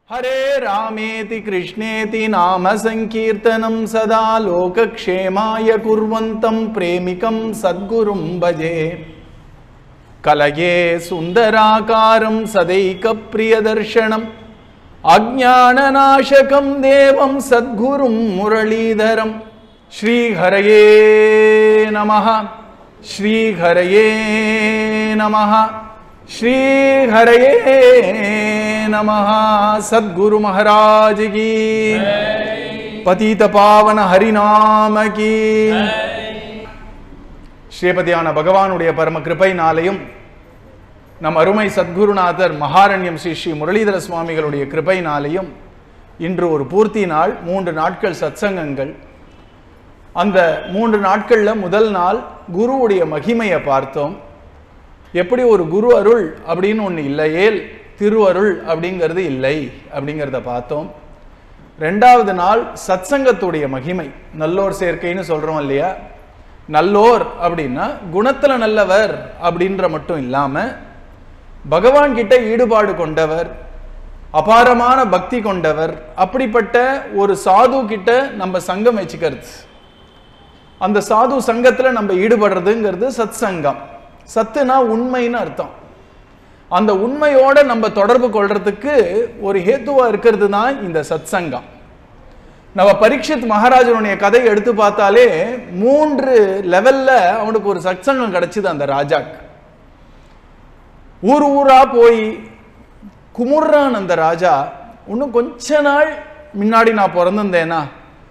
हरे रामेति कृष्णेति नाम सङ्कीर्तनं सदा लोकक्षेमाय कुर्वन्तं प्रेमिकं सद्गुरुं भजे कलये सुन्दराकारं सदैकप्रियदर्शनम् अज्ञाननाशकं देवं सद्गुरुं मुरलीधरं श्रीहरये नमः श्रीहरये नमः श्रीहरये नमः सद्गुरु महाराज की पतित पावन हरिनाम की ஸ்ரீபதியான பகவானுடைய பரம கிருபைனாலையும் நம் அருமை சத்குருநாதர் மகாரண்யம் ஸ்ரீ ஸ்ரீ முரளிதர சுவாமிகளுடைய கிருபைனாலையும் இன்று ஒரு பூர்த்தி நாள் மூன்று நாட்கள் சத்சங்கங்கள் அந்த மூன்று நாட்களில் முதல் நாள் குருவுடைய மகிமையை பார்த்தோம் எப்படி ஒரு குரு அருள் அப்படின்னு ஒன்று இல்லையேல் திருவருள் அப்படிங்கிறது இல்லை அப்படிங்கிறத பார்த்தோம் ரெண்டாவது நாள் சத்சங்கத்துடைய மகிமை நல்லோர் சேர்க்கைன்னு சொல்றோம் இல்லையா நல்லோர் அப்படின்னா குணத்துல நல்லவர் அப்படின்ற மட்டும் இல்லாம பகவான் கிட்ட ஈடுபாடு கொண்டவர் அபாரமான பக்தி கொண்டவர் அப்படிப்பட்ட ஒரு சாது கிட்ட நம்ம சங்கம் வச்சுக்கிறது அந்த சாது சங்கத்துல நம்ம ஈடுபடுறதுங்கிறது சத் சங்கம் சத்துனா உண்மைன்னு அர்த்தம் அந்த உண்மையோட நம்ம தொடர்பு கொள்றதுக்கு ஒரு ஹேத்துவா இருக்கிறது தான் இந்த சத் சங்கம் நம்ம பரீட்சித் மகாராஜனுடைய கதையை எடுத்து பார்த்தாலே மூன்று லெவல்ல அவனுக்கு ஒரு சத்சங்கம் கிடைச்சது அந்த ராஜாக்கு ஊர் ஊரா போய் குமுறான் அந்த ராஜா இன்னும் கொஞ்ச நாள் முன்னாடி நான் பிறந்திருந்தேனா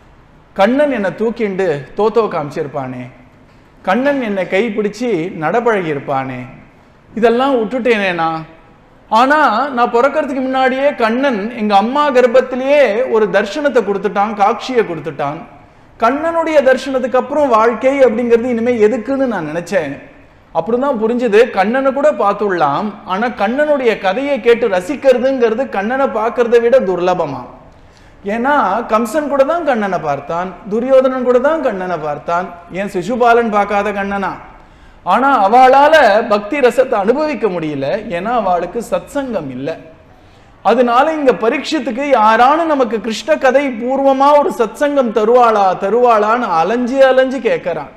கண்ணன் என்னை தூக்கிண்டு தோத்தோ காமிச்சிருப்பானே கண்ணன் என்னை கைப்பிடிச்சு நடப்பழகி இருப்பானே இதெல்லாம் விட்டுட்டேனேனா ஆனா நான் பிறக்கிறதுக்கு முன்னாடியே கண்ணன் எங்க அம்மா கர்ப்பத்திலேயே ஒரு தர்ஷனத்தை கொடுத்துட்டான் காட்சியை கொடுத்துட்டான் கண்ணனுடைய தர்ஷனத்துக்கு அப்புறம் வாழ்க்கை அப்படிங்கிறது இனிமே எதுக்குன்னு நான் நினைச்சேன் அப்படிதான் புரிஞ்சுது கண்ணனை கூட பார்த்துடலாம் ஆனா கண்ணனுடைய கதையை கேட்டு ரசிக்கிறதுங்கிறது கண்ணனை பார்க்கறதை விட துர்லபமா ஏன்னா கம்சன் கூட தான் கண்ணனை பார்த்தான் துரியோதனன் கூட தான் கண்ணனை பார்த்தான் ஏன் சிசுபாலன் பார்க்காத கண்ணனா ஆனா அவளால பக்தி ரசத்தை அனுபவிக்க முடியல ஏன்னா அவளுக்கு சத்சங்கம் இல்லை அதனால இங்க பரீட்சத்துக்கு யாரானு நமக்கு கிருஷ்ண கதை பூர்வமா ஒரு சத்சங்கம் தருவாளா தருவாளான்னு அலைஞ்சு அலைஞ்சு கேட்கறான்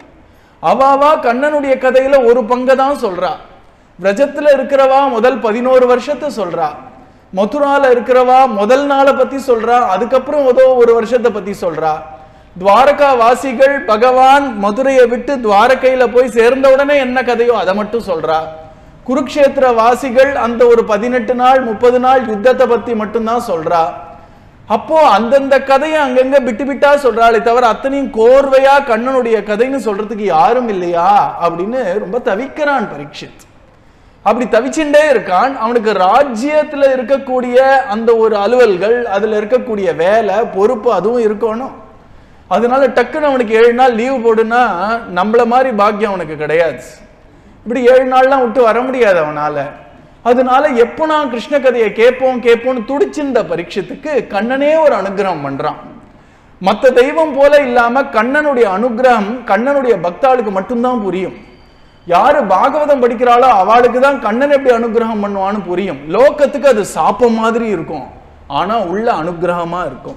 அவாவா கண்ணனுடைய கதையில ஒரு பங்கை தான் சொல்றா விரஜத்துல இருக்கிறவா முதல் பதினோரு வருஷத்தை சொல்றா மதுரால இருக்கிறவா முதல் நாளை பத்தி சொல்றா அதுக்கப்புறம் ஏதோ ஒரு வருஷத்தை பத்தி சொல்றா துவாரகா வாசிகள் பகவான் மதுரையை விட்டு துவாரகையில போய் சேர்ந்த உடனே என்ன கதையோ அதை மட்டும் சொல்றா குருக்ஷேத்திர வாசிகள் அந்த ஒரு பதினெட்டு நாள் முப்பது நாள் யுத்தத்தை பத்தி மட்டும்தான் சொல்றா அப்போ அந்தந்த கதையை அங்கங்க விட்டு விட்டா சொல்றாளே தவிர அத்தனையும் கோர்வையா கண்ணனுடைய கதைன்னு சொல்றதுக்கு யாரும் இல்லையா அப்படின்னு ரொம்ப தவிக்கிறான் பரீட்சித் அப்படி தவிச்சுட்டே இருக்கான் அவனுக்கு ராஜ்யத்துல இருக்கக்கூடிய அந்த ஒரு அலுவல்கள் அதுல இருக்கக்கூடிய வேலை பொறுப்பு அதுவும் இருக்கணும் அதனால டக்குன்னு அவனுக்கு ஏழு நாள் லீவு போடுனா நம்மள மாதிரி பாக்கியம் அவனுக்கு கிடையாது இப்படி ஏழு நாள்லாம் விட்டு வர முடியாது அவனால அதனால எப்போ நான் கிருஷ்ண கதையை கேட்போம் கேட்போம்னு துடிச்சிருந்த பரீட்சத்துக்கு கண்ணனே ஒரு அனுகிரகம் பண்றான் மற்ற தெய்வம் போல இல்லாம கண்ணனுடைய அனுகிரகம் கண்ணனுடைய பக்தாளுக்கு மட்டும்தான் புரியும் யாரு பாகவதம் படிக்கிறாளோ அவளுக்கு தான் கண்ணன் எப்படி அனுகிரகம் பண்ணுவான்னு புரியும் லோக்கத்துக்கு அது சாப்பம் மாதிரி இருக்கும் ஆனா உள்ள அனுகிரகமா இருக்கும்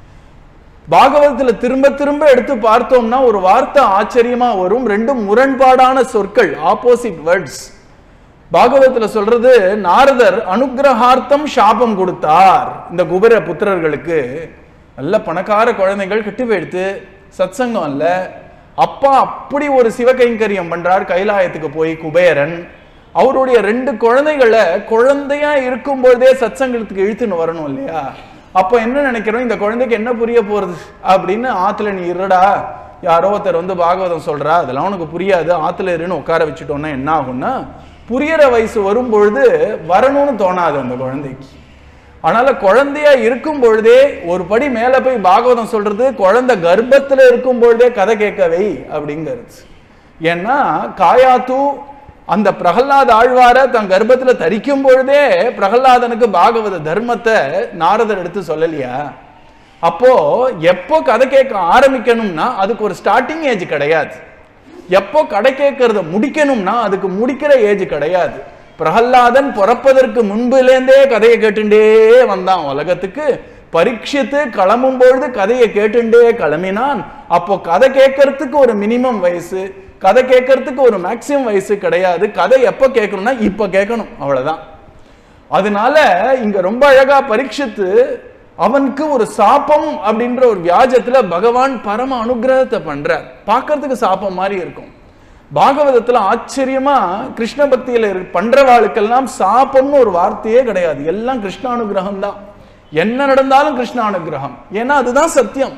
பாகவதத்துல திரும்ப திரும்ப எடுத்து பார்த்தோம்னா ஒரு வார்த்தை ஆச்சரியமா வரும் ரெண்டும் முரண்பாடான சொற்கள் ஆப்போசிட் வேர்ட்ஸ் பாகவதத்துல சொல்றது நாரதர் அனுகிரகார்த்தம் சாபம் கொடுத்தார் இந்த குபேர புத்திரர்களுக்கு நல்ல பணக்கார குழந்தைகள் கட்டி போயிடுத்து சத்சங்கம் இல்ல அப்பா அப்படி ஒரு சிவகைங்கரியம் பண்றார் கைலாயத்துக்கு போய் குபேரன் அவருடைய ரெண்டு குழந்தைகளை குழந்தையா இருக்கும்போதே சத்சங்கத்துக்கு இழுத்துன்னு வரணும் இல்லையா அப்ப என்ன நினைக்கிறோம் இந்த குழந்தைக்கு என்ன புரிய போறது அப்படின்னு ஆத்துல நீ இருடா யாரோ ஒருத்தர் வந்து பாகவதம் சொல்றா அதெல்லாம் உனக்கு புரியாது ஆத்துல இருன்னு உட்கார வச்சுட்டோம்னா என்ன ஆகும்னா புரியற வயசு வரும் பொழுது வரணும்னு தோணாது அந்த குழந்தைக்கு அதனால குழந்தையா இருக்கும் பொழுதே ஒரு படி மேல போய் பாகவதம் சொல்றது குழந்தை கர்ப்பத்துல இருக்கும் பொழுதே கதை கேட்கவை அப்படிங்கிறது ஏன்னா காயாத்து அந்த பிரகலாத ஆழ்வார தன் கர்ப்பத்துல தரிக்கும் பொழுதே பிரகலாதனுக்கு பாகவத தர்மத்தை நாரதர் எடுத்து சொல்லலையா அப்போ எப்போ கதை கேட்க ஆரம்பிக்கணும்னா அதுக்கு ஒரு ஸ்டார்டிங் ஏஜ் கிடையாது எப்போ கடை கேட்கறத முடிக்கணும்னா அதுக்கு முடிக்கிற ஏஜ் கிடையாது பிரகல்லாதன் பிறப்பதற்கு முன்பிலேந்தே கதையை கேட்டுண்டே வந்தான் உலகத்துக்கு பரீட்சித்து கிளம்பும் பொழுது கதையை கேட்டுண்டே கிளம்பினான் அப்போ கதை கேட்கறதுக்கு ஒரு மினிமம் வயசு கதை கேட்கறதுக்கு ஒரு மேக்சிமம் வயசு கிடையாது கதை எப்போ கேட்கணும்னா இப்போ கேட்கணும் அவ்வளவுதான் அதனால இங்க ரொம்ப அழகா பரீட்சித்து அவனுக்கு ஒரு சாபம் அப்படின்ற ஒரு வியாஜத்துல பகவான் பரம அனுகிரகத்தை பண்றார் பார்க்கறதுக்கு சாபம் மாதிரி இருக்கும் பாகவதத்துல ஆச்சரியமா கிருஷ்ண பக்தியில இரு- பண்றவாளுக்கெல்லாம் சாபம்னு ஒரு வார்த்தையே கிடையாது எல்லாம் கிருஷ்ணானுகிரகம் தான் என்ன நடந்தாலும் கிருஷ்ணானுகிரகம் ஏன்னா அதுதான் சத்தியம்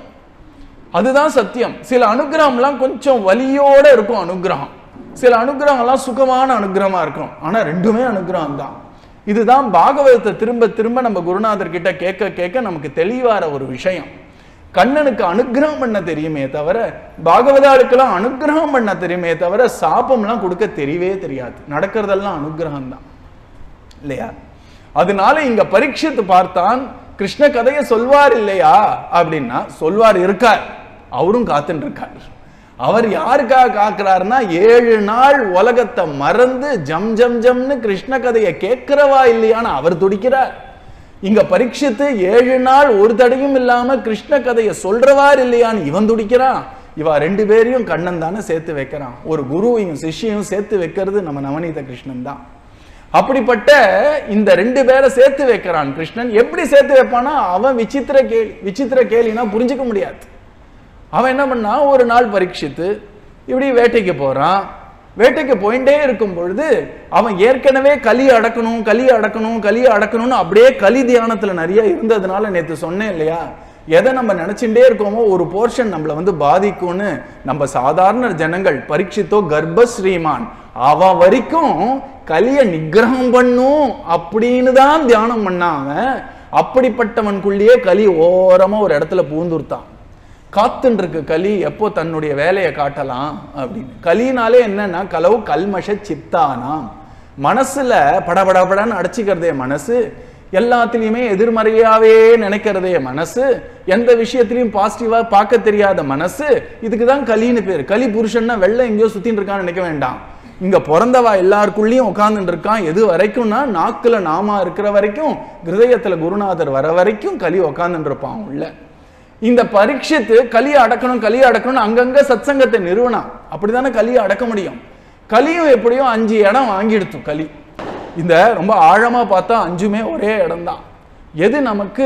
அதுதான் சத்தியம் சில அனுகிரகம்லாம் கொஞ்சம் வலியோட இருக்கும் அனுகிரகம் சில அனுகிரகம்லாம் சுகமான அனுகிரகமா இருக்கும் ஆனா ரெண்டுமே அனுகிரகம் தான் இதுதான் பாகவதத்தை திரும்ப திரும்ப நம்ம குருநாதர் கிட்ட கேட்க கேட்க நமக்கு தெளிவார ஒரு விஷயம் கண்ணனுக்கு அனுகிரகம் பண்ண தெரியுமே தவிர பாகவதாளுக்கெல்லாம் அனுகிரகம் பண்ண தெரியுமே தவிர சாபம்லாம் கொடுக்க தெரியவே தெரியாது நடக்கிறதெல்லாம் அனுகிரகம் தான் இல்லையா அதனால இங்க பரீட்சித்து பார்த்தான் கிருஷ்ண கதையை சொல்வார் இல்லையா அப்படின்னா சொல்வார் இருக்கார் அவரும் காத்துட்டு இருக்கார் அவர் யாருக்காக காக்குறாருன்னா ஏழு நாள் உலகத்தை மறந்து ஜம் ஜம் ஜம்னு கிருஷ்ண கதையை கேட்கிறவா இல்லையான்னு அவர் துடிக்கிறார் இங்க பரீட்சித்து ஏழு நாள் ஒரு தடையும் இல்லாம கிருஷ்ண கதையை சொல்றவார் இல்லையான்னு இவன் துடிக்கிறான் இவ ரெண்டு பேரையும் கண்ணன் தானே சேர்த்து வைக்கிறான் ஒரு குருவையும் சிஷ்யையும் சேர்த்து வைக்கிறது நம்ம நவநீத கிருஷ்ணன் தான் அப்படிப்பட்ட இந்த ரெண்டு பேரை சேர்த்து வைக்கிறான் கிருஷ்ணன் எப்படி சேர்த்து வைப்பானா அவன் விசித்திர கேள்வி விசித்திர கேள்வினா புரிஞ்சுக்க முடியாது அவன் என்ன பண்ணா ஒரு நாள் பரீட்சித்து இப்படி வேட்டைக்கு போறான் வேட்டைக்கு போயிட்டே இருக்கும் பொழுது அவன் ஏற்கனவே கலி அடக்கணும் கலி அடக்கணும் கலி அடக்கணும்னு அப்படியே கலி தியானத்துல நிறைய இருந்ததுனால நேத்து சொன்னேன் இல்லையா எதை நம்ம நினைச்சுட்டே இருக்கோமோ ஒரு போர்ஷன் நம்மள வந்து பாதிக்கும்னு நம்ம சாதாரண ஜனங்கள் பரீட்சித்தோ கர்ப்ப ஸ்ரீமான் அவன் வரைக்கும் கலிய நிகிரகம் பண்ணும் அப்படின்னு தான் தியானம் பண்ணான் அவன் அப்படிப்பட்டவனுக்குள்ளேயே கலி ஓரமா ஒரு இடத்துல பூந்துருத்தான் காத்துன்னு இருக்கு கலி எப்போ தன்னுடைய வேலையை காட்டலாம் அப்படின்னு கலினாலே என்னன்னா கலவு கல்மஷ சித்தானாம் மனசுல படபடபடன்னு அடைச்சிக்கிறதே மனசு எல்லாத்துலேயுமே எதிர்மறையாவே நினைக்கிறதே மனசு எந்த விஷயத்திலையும் பாசிட்டிவா பார்க்க தெரியாத மனசு இதுக்கு தான் கலின்னு பேர் கலி புருஷன்னா வெள்ளை எங்கேயோ சுத்தின்னு இருக்கான்னு நினைக்க வேண்டாம் இங்க பிறந்தவா எல்லாருக்குள்ளேயும் உட்கார்ந்துட்டு இருக்கான் எது வரைக்கும்னா நாக்குல நாமா இருக்கிற வரைக்கும் ஹிருதயத்துல குருநாதர் வர வரைக்கும் கலி உட்கார்ந்துட்டு இருப்பான் உள்ள இந்த பரீட்சித்து கலியை அடக்கணும் கலியை அடக்கணும் அங்கங்க சத்சங்கத்தை நிறுவனம் அப்படிதானே கலியை அடக்க முடியும் கலியும் எப்படியோ அஞ்சு இடம் வாங்கிடுத்து கலி இந்த ரொம்ப ஆழமா பார்த்தா அஞ்சுமே ஒரே இடம்தான் எது நமக்கு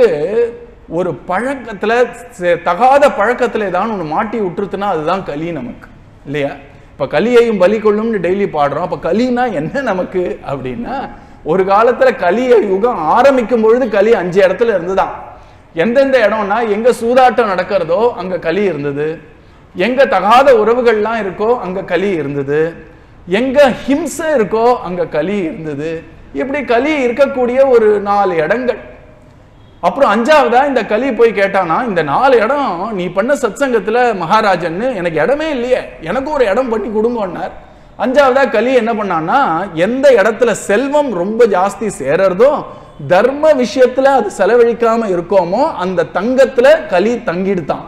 ஒரு பழக்கத்துல சே- தகாத பழக்கத்துல ஏதாவது ஒன்று மாட்டி விட்டுருத்துனா அதுதான் கலி நமக்கு இல்லையா இப்ப கலியையும் பலி கொள்ளும்னு டெய்லி பாடுறோம் அப்ப கலினா என்ன நமக்கு அப்படின்னா ஒரு காலத்துல கலிய யுகம் ஆரம்பிக்கும் பொழுது கலி அஞ்சு இடத்துல இருந்துதான் எந்தெந்த இடம்னா எங்க சூதாட்டம் நடக்கிறதோ அங்க களி இருந்தது எங்க தகாத உறவுகள்லாம் இருக்கோ அங்க களி இருந்தது எங்க ஹிம்சை இருக்கோ அங்க களி இருந்தது இப்படி களி இருக்கக்கூடிய ஒரு நாலு இடங்கள் அப்புறம் அஞ்சாவதா இந்த கலி போய் கேட்டானா இந்த நாலு இடம் நீ பண்ண சத்சங்கத்துல மகாராஜன்னு எனக்கு இடமே இல்லையே எனக்கு ஒரு இடம் பண்ணி கொடுங்கன்னார் அஞ்சாவதா கலி என்ன பண்ணான்னா எந்த இடத்துல செல்வம் ரொம்ப ஜாஸ்தி சேரறதோ தர்ம விஷயத்துல அது செலவழிக்காம இருக்கோமோ அந்த தங்கத்துல கலி தங்கிடுதான்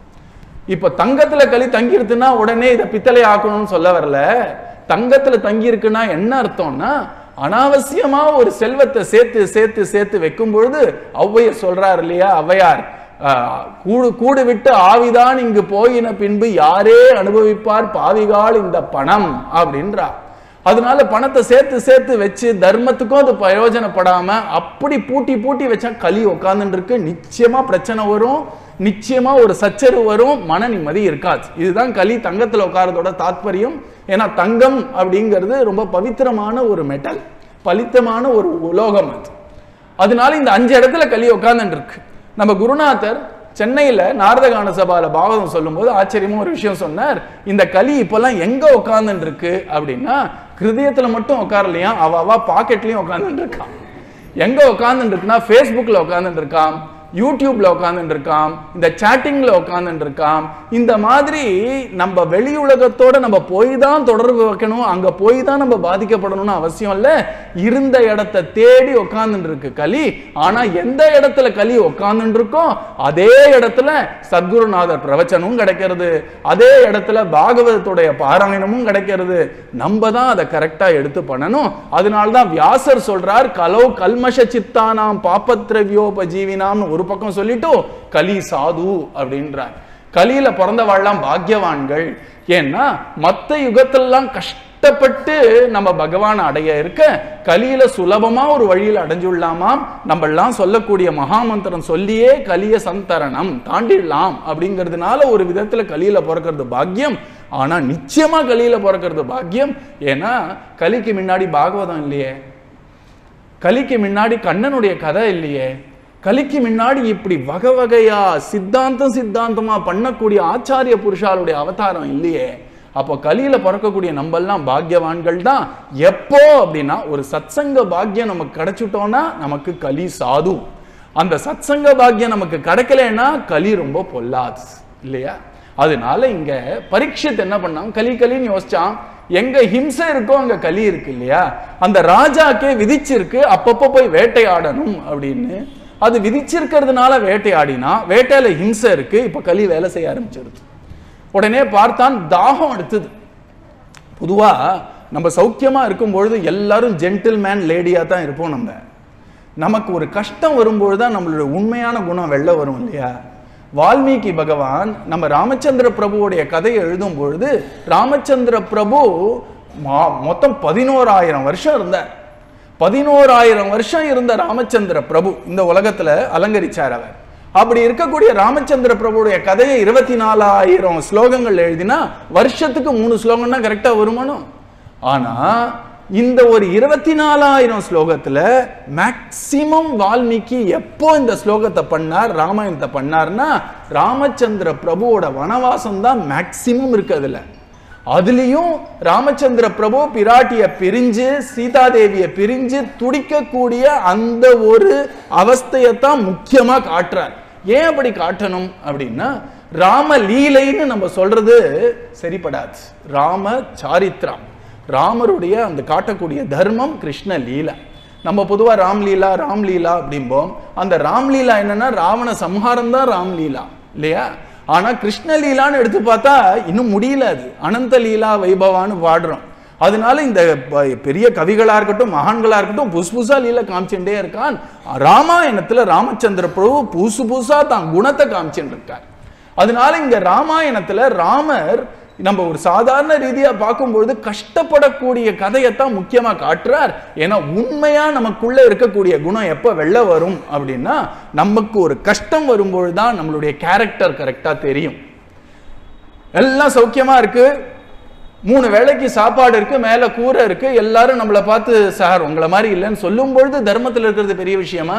இப்ப தங்கத்துல களி தங்கிருக்குன்னா உடனே இதை பித்தளை ஆக்கணும்னு சொல்ல வரல தங்கத்துல தங்கி இருக்குன்னா என்ன அர்த்தம்னா அனாவசியமா ஒரு செல்வத்தை சேர்த்து சேர்த்து சேர்த்து வைக்கும் பொழுது ஔவையர் சொல்றார் இல்லையா ஔவையார் ஆஹ், கூடு கூடு விட்டு ஆவிதான் இங்கு போயின பின்பு யாரே அனுபவிப்பார் பாவிகால் இந்த பணம் அப்படின்றார் அதனால பணத்தை சேர்த்து சேர்த்து வச்சு தர்மத்துக்கும் அது பிரயோஜனப்படாம அப்படி பூட்டி பூட்டி வச்சா களி உட்காந்துட்டு இருக்கு நிச்சயமா பிரச்சனை வரும் நிச்சயமா ஒரு சச்சரவு வரும் மன நிம்மதி இருக்காது இதுதான் களி தங்கத்துல உட்காரதோட தாத்பரியம் ஏன்னா தங்கம் அப்படிங்கிறது ரொம்ப பவித்திரமான ஒரு மெட்டல் பலித்தமான ஒரு உலோகம் அது அதனால இந்த அஞ்சு இடத்துல களி உட்காந்துட்டு இருக்கு நம்ம குருநாதர் சென்னையில நாரதகான சபால பாகவதம் சொல்லும்போது ஆச்சரியமா ஒரு விஷயம் சொன்னார் இந்த களி இப்பெல்லாம் எங்க உட்காந்துட்டு இருக்கு அப்படின்னா ஹிருதயத்துல மட்டும் உட்காரலையா அவ அவ பாக்கெட்லயும் உட்காந்துட்டு இருக்கான் எங்க உட்காந்துட்டு இருக்குன்னா ஃபேஸ்புக்ல உட்காந்துட்டு இருக்கான் யூடியூப்ல உட்காந்துட்டு இருக்கான் இந்த சேட்டிங்ல உட்காந்துட்டு இருக்கான் இந்த மாதிரி நம்ம வெளி உலகத்தோட நம்ம போய் தான் தொடர்பு வைக்கணும் அங்க போய் தான் நம்ம பாதிக்கப்படணும்னு அவசியம் இல்ல இருந்த இடத்தை தேடி உட்காந்துட்டு இருக்கு கலி ஆனா எந்த இடத்துல கலி உட்காந்துட்டு இருக்கோ அதே இடத்துல சத்குருநாதர் பிரவச்சனமும் கிடைக்கிறது அதே இடத்துல பாகவதத்துடைய பாராயணமும் கிடைக்கிறது நம்ம தான் அதை கரெக்டா எடுத்து பண்ணணும் அதனால தான் வியாசர் சொல்றார் கலோ கல்மஷ சித்தானாம் பாப்பத்ரவியோபஜீவினாம்னு ஒரு பக்கம் சொல்லிட்டு கலி சாது அப்படின்றார் கலியில பிறந்தவாழ்லாம் பாக்யவான்கள் ஏன்னா மத்த யுகத்திலலாம் கஷ்டப்பட்டு நம்ம பகவான் அடைய இருக்க கலியில சுலபமா ஒரு வழியில் அடைஞ்சுள்ளாமாம் நம்ம எல்லாம் சொல்லக்கூடிய மகாமந்திரம் சொல்லியே கலிய சந்தரணம் தாண்டிடலாம் அப்படிங்கிறதுனால ஒரு விதத்துல கலியில பிறக்கிறது பாக்கியம் ஆனா நிச்சயமா கலியில பிறக்கிறது பாக்கியம் ஏன்னா கலிக்கு முன்னாடி பாகவதம் இல்லையே கலிக்கு முன்னாடி கண்ணனுடைய கதை இல்லையே கலிக்கு முன்னாடி இப்படி வகை வகையா சித்தாந்தம் சித்தாந்தமா பண்ணக்கூடிய ஆச்சாரிய புருஷாலுடைய அவதாரம் இல்லையே அப்போ கலியில பிறக்கக்கூடிய நம்மெல்லாம் பாக்யவான்கள் தான் எப்போ அப்படின்னா ஒரு சத்சங்க பாக்கியம் நமக்கு கிடைச்சிட்டோம்னா நமக்கு கலி சாது அந்த சத்சங்க பாக்கியம் நமக்கு கிடைக்கலன்னா கலி ரொம்ப பொல்லாது இல்லையா அதனால இங்க பரீட்சித் என்ன பண்ணான் கலி கலின்னு யோசிச்சான் எங்க ஹிம்சை இருக்கோ அங்க கலி இருக்கு இல்லையா அந்த ராஜாக்கே விதிச்சிருக்கு அப்பப்போ போய் வேட்டையாடணும் அப்படின்னு அது விதிச்சிருக்கிறதுனால வேட்டையாடினா வேட்டையில ஹிம்சை இருக்கு இப்ப கலி வேலை செய்ய ஆரம்பிச்சிருது உடனே பார்த்தான் தாகம் எடுத்தது பொதுவா நம்ம சௌக்கியமா இருக்கும் பொழுது எல்லாரும் ஜென்டில்மேன் லேடியா தான் இருப்போம் நம்ம நமக்கு ஒரு கஷ்டம் வரும்பொழுது தான் நம்மளோட உண்மையான குணம் வெளில வரும் இல்லையா வால்மீகி பகவான் நம்ம ராமச்சந்திர பிரபுவுடைய கதையை எழுதும் பொழுது ராமச்சந்திர பிரபு மா- மொத்தம் பதினோராயிரம் வருஷம் இருந்தார் பதினோராயிரம் வருஷம் இருந்த ராமச்சந்திர பிரபு இந்த உலகத்துல அலங்கரிச்சார் அவர் அப்படி இருக்கக்கூடிய ராமச்சந்திர பிரபுடைய கதையை இருபத்தி நாலாயிரம் ஸ்லோகங்கள் எழுதினா வருஷத்துக்கு மூணு ஸ்லோகம் தான் கரெக்டா வருமானம் ஆனா இந்த ஒரு இருபத்தி நாலாயிரம் ஸ்லோகத்துல மேக்சிமம் வால்மீகி எப்போ இந்த ஸ்லோகத்தை பண்ணார் ராமாயணத்தை பண்ணார்னா ராமச்சந்திர பிரபுவோட வனவாசம் தான் மேக்சிமம் இருக்கு அதுல அதுலயும் ராமச்சந்திர பிரபு பிராட்டிய பிரிஞ்சு சீதாதேவிய பிரிஞ்சு துடிக்கக்கூடிய அந்த ஒரு அவஸ்தையத்தான் முக்கியமா காட்டுறார் ஏன் அப்படி காட்டணும் அப்படின்னா ராம லீலைன்னு நம்ம சொல்றது சரிப்படாது ராம சாரித்ரம் ராமருடைய அந்த காட்டக்கூடிய தர்மம் கிருஷ்ண லீலா நம்ம பொதுவா ராம்லீலா ராம்லீலா அப்படிம்போம் அந்த ராம்லீலா என்னன்னா ராவண சம்ஹாரம் தான் ராம்லீலா இல்லையா ஆனா கிருஷ்ணலீலான்னு எடுத்து பார்த்தா இன்னும் முடியல அது அனந்த லீலா வைபவான்னு பாடுறோம் அதனால இந்த ப- பெரிய கவிகளா இருக்கட்டும் மகான்களா இருக்கட்டும் புதுசு புதுசா லீலை காமிச்சுட்டே இருக்கான் ராமாயணத்துல ராமச்சந்திர பிரபு புதுசு புதுசா தான் குணத்தை காமிச்சுட்டு இருக்கார் அதனால இங்க ராமாயணத்துல ராமர் நம்ம ஒரு சாதாரண ரீதியா பார்க்கும்பொழுது கஷ்டப்படக்கூடிய கதையத்தான் முக்கியமா காட்டுறார் ஏன்னா உண்மையா நமக்குள்ள இருக்கக்கூடிய குணம் எப்ப வெளில வரும் அப்படின்னா நமக்கு ஒரு கஷ்டம் வரும்பொழுது தான் நம்மளுடைய கேரக்டர் கரெக்டா தெரியும் எல்லாம் சௌக்கியமா இருக்கு மூணு வேளைக்கு சாப்பாடு இருக்கு மேல கூரை இருக்கு எல்லாரும் நம்மளை பார்த்து சார் உங்களை மாதிரி இல்லைன்னு சொல்லும் பொழுது தர்மத்தில் இருக்கிறது பெரிய விஷயமா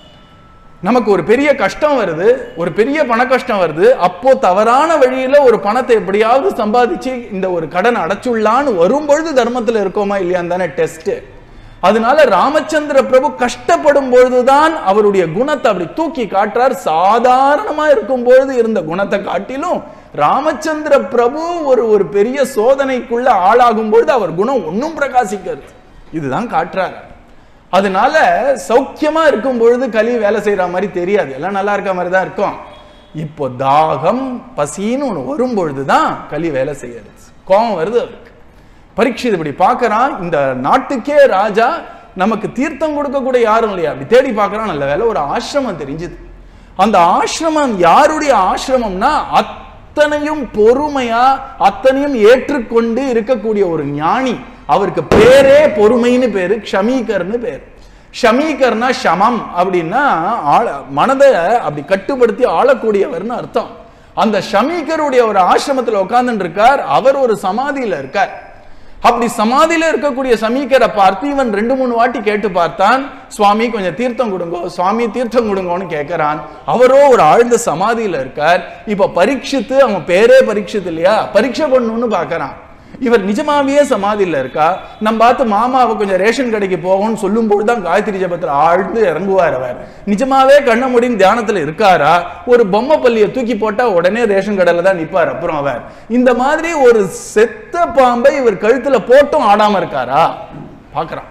நமக்கு ஒரு பெரிய கஷ்டம் வருது ஒரு பெரிய பண கஷ்டம் வருது அப்போ தவறான வழியில ஒரு பணத்தை எப்படியாவது சம்பாதிச்சு இந்த ஒரு கடன் அடைச்சுள்ளான்னு வரும்பொழுது தர்மத்துல இருக்கோமா இல்லையான்னு தானே டெஸ்ட் அதனால ராமச்சந்திர பிரபு கஷ்டப்படும் பொழுதுதான் அவருடைய குணத்தை அப்படி தூக்கி காட்டுறார் சாதாரணமா இருக்கும் பொழுது இருந்த குணத்தை காட்டிலும் ராமச்சந்திர பிரபு ஒரு ஒரு பெரிய சோதனைக்குள்ள ஆளாகும் பொழுது அவர் குணம் ஒன்றும் பிரகாசிக்கிறது இதுதான் காட்டுறாரு அதனால சௌக்கியமா இருக்கும் பொழுது கலி வேலை செய்யற மாதிரி தெரியாது எல்லாம் நல்லா இருக்க மாதிரி தான் இருக்கும் இப்போ தாகம் பசின்னு ஒன்று வரும் பொழுதுதான் கலி வேலை செய்யறது கோபம் வருது அவருக்கு பரீட்சை இப்படி பார்க்கறான் இந்த நாட்டுக்கே ராஜா நமக்கு தீர்த்தம் கொடுக்கக்கூடிய யாரும் இல்லையா அப்படி தேடி பார்க்கறான் நல்ல வேலை ஒரு ஆசிரமம் தெரிஞ்சுது அந்த ஆசிரமம் யாருடைய ஆசிரமம்னா அத்தனையும் பொறுமையா அத்தனையும் ஏற்றுக்கொண்டு இருக்கக்கூடிய ஒரு ஞானி அவருக்கு பேரே பொறுமைன்னு பேரு க்ஷமீகர்னு பேர் ஷமீகர்னா ஷமம் அப்படின்னா ஆள மனதை அப்படி கட்டுப்படுத்தி ஆளக்கூடியவர்னு அர்த்தம் அந்த ஷமீகருடைய ஒரு ஆசிரமத்தில் உட்கார்ந்துட்டு இருக்கார் அவர் ஒரு சமாதியில இருக்கார் அப்படி சமாதியில இருக்கக்கூடிய சமீகரை பார்த்து இவன் ரெண்டு மூணு வாட்டி கேட்டு பார்த்தான் சுவாமி கொஞ்சம் தீர்த்தம் கொடுங்கோ சுவாமி தீர்த்தம் கொடுங்கோன்னு கேட்கறான் அவரோ ஒரு ஆழ்ந்த சமாதியில இருக்கார் இப்ப பரீட்சித்து அவன் பேரே பரீட்சித்து இல்லையா பரீட்சை பண்ணணும்னு பார்க்கறான் இவர் நிஜமாவே சமாதியில இருக்கா நம்ம பார்த்து மாமாவை கொஞ்சம் ரேஷன் கடைக்கு போகும்னு சொல்லும்போது தான் காயத்ரி ஜபத்துல ஆழ்ந்து இறங்குவார் அவர் நிஜமாவே கண்ண முடியும் தியானத்துல இருக்காரா ஒரு பொம்மை பள்ளியை தூக்கி போட்டா உடனே ரேஷன் கடையில தான் நிப்பார் அப்புறம் அவர் இந்த மாதிரி ஒரு செத்த பாம்பை இவர் கழுத்துல போட்டும் ஆடாம இருக்காரா பார்க்கறான்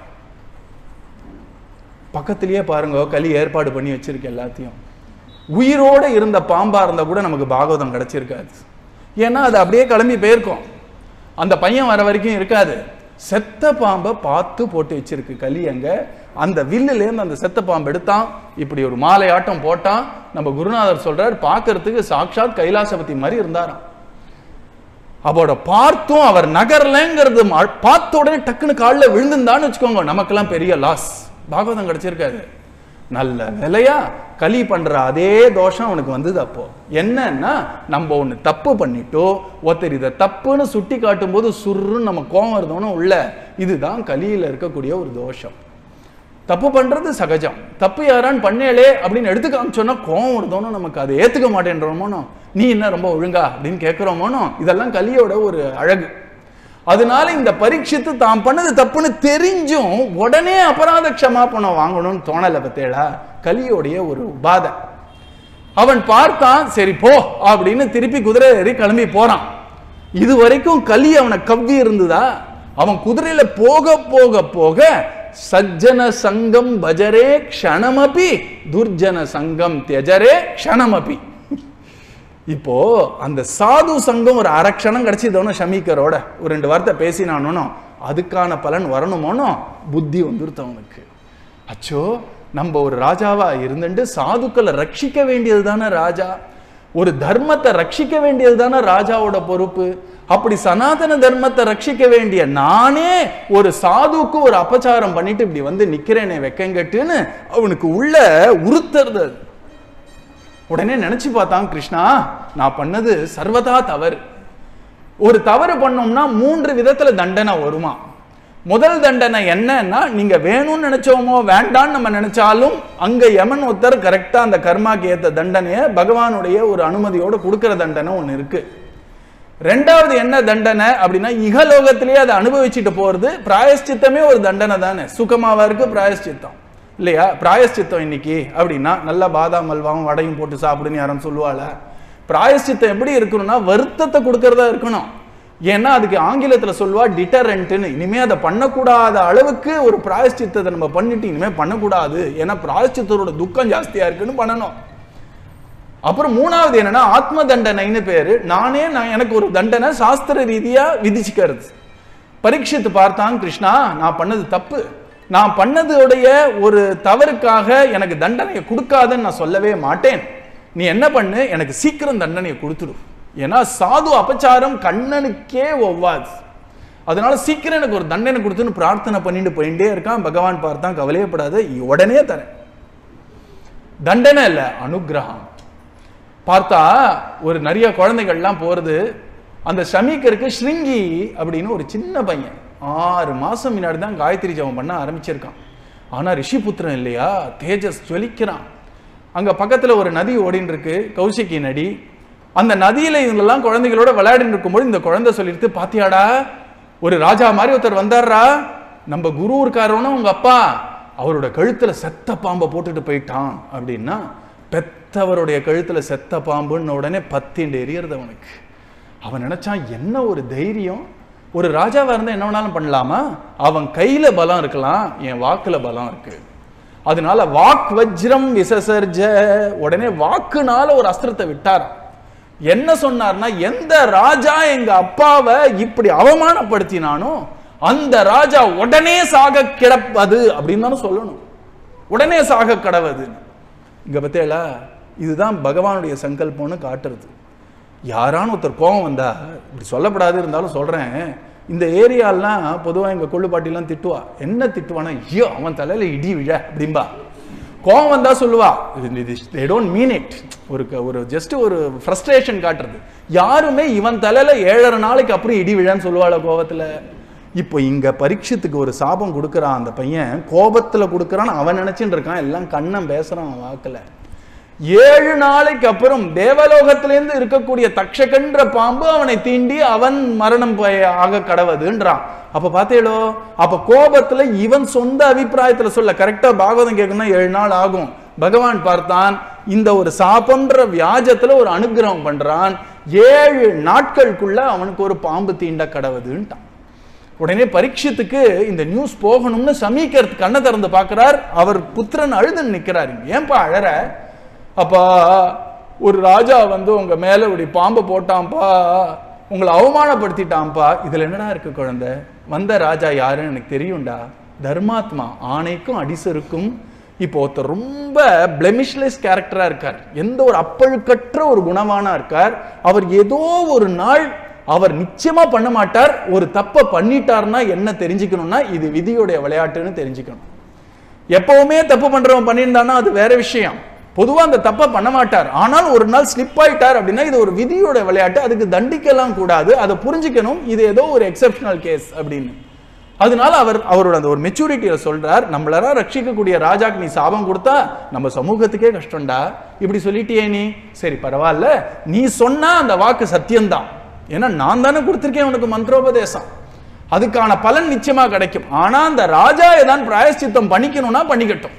பக்கத்திலேயே பாருங்க களி ஏற்பாடு பண்ணி வச்சிருக்கு எல்லாத்தையும் உயிரோட இருந்த பாம்பா இருந்தா கூட நமக்கு பாகவதம் கிடைச்சிருக்காது ஏன்னா அது அப்படியே கிளம்பி போயிருக்கும் அந்த பையன் வர வரைக்கும் இருக்காது செத்த பாம்பை பார்த்து போட்டு வச்சிருக்கு களி அங்க அந்த வில்லுலேருந்து அந்த செத்த பாம்பு எடுத்தான் இப்படி ஒரு மாலை ஆட்டம் போட்டான் நம்ம குருநாதர் சொல்றார் பார்க்கறதுக்கு சாட்சாத் கைலாசபதி மாதிரி இருந்தாராம் அவரோட பார்த்தும் அவர் நகரலங்கிறது ம- பார்த்த உடனே டக்குன்னு காலில் விழுந்துருந்தான்னு வச்சுக்கோங்க நமக்கெல்லாம் பெரிய லாஸ் பாகவதம் கிடைச்சிருக்காது நல்ல வேலையா களி பண்ற அதே தோஷம் அவனுக்கு வந்தது அப்போ என்னன்னா நம்ம ஒண்ணு தப்பு பண்ணிட்டோ ஒருத்தர் இதை தப்புன்னு சுட்டி காட்டும் போது சுருன்னு நம்ம கோவம் வருதோன்னு உள்ள இதுதான் கலியில இருக்கக்கூடிய ஒரு தோஷம் தப்பு பண்றது சகஜம் தப்பு யாரான்னு பண்ணேளே அப்படின்னு எடுத்து காமிச்சோன்னா கோவம் வருதோனோ நமக்கு அதை ஏத்துக்க மாட்டேன்றோமோனோ நீ என்ன ரொம்ப ஒழுங்கா அப்படின்னு கேட்கிறோமோனோ இதெல்லாம் கலியோட ஒரு அழகு அதனால இந்த பரீட்சித்து தான் பண்ணது தப்புன்னு தெரிஞ்சும் உடனே அபராத க்ஷமாபணம் வாங்கணும்னு தோணலை பத்தேடா கலியோடைய ஒரு உபாதை அவன் பார்த்தான் சரி போ அப்படின்னு திருப்பி குதிரை ஏறி கிளம்பி போறான் இது வரைக்கும் கலி அவனை கவ்வி இருந்ததா அவன் குதிரையில போக போக போக சஜ்ஜன சங்கம் பஜரே க்ஷணமபி துர்ஜன சங்கம் தியஜரே க்ஷணமபி இப்போ அந்த சாது சங்கம் ஒரு அரக்ஷணம் கிடைச்சதோனோ ஷமீக்கரோட ஒரு ரெண்டு வார்த்தை பேசினானோனோ அதுக்கான பலன் வரணுமோனோ புத்தி வந்துருத்து அவனுக்கு அச்சோ நம்ம ஒரு ராஜாவா இருந்துட்டு சாதுக்களை ரட்சிக்க வேண்டியது தானே ராஜா ஒரு தர்மத்தை ரட்சிக்க வேண்டியது தானே ராஜாவோட பொறுப்பு அப்படி சனாதன தர்மத்தை ரட்சிக்க வேண்டிய நானே ஒரு சாதுக்கு ஒரு அபச்சாரம் பண்ணிட்டு இப்படி வந்து நிக்கிறேனே வெக்கங்கட்டுன்னு அவனுக்கு உள்ள உறுத்துறது அது. உடனே நினைச்சு பார்த்தான் கிருஷ்ணா நான் பண்ணது சர்வதா தவறு ஒரு தவறு பண்ணோம்னா மூன்று விதத்துல தண்டனை வருமா முதல் தண்டனை என்னன்னா நீங்க வேணும்னு நினைச்சோமோ வேண்டாம்னு நம்ம நினைச்சாலும் அங்க யமன் ஒருத்தர் கரெக்டா அந்த கர்மாக்கு ஏத்த தண்டனையை பகவானுடைய ஒரு அனுமதியோட கொடுக்கிற தண்டனை ஒண்ணு இருக்கு ரெண்டாவது என்ன தண்டனை அப்படின்னா இகலோகத்திலேயே அதை அனுபவிச்சுட்டு போறது பிராயஷ்சித்தமே ஒரு தண்டனை தானே சுகமாவா இருக்கு பிராயஷ்சித்தம் இல்லையா பிராயஷ்சித்தம் இன்னைக்கு அப்படின்னா நல்ல பாதாம் அல்வாவும் வடையும் போட்டு சாப்பிடுன்னு யாரும் சொல்லுவாள பிராயஷ்சித்தம் எப்படி இருக்கணும்னா வருத்தத்தை கொடுக்கறதா இருக்கணும் ஏன்னா அதுக்கு ஆங்கிலத்துல சொல்லுவா டிட்டரண்ட்னு இனிமே அதை பண்ணக்கூடாத அளவுக்கு ஒரு பிராயஷ்சித்தத்தை நம்ம பண்ணிட்டு இனிமே பண்ணக்கூடாது ஏன்னா பிராயஷ்சித்தரோட துக்கம் ஜாஸ்தியா இருக்குன்னு பண்ணணும் அப்புறம் மூணாவது என்னன்னா ஆத்ம தண்டனைன்னு பேரு நானே நான் எனக்கு ஒரு தண்டனை சாஸ்திர ரீதியா விதிச்சுக்கிறது பரீட்சித்து பார்த்தான் கிருஷ்ணா நான் பண்ணது தப்பு நான் பண்ணதுடைய ஒரு தவறுக்காக எனக்கு தண்டனையை கொடுக்காதன்னு நான் சொல்லவே மாட்டேன் நீ என்ன பண்ணு எனக்கு சீக்கிரம் தண்டனையை கொடுத்துடு ஏன்னா சாது அபச்சாரம் கண்ணனுக்கே ஒவ்வாது அதனால சீக்கிரம் எனக்கு ஒரு தண்டனை கொடுத்துன்னு பிரார்த்தனை பண்ணிட்டு போயிட்டே இருக்கான் பகவான் பார்த்தான் கவலையப்படாத உடனே தரேன் தண்டனை இல்ல அனுக்கிரகம் பார்த்தா ஒரு நிறைய குழந்தைகள்லாம் போறது அந்த ஷமீக்கருக்கு ஸ்ருங்கி அப்படின்னு ஒரு சின்ன பையன் ஆறு மாசம் முன்னாடி தான் காயத்ரி ஜெபம் பண்ண ஆரம்பிச்சிருக்கான் ஆனா ரிஷிபுத்திரன் இல்லையா தேஜஸ் ஜொலிக்கிறான் அங்க பக்கத்துல ஒரு நதி ஓடின்னு இருக்கு கௌசிகி நதி அந்த நதியில இவங்கெல்லாம் குழந்தைகளோட விளையாடின்னு இருக்கும்போது இந்த குழந்தை சொல்லிடுது பாத்தியாடா ஒரு ராஜா மாதிரி ஒருத்தர் வந்தாரா நம்ம குரு இருக்காரோன்னு உங்க அப்பா அவரோட கழுத்துல செத்த பாம்பை போட்டுட்டு போயிட்டான் அப்படின்னா பெத்தவருடைய கழுத்துல செத்த பாம்புன்னு உடனே பத்திண்டு எரியறது அவனுக்கு அவன் நினைச்சான் என்ன ஒரு தைரியம் ஒரு ராஜாவா இருந்தா என்ன வேணாலும் பண்ணலாமா அவன் கையில பலம் இருக்கலாம் என் வாக்குல பலம் இருக்கு அதனால வாக் வஜ்ரம் விசசர்ஜ உடனே வாக்குனால ஒரு அஸ்திரத்தை விட்டாராம் என்ன சொன்னார்னா எந்த ராஜா எங்க அப்பாவை இப்படி அவமானப்படுத்தினானோ அந்த ராஜா உடனே சாக கிடப்பது அப்படின்னு தானே சொல்லணும் உடனே சாக கடவது இங்க பத்தியலா இதுதான் பகவானுடைய சங்கல்பம்னு காட்டுறது யாரான ஒருத்தர் கோபம் வந்தா இப்படி சொல்லப்படாது இருந்தாலும் சொல்றேன் இந்த ஏரியாலாம் பொதுவா எங்க கொள்ளுப்பாட்டிலாம் திட்டுவா என்ன திட்டுவானா ஐயோ அவன் தலையில இடி விழ அப்படிம்பா கோவம் வந்தா சொல்லுவா தே டோன்ட் மீன் இட் ஒரு க- ஒரு ஜஸ்ட் ஒரு ஃப்ரஸ்ட்ரேஷன் காட்டுறது யாருமே இவன் தலையில ஏழரை நாளைக்கு அப்புறம் இடி விழன்னு சொல்லுவாள கோவத்துல இப்போ இங்க பரீட்சத்துக்கு ஒரு சாபம் கொடுக்கறான் அந்த பையன் கோபத்துல கொடுக்கறான்னு அவன் நினைச்சுட்டு இருக்கான் எல்லாம் கண்ணன் பேசுறான் அவன் வாக்குல ஏழு நாளைக்கு அப்புறம் தேவலோகத்திலேருந்து இருக்கக்கூடிய தக்ஷகன்ற பாம்பு அவனை தீண்டி அவன் மரணம் போய் ஆக கடவுதுன்றான் அப்ப பார்த்தேளோ அப்ப கோபத்துல இவன் சொந்த அபிப்பிராயத்துல சொல்ல கரெக்டா பாகவதம் கேட்கணும்னா ஏழு நாள் ஆகும் பகவான் பார்த்தான் இந்த ஒரு சாபம்ன்ற வியாஜத்துல ஒரு அனுகிரகம் பண்றான் ஏழு நாட்களுக்குள்ள அவனுக்கு ஒரு பாம்பு தீண்ட கடவுதுன்ட்டான் உடனே பரீட்சத்துக்கு இந்த நியூஸ் போகணும்னு சமீகர் கண்ணை திறந்து பார்க்கிறார் அவர் புத்திரன் அழுதுன்னு நிக்கிறாரு ஏன்பா அழற அப்பா ஒரு ராஜா வந்து உங்க மேல இப்படி பாம்பை போட்டான்ப்பா உங்களை அவமானப்படுத்திட்டான்ப்பா இதுல என்னடா இருக்கு குழந்தை வந்த ராஜா யாருன்னு எனக்கு தெரியும்டா தர்மாத்மா ஆணைக்கும் அடிசருக்கும் இப்போ ஒருத்தர் ரொம்ப பிளெமிஷ்லெஸ் கேரக்டரா இருக்கார் எந்த ஒரு அப்பழுக்கற்ற ஒரு குணமானா இருக்கார் அவர் ஏதோ ஒரு நாள் அவர் நிச்சயமா பண்ண மாட்டார் ஒரு தப்பை பண்ணிட்டார்னா என்ன தெரிஞ்சுக்கணும்னா இது விதியுடைய விளையாட்டுன்னு தெரிஞ்சுக்கணும் எப்பவுமே தப்பு பண்றவன் பண்ணியிருந்தானா அது வேற விஷயம் பொதுவா அந்த தப்பை பண்ண மாட்டார் ஆனால் ஒரு நாள் ஸ்லிப் ஆயிட்டார் அப்படின்னா இது ஒரு விதியோட விளையாட்டு அதுக்கு தண்டிக்கலாம் கூடாது அதை புரிஞ்சுக்கணும் இது ஏதோ ஒரு எக்ஸெப்ஷனல் கேஸ் அப்படின்னு அதனால அவர் அவரோட அந்த ஒரு மெச்சூரிட்டியில சொல்றார் நம்மளரா ரட்சிக்கக்கூடிய ராஜாக்கு நீ சாபம் கொடுத்தா நம்ம சமூகத்துக்கே கஷ்டம்டா இப்படி சொல்லிட்டியே நீ சரி பரவாயில்ல நீ சொன்னா அந்த வாக்கு சத்தியம்தான் ஏன்னா நான் தானே கொடுத்திருக்கேன் உனக்கு மந்திரோபதேசம் அதுக்கான பலன் நிச்சயமா கிடைக்கும் ஆனா அந்த ராஜா ஏதான் பிராயஷ்சித்தம் பண்ணிக்கணும்னா பண்ணிக்கட்டும்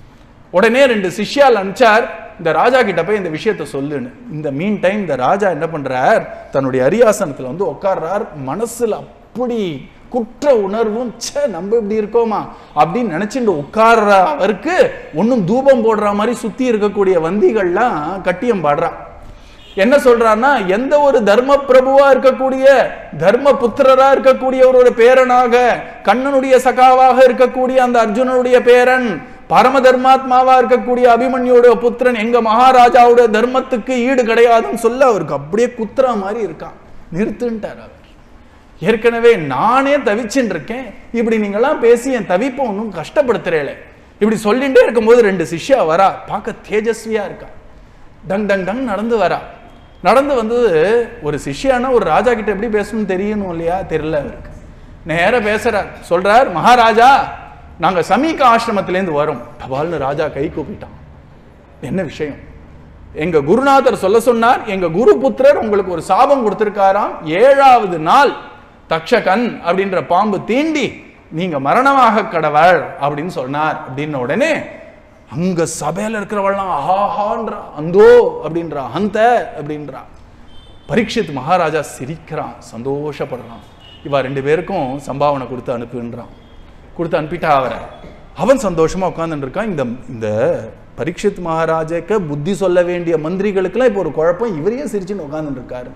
உடனே ரெண்டு சிஷ்யால் அனுப்பிச்சார் இந்த ராஜா கிட்ட போய் இந்த விஷயத்த சொல்லுன்னு இந்த மீன் டைம் இந்த ராஜா என்ன பண்றார் தன்னுடைய அரியாசனத்துல வந்து உட்கார்றார் மனசுல அப்படி குற்ற உணர்வும் ச்சே நம்ம இப்படி இருக்கோமா அப்படின்னு நினைச்சுட்டு உட்கார்ற அவருக்கு ஒன்றும் தூபம் போடுற மாதிரி சுத்தி இருக்கக்கூடிய வந்திகள்லாம் கட்டியம் பாடுறா என்ன சொல்றான்னா எந்த ஒரு தர்ம பிரபுவா இருக்கக்கூடிய தர்ம புத்திரரா இருக்கக்கூடிய ஒரு பேரனாக கண்ணனுடைய சகாவாக இருக்கக்கூடிய அந்த அர்ஜுனனுடைய பேரன் பரம தர்மாத்மாவா இருக்கக்கூடிய அபிமன்யோட புத்திரன் எங்க மகாராஜாவோட தர்மத்துக்கு ஈடு கிடையாதுன்னு சொல்ல அவருக்கு அப்படியே குத்துற மாதிரி இருக்கான் நிறுத்துன்ட்டார் அவர் ஏற்கனவே நானே தவிச்சுட்டு இருக்கேன் இப்படி நீங்களாம் பேசி என் தவிப்பை ஒன்றும் கஷ்டப்படுத்துறேளே இப்படி சொல்லிட்டே இருக்கும்போது ரெண்டு சிஷ்யா வரா பார்க்க தேஜஸ்வியா இருக்கா டங் டங் டங் நடந்து வரா நடந்து வந்தது ஒரு சிஷ்யானா ஒரு ராஜா கிட்ட எப்படி பேசணும்னு தெரியணும் இல்லையா தெரியல அவருக்கு நேரா பேசுறார் சொல்றார் மகாராஜா நாங்க சமீக ஆசிரமத்திலேருந்து வரோம் தபால்னு ராஜா கை கூப்பிட்டான் என்ன விஷயம் எங்க குருநாதர் சொல்ல சொன்னார் எங்க குரு புத்திரர் உங்களுக்கு ஒரு சாபம் கொடுத்திருக்காராம் ஏழாவது நாள் தக்ஷகன் அப்படின்ற பாம்பு தீண்டி நீங்க மரணமாக கடவள் அப்படின்னு சொன்னார் அப்படின்ன உடனே அங்க சபையில இருக்கிறவள்லாம் ஆஹான்றா அந்தோ அப்படின்றா அந்த அப்படின்றா பரீட்சித் மகாராஜா சிரிக்கிறான் சந்தோஷப்படுறான் இவ ரெண்டு பேருக்கும் சம்பாவனை கொடுத்து அனுப்புன்றான் கொடுத்து அனுப்பிட்டா அவரை அவன் சந்தோஷமா உட்கார்ந்துட்டு இருக்கான் இந்த இந்த பரீட்சித் மகாராஜாக்கு புத்தி சொல்ல வேண்டிய மந்திரிகளுக்கெல்லாம் இப்போ ஒரு குழப்பம் இவரையே சிரிச்சுன்னு உட்கார்ந்துட்டு இருக்காரு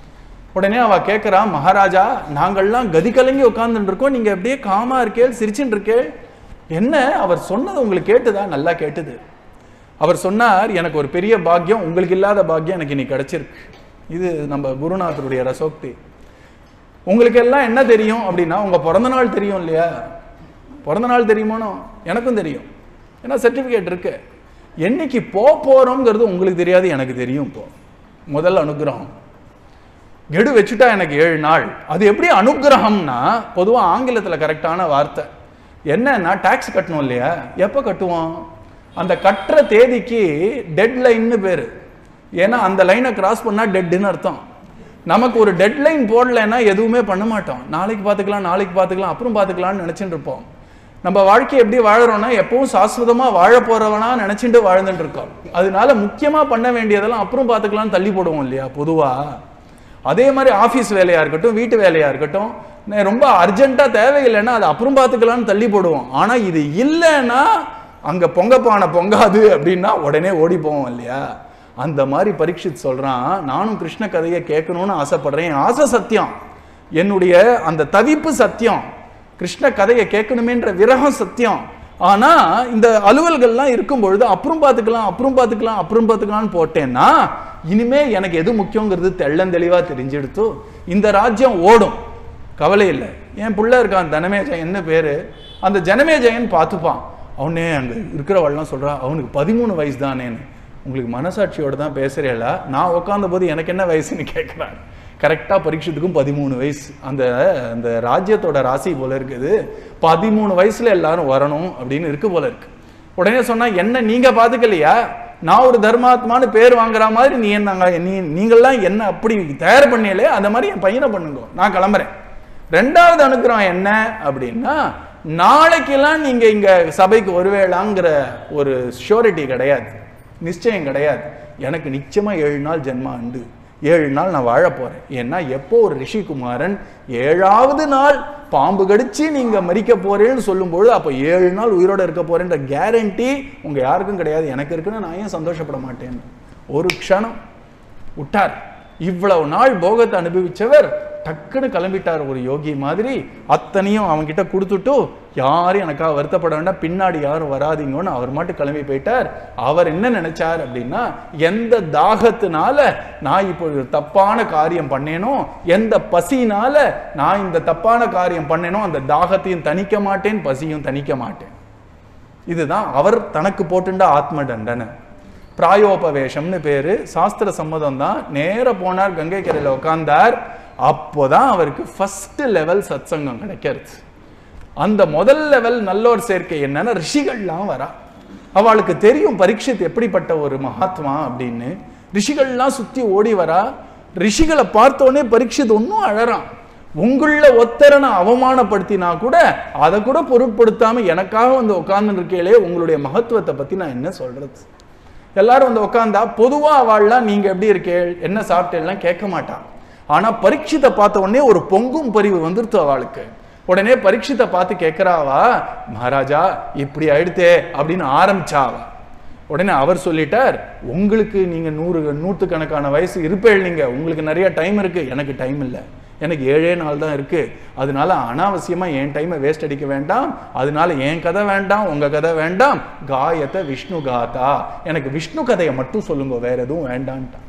உடனே அவ கேட்கிறா மகாராஜா நாங்கள்லாம் கதி கலங்கி உட்கார்ந்துட்டு இருக்கோம் நீங்க அப்படியே காமா இருக்கேள் சிரிச்சுட்டு இருக்கேள் என்ன அவர் சொன்னது உங்களுக்கு கேட்டுதா நல்லா கேட்டுது அவர் சொன்னார் எனக்கு ஒரு பெரிய பாக்கியம் உங்களுக்கு இல்லாத பாக்கியம் எனக்கு இன்னைக்கு கிடைச்சிருக்கு இது நம்ம குருநாதருடைய ரசோக்தி உங்களுக்கு எல்லாம் என்ன தெரியும் அப்படின்னா உங்க பிறந்த நாள் தெரியும் இல்லையா பிறந்த நாள் தெரியுமானோ எனக்கும் தெரியும் ஏன்னா சர்டிஃபிகேட் இருக்கு என்னைக்கு போ போறோங்கிறது உங்களுக்கு தெரியாது எனக்கு தெரியும் இப்போ முதல் அனுகிரகம் கெடு வச்சுட்டா எனக்கு ஏழு நாள் அது எப்படி அனுகிரகம்னா பொதுவா ஆங்கிலத்துல கரெக்டான வார்த்தை என்னன்னா டாக்ஸ் கட்டணும் இல்லையா எப்போ கட்டுவோம் அந்த கட்டுற தேதிக்கு டெட் லைன்னு பேரு ஏன்னா அந்த லைனை கிராஸ் பண்ணா டெட்டுன்னு அர்த்தம் நமக்கு ஒரு டெட் லைன் போடலைன்னா எதுவுமே பண்ண மாட்டோம் நாளைக்கு பார்த்துக்கலாம் நாளைக்கு பார்த்துக்கலாம் அப்புறம் பார்த்துக்கலாம்னு நினைச்சிட்டு இருப்போம் நம்ம வாழ்க்கை எப்படி வாழறோம்னா எப்பவும் சாஸ்வதமா வாழ போறவனா நினைச்சிட்டு வாழ்ந்துட்டு இருக்கோம் அதனால முக்கியமா பண்ண வேண்டியதெல்லாம் அப்புறம் பார்த்துக்கலாம்னு தள்ளி போடுவோம் இல்லையா பொதுவா அதே மாதிரி ஆஃபீஸ் வேலையா இருக்கட்டும் வீட்டு வேலையா இருக்கட்டும் நே- ரொம்ப அர்ஜென்ட்டா தேவையில்லைன்னா அதை அப்புறம் பார்த்துக்கலாம்னு தள்ளி போடுவோம் ஆனா இது இல்லைன்னா அங்க பொங்க பானை பொங்காது அப்படின்னா உடனே ஓடி போவோம் இல்லையா அந்த மாதிரி பரீட்சித் சொல்றான் நானும் கிருஷ்ண கதையை கேட்கணும்னு ஆசைப்படுறேன் என் ஆசை சத்தியம் என்னுடைய அந்த தவிப்பு சத்தியம் கிருஷ்ண கதையை கேட்கணுமேன்ற விரகம் சத்தியம் ஆனா இந்த அலுவல்கள்லாம் இருக்கும் பொழுது அப்புறம் பார்த்துக்கலாம் அப்புறம் பார்த்துக்கலாம் அப்புறம் பார்த்துக்கலாம்னு போட்டேன்னா இனிமே எனக்கு எது முக்கியங்கிறது தெள்ளந்தெளிவா தெரிஞ்செடுத்து இந்த ராஜ்யம் ஓடும் கவலை இல்லை என் புள்ள இருக்கான் தனமேஜயன் என்ன பேரு அந்த ஜனமேஜயன் பார்த்துப்பான் அவனே அங்க இருக்கிறவள்லாம் சொல்றா அவனுக்கு பதிமூணு வயசு தானேன்னு உங்களுக்கு மனசாட்சியோட தான் பேசுறேல நான் உட்கார்ந்த போது எனக்கு என்ன வயசுன்னு கேட்குறாரு கரெக்டாக பரீட்சத்துக்கும் பதிமூணு வயசு அந்த அந்த ராஜ்யத்தோட ராசி போல இருக்குது பதிமூணு வயசுல எல்லாரும் வரணும் அப்படின்னு இருக்கு போல இருக்கு உடனே சொன்னா என்ன நீங்க பாத்துக்கலையா நான் ஒரு தர்மாத்மான்னு பேர் வாங்குற மாதிரி நீ என்ன நீ நீங்கள்லாம் என்ன அப்படி தயார் பண்ணீங்களே அந்த மாதிரி என் பையனை பண்ணுங்க நான் கிளம்புறேன் ரெண்டாவது அனுக்கிரகம் என்ன அப்படின்னா நாளைக்கெல்லாம் நீங்க இங்க சபைக்கு வருவேளாங்கிற ஒரு ஷூரிட்டி கிடையாது நிச்சயம் கிடையாது எனக்கு நிச்சயமா ஏழு நாள் ஜென்மா உண்டு ஏழு நாள் நான் வாழ போறேன் ஏன்னா எப்போ ஒரு ரிஷிகுமாரன் ஏழாவது நாள் பாம்பு கடிச்சு நீங்க மறிக்க போறேன்னு சொல்லும்பொழுது அப்போ ஏழு நாள் உயிரோட இருக்க போறேன்ற கேரண்டி உங்க யாருக்கும் கிடையாது எனக்கு இருக்குன்னு நான் ஏன் சந்தோஷப்பட மாட்டேன் ஒரு க்ஷணம் விட்டார் இவ்வளவு நாள் போகத்தை அனுபவிச்சவர் டக்குன்னு கிளம்பிட்டார் ஒரு யோகி மாதிரி அத்தனையும் அவன்கிட்ட கொடுத்துட்டு யாரும் எனக்காக வருத்தப்பட வேண்டாம் பின்னாடி யாரும் வராதீங்கன்னு அவர் மட்டும் கிளம்பி போயிட்டார் அவர் என்ன நினைச்சார் அப்படின்னா எந்த தாகத்தினால நான் இப்போ ஒரு தப்பான காரியம் பண்ணேனோ எந்த பசினால நான் இந்த தப்பான காரியம் பண்ணேனோ அந்த தாகத்தையும் தணிக்க மாட்டேன் பசியும் தணிக்க மாட்டேன் இதுதான் அவர் தனக்கு போட்டுண்ட ஆத்ம தண்டனை பிராயோபவேஷம்னு பேரு சாஸ்திர சம்மதம் தான் நேர போனார் கங்கை கரையில் உட்கார்ந்தார் அப்போதான் அவருக்கு ஃபர்ஸ்ட் லெவல் சத்சங்கம் கிடைக்கிறது அந்த முதல் லெவல் நல்லோர் சேர்க்கை என்னன்னா ரிஷிகள்லாம் வரா அவளுக்கு தெரியும் பரீட்சித் எப்படிப்பட்ட ஒரு மகாத்மா அப்படின்னு ரிஷிகள்லாம் சுத்தி ஓடி வரா ரிஷிகளை பார்த்தோன்னே பரீட்சித் ஒன்றும் அழறான் உங்கள ஒத்தரனை அவமானப்படுத்தினா கூட அதை கூட பொருட்படுத்தாம எனக்காக வந்து உட்கார்ந்து இருக்கீங்களே உங்களுடைய மகத்துவத்தை பத்தி நான் என்ன சொல்றது எல்லாரும் வந்து உட்காந்தா பொதுவா அவள்லாம் நீங்க எப்படி இருக்கே என்ன சாப்பிட்டேல்லாம் கேட்க மாட்டான் ஆனா பரீட்சித்தை பார்த்த உடனே ஒரு பொங்கும் பரிவு வந்துருத்து அவளுக்கு உடனே பரீட்சித்தை பார்த்து கேட்கிறாவா மகாராஜா இப்படி ஆயிடுத்தே அப்படின்னு ஆரம்பிச்சாவா உடனே அவர் சொல்லிட்டார் உங்களுக்கு நீங்க நூறு நூற்றுக்கணக்கான வயசு இருப்பேள் நீங்க உங்களுக்கு நிறைய டைம் இருக்கு எனக்கு டைம் இல்லை எனக்கு ஏழே நாள் தான் இருக்கு அதனால அனாவசியமா என் டைமை வேஸ்ட் அடிக்க வேண்டாம் அதனால என் கதை வேண்டாம் உங்க கதை வேண்டாம் காயத்தை விஷ்ணு காதா எனக்கு விஷ்ணு கதையை மட்டும் சொல்லுங்க வேற எதுவும் வேண்டான்ட்டான்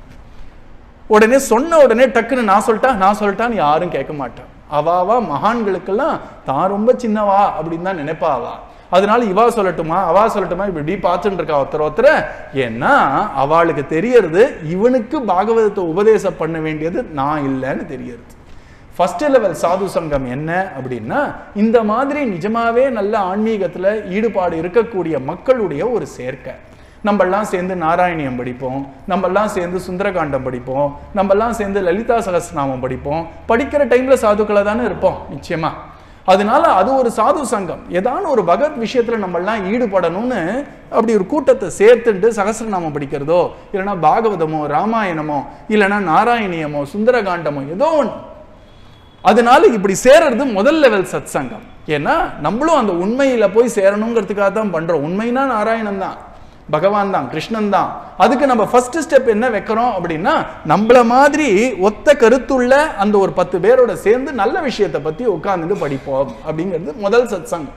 உடனே சொன்ன உடனே டக்குன்னு நான் சொல்லிட்டா நான் சொல்லிட்டான்னு யாரும் கேட்க மாட்டான் அவாவா மகான்களுக்கெல்லாம் தான் ரொம்ப சின்னவா அப்படின்னு தான் நினைப்பா அவா அதனால இவா சொல்லட்டுமா அவா சொல்லட்டுமா இப்படி இப்படி பார்த்துட்டு இருக்கா ஒருத்தர் ஒருத்தர ஏன்னா அவளுக்கு தெரியறது இவனுக்கு பாகவதத்தை உபதேசம் பண்ண வேண்டியது நான் இல்லைன்னு தெரியறது ஃபர்ஸ்ட் லெவல் சாது சங்கம் என்ன அப்படின்னா இந்த மாதிரி நிஜமாவே நல்ல ஆன்மீகத்துல ஈடுபாடு இருக்கக்கூடிய மக்களுடைய ஒரு சேர்க்கை நம்மெல்லாம் சேர்ந்து நாராயணியம் படிப்போம் நம்மெல்லாம் சேர்ந்து சுந்தரகாண்டம் படிப்போம் நம்மெல்லாம் சேர்ந்து லலிதா சகஸ்ரநாமம் படிப்போம் படிக்கிற டைம்ல சாதுக்களை தானே இருப்போம் நிச்சயமா அதனால அது ஒரு சாது சங்கம் ஏதான ஒரு பகவத் விஷயத்துல நம்மெல்லாம் ஈடுபடணும்னு அப்படி ஒரு கூட்டத்தை சேர்த்துட்டு சகஸ்ரநாமம் படிக்கிறதோ இல்லைன்னா பாகவதமோ ராமாயணமோ இல்லைன்னா நாராயணியமோ சுந்தரகாண்டமோ ஏதோ ஒன்று அதனால இப்படி சேர்றது முதல் லெவல் சத் சங்கம் ஏன்னா நம்மளும் அந்த உண்மையில போய் சேரணுங்கிறதுக்காக தான் பண்றோம் உண்மைனா நாராயணன் தான் பகவான் தான் கிருஷ்ணன் தான் அதுக்கு நம்ம ஃபர்ஸ்ட் ஸ்டெப் என்ன வைக்கிறோம் அப்படின்னா நம்மள மாதிரி ஒத்த கருத்துள்ள அந்த ஒரு பத்து பேரோட சேர்ந்து நல்ல விஷயத்தை பத்தி உட்கார்ந்துட்டு படிப்போம் அப்படிங்கிறது முதல் சத் சங்கம்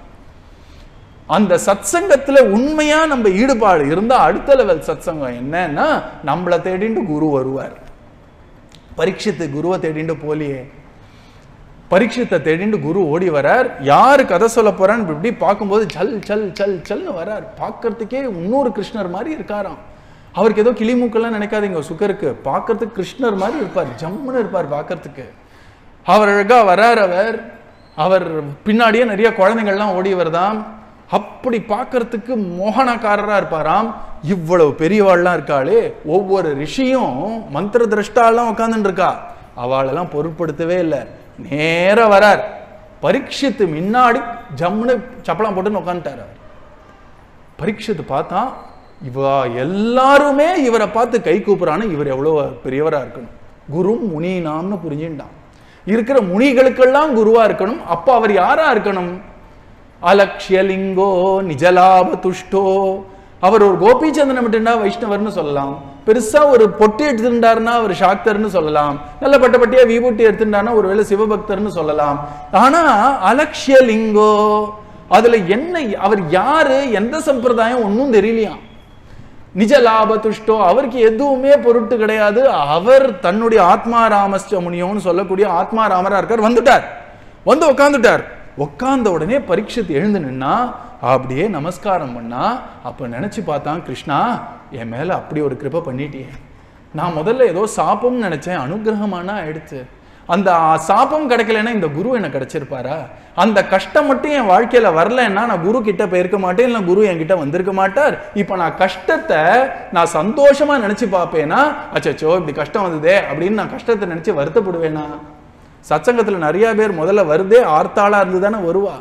அந்த சத்சங்கத்துல உண்மையா நம்ம ஈடுபாடு இருந்தா அடுத்த லெவல் சத்சங்கம் என்னன்னா நம்மளை தேடிண்டு குரு வருவார் பரீட்சித்து குருவை தேடிண்டு போலியே பரீட்சத்தை தேடிண்டு குரு ஓடி வரார் யாரு கதை சொல்ல போறான்னு இப்படி இப்படி பார்க்கும்போது சல் சல் சல் சல்னு வரார் பார்க்கறதுக்கே இன்னொரு கிருஷ்ணர் மாதிரி இருக்காராம் அவருக்கு ஏதோ கிளிமூக்கெல்லாம் நினைக்காதீங்க சுகருக்கு பார்க்கறதுக்கு கிருஷ்ணர் மாதிரி இருப்பார் ஜம்முன்னு இருப்பார் பார்க்கறதுக்கு அவர் அழகா வரார் அவர் அவர் பின்னாடியே நிறைய குழந்தைங்கள்லாம் ஓடி வருதாம் அப்படி பார்க்கறதுக்கு மோகனக்காரரா இருப்பாராம் இவ்வளவு பெரியவாள்லாம் இருக்காளே ஒவ்வொரு ரிஷியும் மந்திர திரஷ்டாலாம் உட்காந்துட்டு இருக்கா அவளெல்லாம் பொருட்படுத்தவே இல்லை நேரா வரார் பரீட்சித்து முன்னாடி ஜம்முன்னு சப்பளம் போட்டுன்னு உட்காந்துட்டார் அவர் பரீட்சித்து பார்த்தா இவ எல்லாருமே இவரை பார்த்து கை கூப்புறான்னு இவர் எவ்வளவு பெரியவரா இருக்கணும் குரு முனினாம்னு புரிஞ்சுட்டான் இருக்கிற முனிகளுக்கெல்லாம் குருவா இருக்கணும் அப்ப அவர் யாரா இருக்கணும் அலக்ஷ்யலிங்கோ நிஜலாப துஷ்டோ அவர் ஒரு கோபிச்சந்திரன் மட்டும்டா வைஷ்ணவர்னு சொல்லலாம் பெருசா ஒரு பொட்டு எடுத்துட்டாருன்னா அவர் சாக்தர்னு சொல்லலாம் நல்ல பட்ட பட்டியா விபூட்டி எடுத்துட்டாருன்னா ஒருவேளை சிவபக்தர்னு சொல்லலாம் ஆனா அலக்ஷ்யலிங்கோ அதுல என்ன அவர் யாரு எந்த சம்பிரதாயம் ஒன்றும் தெரியலையாம் நிஜ லாப துஷ்டோ அவருக்கு எதுவுமே பொருட்டு கிடையாது அவர் தன்னுடைய ஆத்மாராமஸ்ட முனியோன்னு சொல்லக்கூடிய ஆத்மாராமரா இருக்கார் வந்துட்டார் வந்து உட்காந்துட்டார் உட்கார்ந்த உடனே பரீட்சித்து எழுந்து நின்னா அப்படியே நமஸ்காரம் பண்ணா அப்ப நினைச்சு பார்த்தான் கிருஷ்ணா என் மேல அப்படி ஒரு கிருபை பண்ணிட்டியே நான் முதல்ல ஏதோ சாப்பம்னு நினைச்சேன் அனுகிரகமானா ஆயிடுச்சு அந்த சாபம் கிடைக்கலன்னா இந்த குரு எனக்கு கிடைச்சிருப்பாரா அந்த கஷ்டம் மட்டும் என் வாழ்க்கையில வரலன்னா நான் குரு கிட்ட போயிருக்க மாட்டேன் இல்லை குரு என்கிட்ட வந்திருக்க மாட்டார் இப்போ நான் கஷ்டத்தை நான் சந்தோஷமா நினைச்சு பார்ப்பேனா அச்சச்சோ இப்படி கஷ்டம் வந்ததே அப்படின்னு நான் கஷ்டத்தை நினைச்சு வருத்தப்படுவேனா சத்சங்கத்துல நிறைய பேர் முதல்ல வருதே ஆர்த்தாளா இருந்து தானே வருவா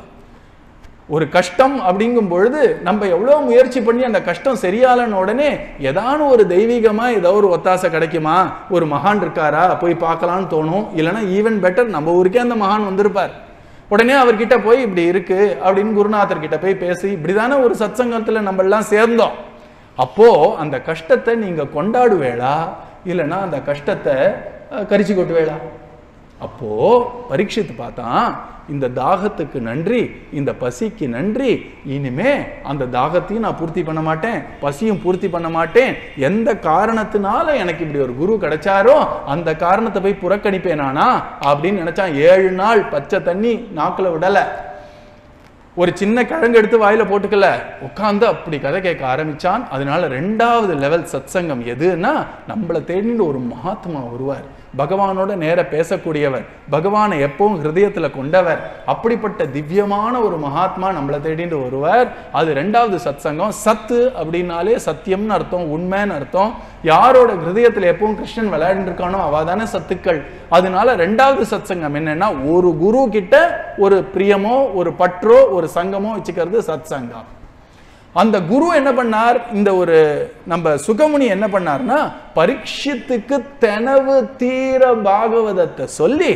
ஒரு கஷ்டம் அப்படிங்கும் பொழுது நம்ம எவ்வளோ முயற்சி பண்ணி அந்த கஷ்டம் சரியாலன உடனே ஏதான ஒரு தெய்வீகமா ஏதோ ஒரு ஒத்தாசை கிடைக்குமா ஒரு மகான் இருக்காரா போய் பார்க்கலாம்னு தோணும் இல்லைன்னா ஈவன் பெட்டர் நம்ம ஊருக்கே அந்த மகான் வந்திருப்பார் உடனே அவர்கிட்ட போய் இப்படி இருக்கு அப்படின்னு குருநாதர் கிட்ட போய் பேசி இப்படிதானே ஒரு சத்சங்கத்துல நம்ம எல்லாம் சேர்ந்தோம் அப்போ அந்த கஷ்டத்தை நீங்க கொண்டாடுவேளா இல்லைன்னா அந்த கஷ்டத்தை அஹ், கரிச்சு கொட்டுவேளா அப்போ பரீட்சித்து பார்த்தான் இந்த தாகத்துக்கு நன்றி இந்த பசிக்கு நன்றி இனிமே அந்த தாகத்தையும் நான் பூர்த்தி பண்ண மாட்டேன் பசியும் பூர்த்தி பண்ண மாட்டேன் எந்த காரணத்தினால எனக்கு இப்படி ஒரு குரு கிடைச்சாரோ அந்த காரணத்தை போய் புறக்கணிப்பேனானா அப்படின்னு நினைச்சான் ஏழு நாள் பச்சை தண்ணி நாக்குல விடல ஒரு சின்ன கிழங்கு எடுத்து வாயில போட்டுக்கல உட்காந்து அப்படி கதை கேட்க ஆரம்பிச்சான் அதனால ரெண்டாவது லெவல் சத்சங்கம் எதுன்னா நம்மளை தேடிட்டு ஒரு மகாத்மா வருவார் பகவானோட நேர பேசக்கூடியவர் பகவானை எப்பவும் ஹிருதயத்துல கொண்டவர் அப்படிப்பட்ட திவ்யமான ஒரு மகாத்மா நம்மளை தேடிட்டு வருவார் அது ரெண்டாவது சத்சங்கம் சத்து அப்படின்னாலே சத்தியம்னு அர்த்தம் உண்மைன்னு அர்த்தம் யாரோட ஹிருதயத்துல எப்பவும் கிருஷ்ணன் விளையாடிட்டு இருக்கானோ அவ தானே சத்துக்கள் அதனால ரெண்டாவது சத்சங்கம் என்னன்னா ஒரு குரு கிட்ட ஒரு பிரியமோ ஒரு பற்றோ ஒரு சங்கமோ வச்சுக்கிறது சத்சங்கம் அந்த குரு என்ன பண்ணார் இந்த ஒரு நம்ம சுகமுனி என்ன பண்ணார்னா பரீட்சித்துக்கு தெனவு தீர பாகவதத்தை சொல்லி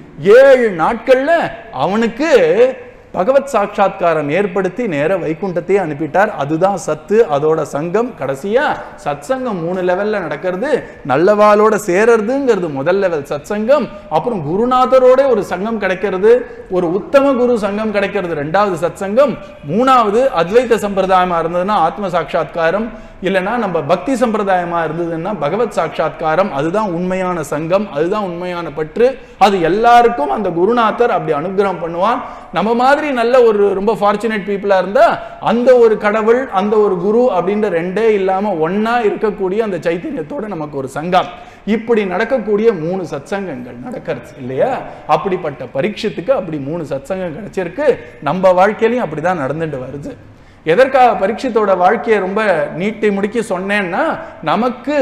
ஏழு நாட்கள்ல அவனுக்கு பகவத் சாட்சா்காரம் ஏற்படுத்தி நேர வைகுண்டத்தையே அனுப்பிட்டார் அதுதான் சத்து அதோட சங்கம் கடைசியா சத்சங்கம் மூணு லெவல்ல நடக்கிறது நல்லவாளோட சேரறதுங்கிறது முதல் லெவல் சத்சங்கம் அப்புறம் குருநாதரோட ஒரு சங்கம் கிடைக்கிறது ஒரு உத்தம குரு சங்கம் கிடைக்கிறது ரெண்டாவது சத்சங்கம் மூணாவது அத்வைத சம்பிரதாயமா இருந்ததுன்னா ஆத்ம சாட்சா்காரம் இல்லைன்னா நம்ம பக்தி சம்பிரதாயமா இருந்ததுன்னா பகவத் சாட்சா்காரம் அதுதான் உண்மையான சங்கம் அதுதான் உண்மையான பற்று அது எல்லாருக்கும் அந்த குருநாதர் அப்படி அனுகிரகம் பண்ணுவான் நம்ம மாதிரி நல்ல ஒரு ரொம்ப ஃபார்ச்சுனேட் பீப்புளா இருந்தா அந்த ஒரு கடவுள் அந்த ஒரு குரு அப்படின்ற ரெண்டே இல்லாம ஒண்ணா இருக்கக்கூடிய அந்த சைத்தன்யத்தோட நமக்கு ஒரு சங்கம் இப்படி நடக்கக்கூடிய மூணு சத்சங்கங்கள் நடக்கிறது இல்லையா அப்படிப்பட்ட பரீட்சத்துக்கு அப்படி மூணு சத்சங்கம் கிடைச்சிருக்கு நம்ம வாழ்க்கையிலையும் அப்படிதான் நடந்துட்டு வருது எதற்காக பரீட்சித்தோட வாழ்க்கையை ரொம்ப நீட்டி முடிக்க சொன்னேன்னா நமக்கு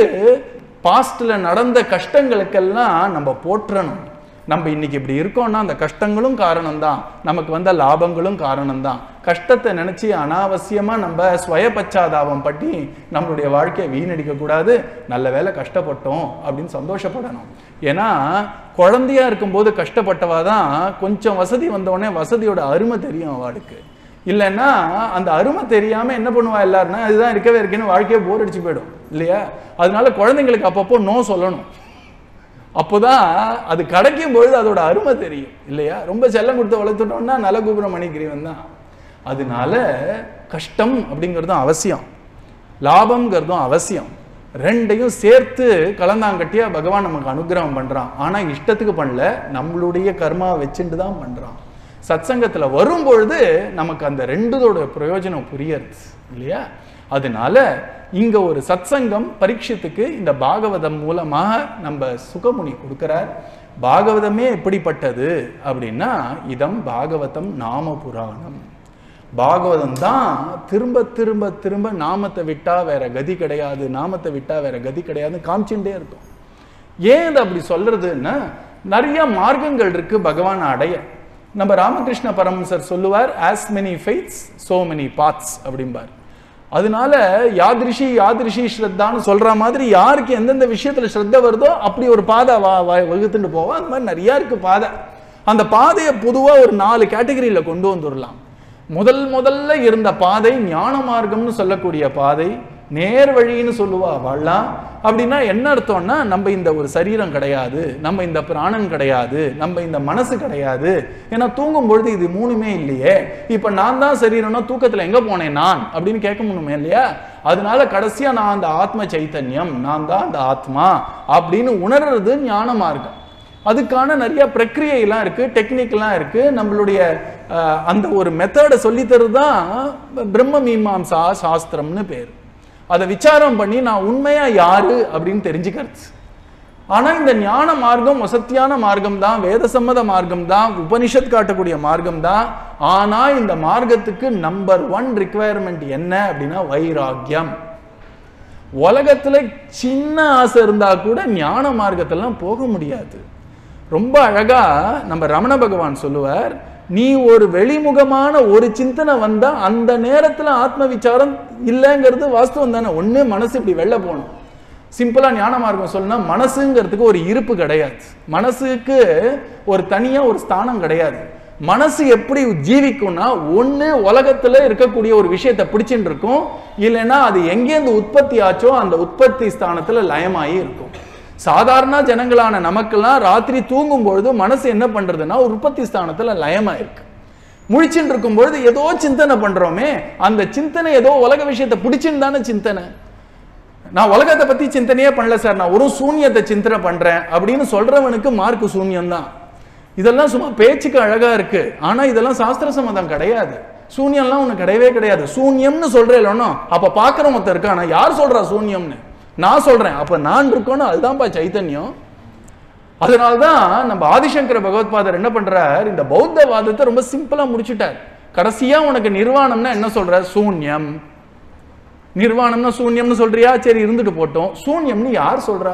பாஸ்ட்ல நடந்த கஷ்டங்களுக்கெல்லாம் நம்ம போற்றணும் நம்ம இன்னைக்கு இப்படி இருக்கோம்னா அந்த கஷ்டங்களும் காரணம்தான் நமக்கு வந்த லாபங்களும் காரணம்தான் கஷ்டத்தை நினைச்சு அனாவசியமா நம்ம ஸ்வய பச்சாதாபம் பட்டி நம்மளுடைய வாழ்க்கையை வீணடிக்க கூடாது நல்ல வேளை கஷ்டப்பட்டோம் அப்படின்னு சந்தோஷப்படணும் ஏன்னா குழந்தையா இருக்கும்போது கஷ்டப்பட்டவா தான் கொஞ்சம் வசதி வந்தோடனே வசதியோட அருமை தெரியும் அவளுக்கு இல்லைன்னா அந்த அருமை தெரியாம என்ன பண்ணுவா எல்லாருன்னா அதுதான் இருக்கவே இருக்கேன்னு வாழ்க்கையை போர் அடிச்சு போயிடும் இல்லையா அதனால குழந்தைங்களுக்கு அப்பப்போ நோ சொல்லணும் அப்போதான் அது கிடைக்கும் பொழுது அதோட அருமை தெரியும் இல்லையா ரொம்ப செல்லம் கொடுத்து வளர்த்துட்டோம்னா நலகுபுர மணிகிரீவன் தான் அதனால கஷ்டம் அப்படிங்கிறதும் அவசியம் லாபம்ங்கிறதும் அவசியம் ரெண்டையும் சேர்த்து கலந்தாங்கட்டியா பகவான் நமக்கு அனுகிரகம் பண்றான் ஆனா இஷ்டத்துக்கு பண்ணல நம்மளுடைய கர்மாவை வச்சுட்டு தான் பண்றான் சத்சங்கத்துல வரும் பொழுது நமக்கு அந்த ரெண்டுதோட பிரயோஜனம் புரியறது இல்லையா அதனால இங்க ஒரு சத்சங்கம் பரீட்சத்துக்கு இந்த பாகவதம் மூலமாக நம்ம சுகமுனி கொடுக்கிறார் பாகவதமே எப்படிப்பட்டது அப்படின்னா இதம் பாகவதம் நாம புராணம் பாகவதம் தான் திரும்ப திரும்ப திரும்ப நாமத்தை விட்டா வேற கதி கிடையாது நாமத்தை விட்டா வேற கதி கிடையாதுன்னு காமிச்சுட்டே இருக்கும் ஏன் இது அப்படி சொல்றதுன்னா நிறைய மார்க்கங்கள் இருக்கு பகவான் அடைய நம்ம ராமகிருஷ்ண பரமசர் சொல்லுவார் as many faiths so many paths அப்படிம்பார் அதனால யாதிருஷி யாதிருஷி ஸ்ரத்தான்னு சொல்ற மாதிரி யாருக்கு எந்தெந்த விஷயத்துல ஸ்ரத்த வருதோ அப்படி ஒரு பாதை வா வா- வகுத்துட்டு போவோம் அந்த மாதிரி நிறைய இருக்கு பாதை அந்த பாதையை பொதுவா ஒரு நாலு கேட்டகரியில கொண்டு வந்துடலாம் முதல் முதல்ல இருந்த பாதை ஞான மார்க்கம்னு சொல்லக்கூடிய பாதை நேர் வழின்னு சொல்லுவா வாழலாம் அப்படின்னா என்ன அர்த்தம்னா நம்ம இந்த ஒரு சரீரம் கிடையாது நம்ம இந்த பிராணன் கிடையாது நம்ம இந்த மனசு கிடையாது ஏன்னா தூங்கும் பொழுது இது மூணுமே இல்லையே இப்ப நான் தான் சரீரம்னா தூக்கத்துல எங்க போனேன் நான் அப்படின்னு கேட்க முடியுமே இல்லையா அதனால கடைசியா நான் அந்த ஆத்ம சைத்தன்யம் நான் தான் அந்த ஆத்மா அப்படின்னு உணர்றது ஞான மார்க்கம் அதுக்கான நிறைய பிரக்கிரியைலாம் இருக்கு டெக்னிக்லாம் இருக்கு நம்மளுடைய அஹ், அந்த ஒரு மெத்தடை சொல்லித்தருது தான் பிரம்ம மீமாம்சா சாஸ்திரம்னு பேர் அதை விசாரம் பண்ணி நான் உண்மையா யாரு அப்படின்னு தெரிஞ்சுக்கிறது ஆனா இந்த ஞான மார்க்கம் வசத்தியான மார்க்கம் தான் வேத சம்மத மார்க்கம் தான் உபனிஷத் காட்டக்கூடிய மார்க்கம் தான் ஆனா இந்த மார்க்கத்துக்கு நம்பர் ஒன் ரிக்குவயர்மெண்ட் என்ன அப்படின்னா வைராக்கியம் உலகத்துல சின்ன ஆசை இருந்தா கூட ஞான மார்க்கத்தெல்லாம் போக முடியாது ரொம்ப அழகா நம்ம ரமண பகவான் சொல்லுவார் நீ ஒரு வெளிமுகமான ஒரு சிந்தனை வந்தா அந்த நேரத்துல ஆத்ம விசாரம் இல்லைங்கிறது வாஸ்தவம் தானே ஒண்ணு மனசு இப்படி வெளில போகணும் சிம்பிளா ஞான மார்க்கம் சொல்லணும்னா மனசுங்கிறதுக்கு ஒரு இருப்பு கிடையாது மனசுக்கு ஒரு தனியா ஒரு ஸ்தானம் கிடையாது மனசு எப்படி ஜீவிக்கும்னா ஒண்ணு உலகத்துல இருக்கக்கூடிய ஒரு விஷயத்தை பிடிச்சிட்டு இருக்கும் இல்லைன்னா அது எங்கேருந்து உற்பத்தி ஆச்சோ அந்த உற்பத்தி ஸ்தானத்துல லயமாயி இருக்கும் சாதாரண ஜனங்களான நமக்கெல்லாம் ராத்திரி தூங்கும் பொழுது மனசு என்ன பண்றதுன்னா உற்பத்தி ஸ்தானத்துல லயமாயிருக்கு முழிச்சுட்டு இருக்கும் பொழுது ஏதோ சிந்தனை பண்றோமே அந்த சிந்தனை ஏதோ உலக விஷயத்தை பிடிச்சுன்னு தானே சிந்தனை நான் உலகத்தை பத்தி சிந்தனையே பண்ணல சார் நான் ஒரு சூன்யத்தை சிந்தனை பண்றேன் அப்படின்னு சொல்றவனுக்கு மார்க் சூன்யம் தான் இதெல்லாம் சும்மா பேச்சுக்கு அழகா இருக்கு ஆனா இதெல்லாம் சாஸ்திர சம்மதம் கிடையாது சூன்யம்லாம் ஒண்ணு கிடையவே கிடையாது சூன்யம்னு சொல்றேன் அப்ப பாக்குற மொத்தம் இருக்கானா யார் சொல்றா சூன்யம்னு நான் சொல்றேன் அப்ப நான் இருக்கணும் அதுதான்ப்பா சைத்தன்யம் அதனால்தான் நம்ம ஆதிசங்கர பகவத்பாதர் என்ன பண்றார் இந்த பௌத்தவாதத்தை ரொம்ப சிம்பிளா முடிச்சுட்டார் கடைசியா உனக்கு நிர்வாணம்னா என்ன சொல்ற சூன்யம் நிர்வாணம்னா சூன்யம்னு சொல்றியா சரி இருந்துட்டு போட்டோம் சூன்யம்னு யார் சொல்றா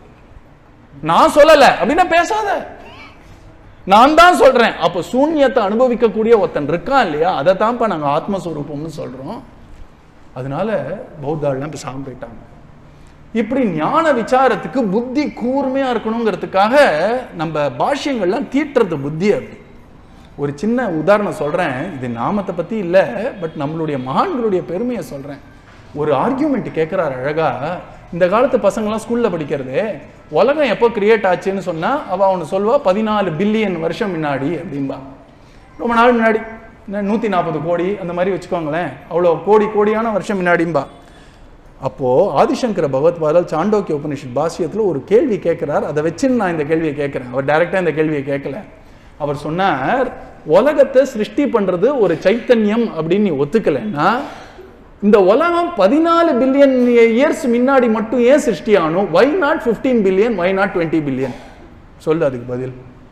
நான் சொல்லல அப்படின்னா பேசாத நான் தான் சொல்றேன் அப்ப சூன்யத்தை அனுபவிக்கக்கூடிய ஒருத்தன் இருக்கான் இல்லையா அதை தான்ப்பா நாங்க ஆத்மஸ்வரூபம்னு சொல்றோம் அதனால பௌத்தாள்லாம் பேசாம போயிட்டாங்க இப்படி ஞான விசாரத்துக்கு புத்தி கூர்மையா இருக்கணுங்கிறதுக்காக நம்ம பாஷ்யங்கள்லாம் தீட்டுறது புத்தி அப்படி ஒரு சின்ன உதாரணம் சொல்றேன் இது நாமத்தை பத்தி இல்ல பட் நம்மளுடைய மகான்களுடைய பெருமையை சொல்றேன் ஒரு ஆர்கியூமெண்ட் கேட்கிறார் அழகா இந்த காலத்து பசங்களாம் ஸ்கூல்ல படிக்கிறது உலகம் எப்போ கிரியேட் ஆச்சுன்னு சொன்னா அவ அவனு சொல்வா பதினாலு பில்லியன் வருஷம் முன்னாடி அப்படின்பா ரொம்ப நாள் முன்னாடி நூற்றி நாற்பது கோடி அந்த மாதிரி வச்சுக்கோங்களேன் அவ்வளோ கோடி கோடியான வருஷம் முன்னாடிம்பா அப்போ ஆதிசங்கர பகவத்பாதல் சாண்டோக்கிய உபனிஷத் பாஷ்யத்துல ஒரு கேள்வி கேட்கிறார் அதை வச்சு நான் இந்த கேள்வியை கேட்கிறேன் அவர் டைரக்டா இந்த கேள்வியை கேட்கல அவர் சொன்னார் உலகத்தை சிருஷ்டி பண்றது ஒரு சைத்தன்யம் அப்படின்னு நீ ஒத்துக்கலைன்னா இந்த உலகம் பதினாலு பில்லியன் இயர்ஸ் முன்னாடி மட்டும் ஏன் சிருஷ்டி ஆகணும் why not fifteen billion why not twenty billion சொல்லு அதுக்கு பதில்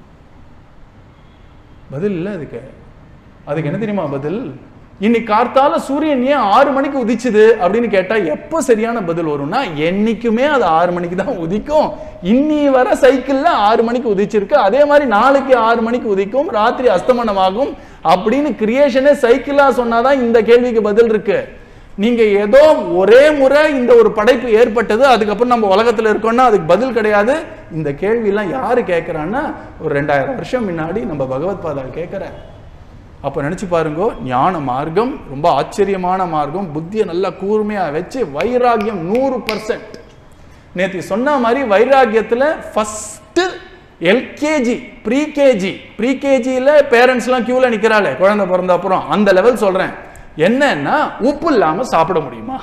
பதில் இல்லை அதுக்கு அதுக்கு என்ன தெரியுமா பதில் இன்னைக்கு கார்த்தால சூரியன் ஏன் ஆறு மணிக்கு உதிச்சுது அப்படின்னு கேட்டா எப்போ சரியான பதில் வரும்னா என்னைக்குமே அது ஆறு மணிக்கு தான் உதிக்கும் இன்னி வர சைக்கிள்ல ஆறு மணிக்கு உதிச்சிருக்கு அதே மாதிரி நாளைக்கு ஆறு மணிக்கு உதிக்கும் ராத்திரி அஸ்தமனமாகும் அப்படின்னு கிரியேஷனே சைக்கிளா சொன்னாதான் இந்த கேள்விக்கு பதில் இருக்கு நீங்க ஏதோ ஒரே முறை இந்த ஒரு படைப்பு ஏற்பட்டது அதுக்கப்புறம் நம்ம உலகத்துல இருக்கோம்னா அதுக்கு பதில் கிடையாது இந்த கேள்வியெல்லாம் யாரு கேட்கறான்னா ஒரு ரெண்டாயிரம் வருஷம் முன்னாடி நம்ம பகவத் பாதால் கேட்கிற அப்போ நினச்சி பாருங்க ஞான மார்க்கம் ரொம்ப ஆச்சரியமான மார்க்கம் புத்தியை நல்லா கூர்மையாக வச்சு வைராகியம் நூறு பர்சன்ட் நேற்று சொன்ன மாதிரி வைராகியத்தில் ஃபஸ்ட்டு எல்கேஜி ப்ரீகேஜி ப்ரீகேஜியில் பேரண்ட்ஸ்லாம் க்யூவில் நிற்கிறாளே குழந்தை பிறந்த அப்புறம் அந்த லெவல் சொல்கிறேன் என்னன்னா உப்பு இல்லாமல் சாப்பிட முடியுமா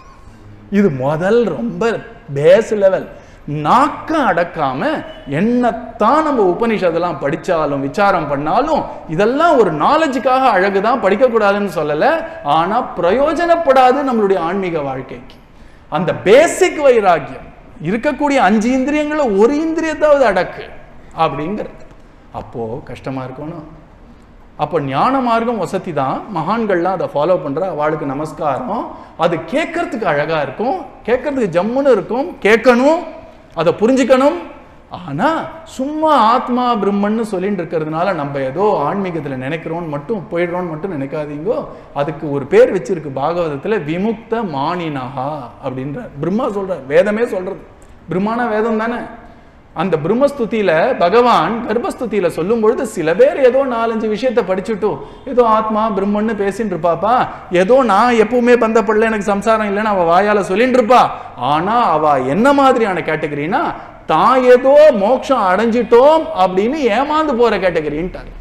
இது முதல் ரொம்ப பேஸ் லெவல் நாக்க அடக்காம என்னத்தான் நம்ம உபனிஷதெல்லாம் படிச்சாலும் விசாரம் பண்ணாலும் இதெல்லாம் ஒரு நாலேஜுக்காக அழகுதான் படிக்கக்கூடாதுன்னு சொல்லல ஆனா பிரயோஜனப்படாது நம்மளுடைய ஆன்மீக வாழ்க்கைக்கு அந்த பேசிக் வைராக்கியம் இருக்கக்கூடிய அஞ்சு இந்திரியங்களை ஒரு இந்திரியத்தாவது அடக்கு அப்படிங்கிறது அப்போ கஷ்டமா இருக்கணும் அப்போ ஞான மார்க்கம் வசதி தான் மகான்கள்லாம் அதை ஃபாலோ பண்ற அவளுக்கு நமஸ்காரம் அது கேட்கறதுக்கு அழகா இருக்கும் கேட்கறதுக்கு ஜம்முன்னு இருக்கும் கேட்கணும் அதை புரிஞ்சுக்கணும் ஆனா சும்மா ஆத்மா பிரம்மன்னு சொல்லிட்டு இருக்கிறதுனால நம்ம ஏதோ ஆன்மீகத்துல நினைக்கிறோம்னு மட்டும் போயிடுறோம்னு மட்டும் நினைக்காதீங்கோ அதுக்கு ஒரு பேர் வச்சிருக்கு பாகவதத்துல விமுக்த மானினஹா அப்படின்ற பிரம்மா சொல்றார் வேதமே சொல்றது பிரம்மானா வேதம் தானே அந்த பிரம்மஸ்துதியில பகவான் கர்ப்பஸ்துதியில சொல்லும் பொழுது சில பேர் ஏதோ நாலஞ்சு விஷயத்தை படிச்சுட்டும் ஏதோ ஆத்மா பிரம்மன்னு பேசிட்டு இருப்பாப்பா ஏதோ நான் எப்பவுமே பந்தப்படல எனக்கு சம்சாரம் இல்லைன்னு அவ வாயால சொல்லிட்டு இருப்பா ஆனா அவ என்ன மாதிரியான கேட்டகரினா தான் ஏதோ மோட்சம் அடைஞ்சிட்டோம் அப்படின்னு ஏமாந்து போற கேட்டகரின்ட்டாங்க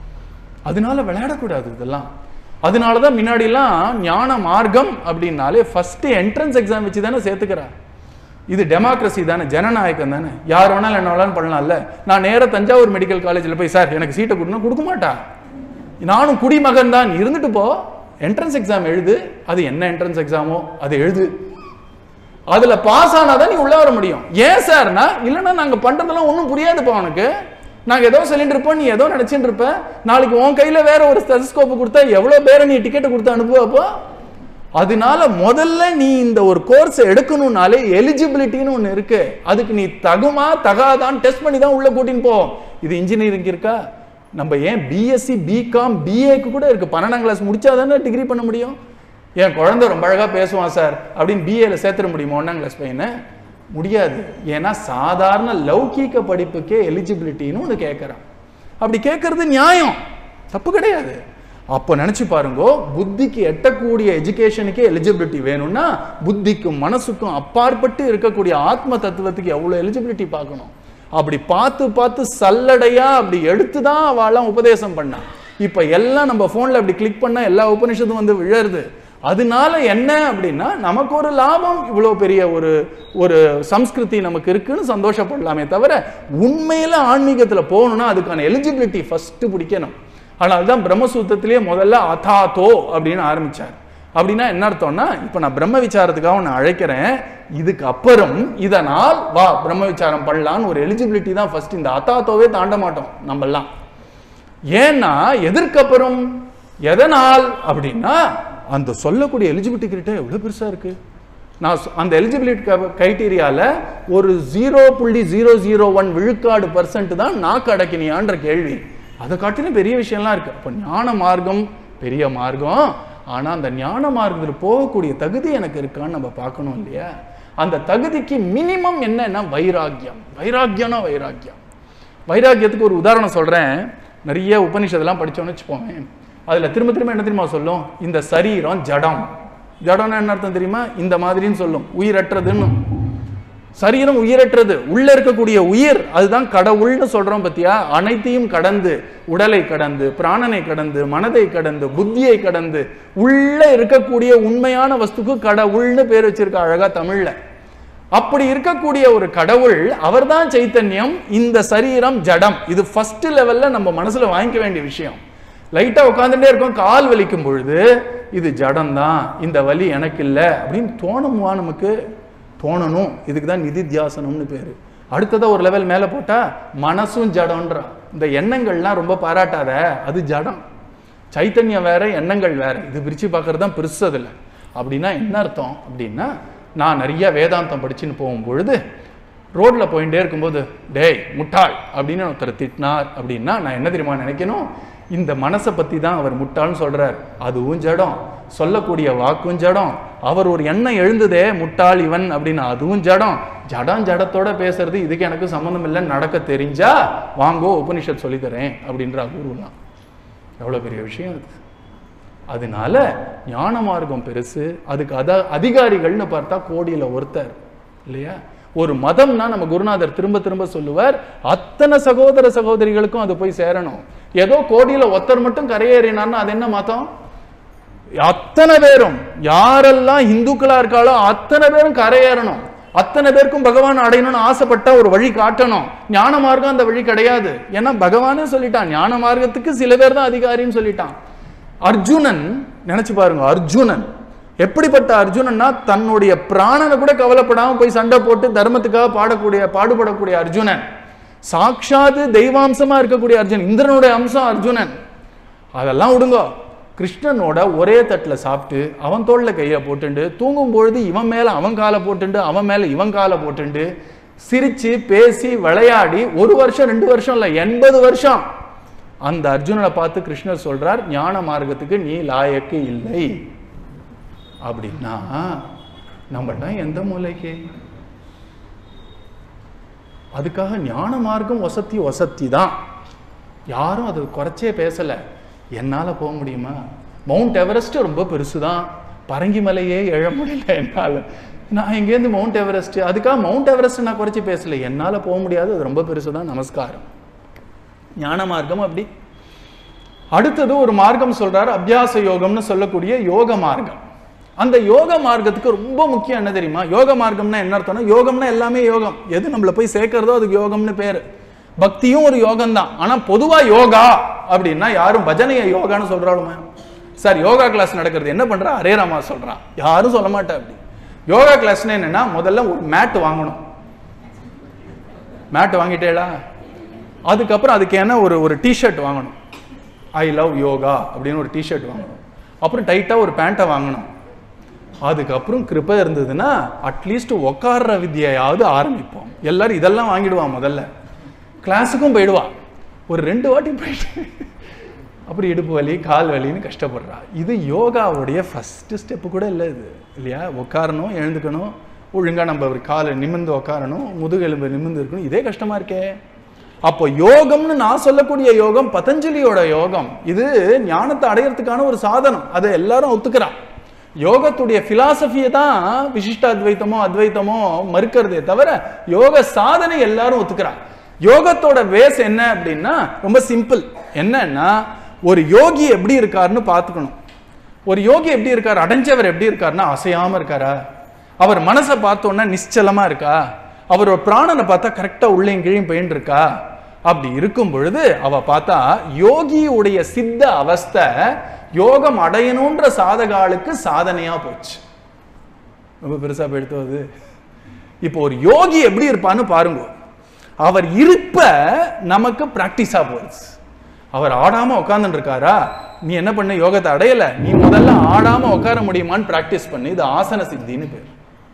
அதனால விளையாடக்கூடாது இதெல்லாம் அதனாலதான் முன்னாடிலாம் ஞான மார்க்கம் அப்படின்னாலே ஃபர்ஸ்ட் என்ட்ரன்ஸ் எக்ஸாம் வச்சு தானே சேர்த்துக்கிறா இது டெமோக்ரஸி தானே ஜனநாயகம் தானே யார் வேணாலும் என்ன வேணாலும் பண்ணலாம்ல நான் நேராக தஞ்சாவூர் மெடிக்கல் காலேஜில் போய் சார் எனக்கு சீட்டை கொடுக்கணும் கொடுக்க மாட்டா நானும் குடிமகன் தான் இருந்துட்டு போ என்ட்ரன்ஸ் எக்ஸாம் எழுது அது என்ன என்ட்ரன்ஸ் எக்ஸாமோ அது எழுது அதுல பாஸ் ஆனாதான் நீ உள்ள வர முடியும் ஏன் சார்னா இல்லைன்னா நாங்க பண்றதெல்லாம் ஒன்றும் புரியாதுப்பா உனக்கு நாங்க ஏதோ சொல்லிட்டு இருப்போம் நீ ஏதோ நினைச்சிட்டு இருப்ப நாளைக்கு உன் கையில வேற ஒரு ஸ்டெதஸ்கோப் கொடுத்தா எவ்வளவு பேரை நீ டிக்கெட் கொடுத்து அனுப்புவப்போ அதனால முதல்ல நீ இந்த ஒரு கோர்ஸ் எடுக்கணும்னாலே எலிஜிபிலிட்டின்னு ஒன்று இருக்கு அதுக்கு நீ தகுமா தகாதான்னு டெஸ்ட் பண்ணி தான் உள்ள கூட்டின்னு போ இது இன்ஜினியரிங் இருக்கா நம்ம ஏன் பிஎஸ்சி பிகாம் பிஏக்கு கூட இருக்கு பன்னெண்டாம் கிளாஸ் முடிச்சாதானே டிகிரி பண்ண முடியும் என் குழந்தை ரொம்ப அழகா பேசுவான் சார் அப்படின்னு பிஏல சேர்த்துட முடியுமா ஒன்றாம் கிளாஸ் பையனை முடியாது ஏன்னா சாதாரண லௌகீக படிப்புக்கே எலிஜிபிலிட்டின்னு ஒன்று கேட்குறான் அப்படி கேட்கறது நியாயம் தப்பு கிடையாது அப்போ நினைச்சு பாருங்கோ புத்திக்கு எட்டக்கூடிய எஜுகேஷனுக்கே எலிஜிபிலிட்டி வேணும்னா புத்திக்கும் மனசுக்கும் அப்பாற்பட்டு இருக்கக்கூடிய ஆத்ம தத்துவத்துக்கு எவ்வளோ எலிஜிபிலிட்டி பார்க்கணும் அப்படி பார்த்து பார்த்து சல்லடையா அப்படி எடுத்து தான் அவெல்லாம் உபதேசம் பண்ணா இப்போ எல்லாம் நம்ம ஃபோனில் அப்படி கிளிக் பண்ணா எல்லா உபனிஷத்தும் வந்து விழருது அதனால என்ன அப்படின்னா நமக்கு ஒரு லாபம் இவ்வளோ பெரிய ஒரு ஒரு சம்ஸ்கிருதி நமக்கு இருக்குன்னு சந்தோஷப்படலாமே தவிர உண்மையில ஆன்மீகத்துல போகணும்னா அதுக்கான எலிஜிபிலிட்டி ஃபர்ஸ்ட் பிடிக்கணும் அதனால தான் பிரம்மசூத்திரத்திலேயே முதல்ல அதாதோ அப்படின்னு ஆரம்பிச்சார் அப்படின்னா என்ன அர்த்தம்னா இப்போ நான் பிரம்ம விசாரத்துக்காக உன்னை அழைக்கிறேன் இதுக்கு அப்புறம் இதனால் வா பிரம்ம விசாரம் பண்ணலான்னு ஒரு எலிஜிபிலிட்டி தான் ஃபர்ஸ்ட் இந்த அத்தாத்தோவே தாண்ட மாட்டோம் நம்மெல்லாம் ஏன்னா எதற்கப்புறம் எதனால் அப்படின்னா அந்த சொல்லக்கூடிய எலிஜிபிலிட்டி கிரிட்டே எவ்வளோ பெருசாக இருக்கு நான் சொ- அந்த எலிஜிபிலிட்டி கிரைட்டீரியால ஒரு ஜீரோ புள்ளி ஜீரோ ஜீரோ ஒன் விழுக்காடு பர்சன்ட் தான் நாக்கு அடக்கினியான்ற கேள்வி அதை காட்டிலும் பெரிய விஷயம்லாம் இருக்கு அப்போ ஞான மார்க்கம் பெரிய மார்க்கம் ஆனால் அந்த ஞான மார்க்கத்தில் போகக்கூடிய தகுதி எனக்கு இருக்கான்னு நம்ம பார்க்கணும் இல்லையா அந்த தகுதிக்கு மினிமம் என்னன்னா வைராக்கியம் வைராக்கியம்னா வைராக்கியம் வைராக்கியத்துக்கு ஒரு உதாரணம் சொல்றேன் நிறைய உபனிஷதெல்லாம் படிச்சோம்னு வச்சுப்போமே அதுல திரும்ப திரும்ப என்ன தெரியுமா சொல்லும் இந்த சரீரம் ஜடம் ஜடம்னா என்ன அர்த்தம் தெரியுமா இந்த மாதிரின்னு சொல்லும் உயிரற்றதுன்னு சரீரம் உயிரற்றது உள்ள இருக்கக்கூடிய உயிர் அதுதான் கடவுள்னு சொல்றோம் பத்தியா அனைத்தையும் கடந்து உடலை கடந்து பிராணனை கடந்து மனதை கடந்து புத்தியை கடந்து உள்ள இருக்கக்கூடிய உண்மையான வஸ்துக்கு கடவுள்னு பேர் வச்சிருக்க அழகா தமிழ்ல அப்படி இருக்கக்கூடிய ஒரு கடவுள் அவர்தான் சைத்தன்யம் இந்த சரீரம் ஜடம் இது ஃபர்ஸ்ட் லெவல்ல நம்ம மனசுல வாங்கிக்க வேண்டிய விஷயம் லைட்டா உட்காந்துட்டே இருக்கோம் கால் வலிக்கும் பொழுது இது ஜடம் தான் இந்த வலி எனக்கு இல்லை அப்படின்னு தோணுமா நமக்கு தோணணும் இதுக்கு தான் நிதித்தியாசனம்னு பேரு அடுத்ததா ஒரு லெவல் மேல போட்டா மனசும் ஜடம்ன்றா இந்த எண்ணங்கள்லாம் ரொம்ப பாராட்டாத அது ஜடம் சைத்தன்யம் வேற எண்ணங்கள் வேற இது பிரிச்சு பார்க்கறது தான் பெருசு அதில் அப்படின்னா என்ன அர்த்தம் அப்படின்னா நான் நிறைய வேதாந்தம் படிச்சுன்னு போகும் பொழுது ரோட்ல போயிட்டே இருக்கும்போது டேய் முட்டாள் அப்படின்னு ஒருத்தர் திட்டினார் அப்படின்னா நான் என்ன தெரியுமா நினைக்கணும் இந்த மனசை பத்தி தான் அவர் முட்டாள்னு சொல்றார் அதுவும் ஜடம் சொல்லக்கூடிய வாக்கும் ஜடம் அவர் ஒரு எண்ணம் எழுந்ததே முட்டாள் இவன் அப்படின்னு அதுவும் ஜடம் ஜடம் ஜடத்தோட பேசுறது இதுக்கு எனக்கு சம்மந்தம் இல்லைன்னு நடக்க தெரிஞ்சா வாங்கோ உபனிஷத் சொல்லித்தரேன் அப்படின்ற குருலாம் எவ்வளோ பெரிய விஷயம் அது அதனால ஞான மார்க்கம் பெருசு அதுக்கு அத அதிகாரிகள்னு பார்த்தா கோடியில ஒருத்தர் இல்லையா ஒரு மதம்னா நம்ம குருநாதர் திரும்ப திரும்ப சொல்லுவார் அத்தனை சகோதர சகோதரிகளுக்கும் அது போய் சேரணும் ஏதோ கோடியில ஒருத்தர் மட்டும் கரையேறினார்னா அது என்ன மதம் அத்தனை பேரும் யாரெல்லாம் இந்துக்களா இருக்காளோ அத்தனை பேரும் கரையேறணும் அத்தனை பேருக்கும் பகவான் அடையணும்னு ஆசைப்பட்டா ஒரு வழி காட்டணும் ஞான மார்க்கம் அந்த வழி கிடையாது ஏன்னா பகவானே சொல்லிட்டான் ஞான மார்க்கத்துக்கு சில பேர் தான் அதிகாரின்னு சொல்லிட்டான் அர்ஜுனன் நினைச்சு பாருங்க அர்ஜுனன் எப்படிப்பட்ட அர்ஜுனன்னா தன்னுடைய பிராணனை கூட கவலைப்படாம போய் சண்டை போட்டு தர்மத்துக்காக பாடக்கூடிய பாடுபடக்கூடிய அர்ஜுனன் சாட்சாத்து தெய்வாம்சமா இருக்கக்கூடிய அர்ஜுனன் இந்திரனுடைய அம்சம் அர்ஜுனன் அதெல்லாம் விடுங்க கிருஷ்ணனோட ஒரே தட்டில் சாப்பிட்டு அவன் தோளில் கையை போட்டுண்டு தூங்கும் பொழுது இவன் மேலே அவன் காலை போட்டுண்டு அவன் மேலே இவன் காலை போட்டுண்டு சிரிச்சு பேசி விளையாடி ஒரு வருஷம் ரெண்டு வருஷம் இல்லை எண்பது வருஷம் அந்த அர்ஜுனனை பார்த்து கிருஷ்ணர் சொல்றார் ஞான மார்க்கத்துக்கு நீ லாயக்கு இல்லை அப்படின்னா நம்மளாம் எந்த மூலைக்கு அதுக்காக ஞான மார்க்கம் வசத்தி வசத்தி தான் யாரும் அது குறைச்சே பேசல என்னால போக முடியுமா மவுண்ட் எவரெஸ்ட் ரொம்ப பெருசு தான் பரங்கி மலையே எழ முடியல என்னால நான் இங்கேருந்து மவுண்ட் எவரெஸ்ட் அதுக்காக மவுண்ட் எவரெஸ்ட் நான் குறைச்சி பேசல என்னால போக முடியாது அது ரொம்ப பெருசு தான் நமஸ்காரம் ஞான மார்க்கம் அப்படி அடுத்தது ஒரு மார்க்கம் சொல்றாரு அபியாச யோகம்னு சொல்லக்கூடிய யோக மார்க்கம் அந்த யோக மார்க்கத்துக்கு ரொம்ப முக்கியம் என்ன தெரியுமா யோக மார்க்கம்னா என்ன அர்த்தம்னா யோகம்னா எல்லாமே யோகம் எது நம்மள போய் சேர்க்கறதோ அதுக்கு யோகம்னு பேரு பக்தியும் ஒரு யோகம் தான் ஆனா பொதுவா யோகா அப்படின்னா யாரும் பஜனையை யோகான்னு சொல்றாளுமே சார் யோகா கிளாஸ் நடக்கிறது என்ன பண்றா ஹரே ராமா சொல்றான் யாரும் சொல்ல மாட்டா அப்படி யோகா கிளாஸ்னா என்னன்னா முதல்ல ஒரு மேட் வாங்கணும் மேட் வாங்கிட்டேடா அதுக்கப்புறம் அதுக்கு என்ன ஒரு ஒரு டிஷர்ட் வாங்கணும் ஐ லவ் யோகா அப்படின்னு ஒரு டிஷர்ட் வாங்கணும் அப்புறம் டைட்டாக ஒரு பேண்ட்டை வாங்கணும் அதுக்கப்புறம் கிருப்பை இருந்ததுன்னா அட்லீஸ்ட் உக்காடுற வித்தியாவது ஆரம்பிப்போம் எல்லாரும் இதெல்லாம் வாங்கிடுவான் முதல்ல கிளாஸுக்கும் போயிடுவா ஒரு ரெண்டு வாட்டி போயிட்டு அப்புறம் இடுப்பு வலி கால் வலின்னு கஷ்டப்படுறா இது யோகாவுடைய ஃபர்ஸ்ட் ஸ்டெப்பு கூட இல்லை இது இல்லையா உட்காரணும் எழுந்துக்கணும் ஒழுங்கா நம்ம ஒரு காலை நிமிர்ந்து உட்காரணும் முதுகெலும்பு நிமிர்ந்து இருக்கணும் இதே கஷ்டமா இருக்கே அப்போ யோகம்னு நான் சொல்லக்கூடிய யோகம் பதஞ்சலியோட யோகம் இது ஞானத்தை அடையறதுக்கான ஒரு சாதனம் அதை எல்லாரும் ஒத்துக்கிறான் யோகத்துடைய பிலாசபியை தான் விசிஷ்ட அத்வைத்தமோ அத்வைத்தமோ மறுக்கிறதே தவிர யோக சாதனை எல்லாரும் ஒத்துக்கிறான் யோகத்தோட வேஸ் என்ன அப்படின்னா ரொம்ப சிம்பிள் என்னன்னா ஒரு யோகி எப்படி இருக்காருன்னு பார்த்துக்கணும் ஒரு யோகி எப்படி இருக்கார் அடைஞ்சவர் எப்படி இருக்காருன்னா அசையாம இருக்காரா அவர் மனசை பார்த்தோன்னா நிశ్చலமா இருக்கா அவர் ஒரு பிராணனை பார்த்தா கரெக்டா உள்ளேயும் கீழையும் போயின்னு இருக்கா அப்படி இருக்கும் பொழுது அவ பார்த்தா யோகியுடைய சித்த அவஸ்தை யோகம் அடையணுன்ற சாதகாலுக்கு சாதனையா போச்சு ரொம்ப பெருசா போயிடுத்து அது இப்போ ஒரு யோகி எப்படி இருப்பான்னு பாருங்க அவர் இருப்ப நமக்கு பிராக்டிஸா போகுது அவர் ஆடாம உட்கார்ந்துட்டு இருக்காரா நீ என்ன பண்ண யோகத்தை அடையல நீ முதல்ல ஆடாம உட்கார முடியுமான்னு பிராக்டிஸ் பண்ணு இது ஆசன சித்தின்னு பேர்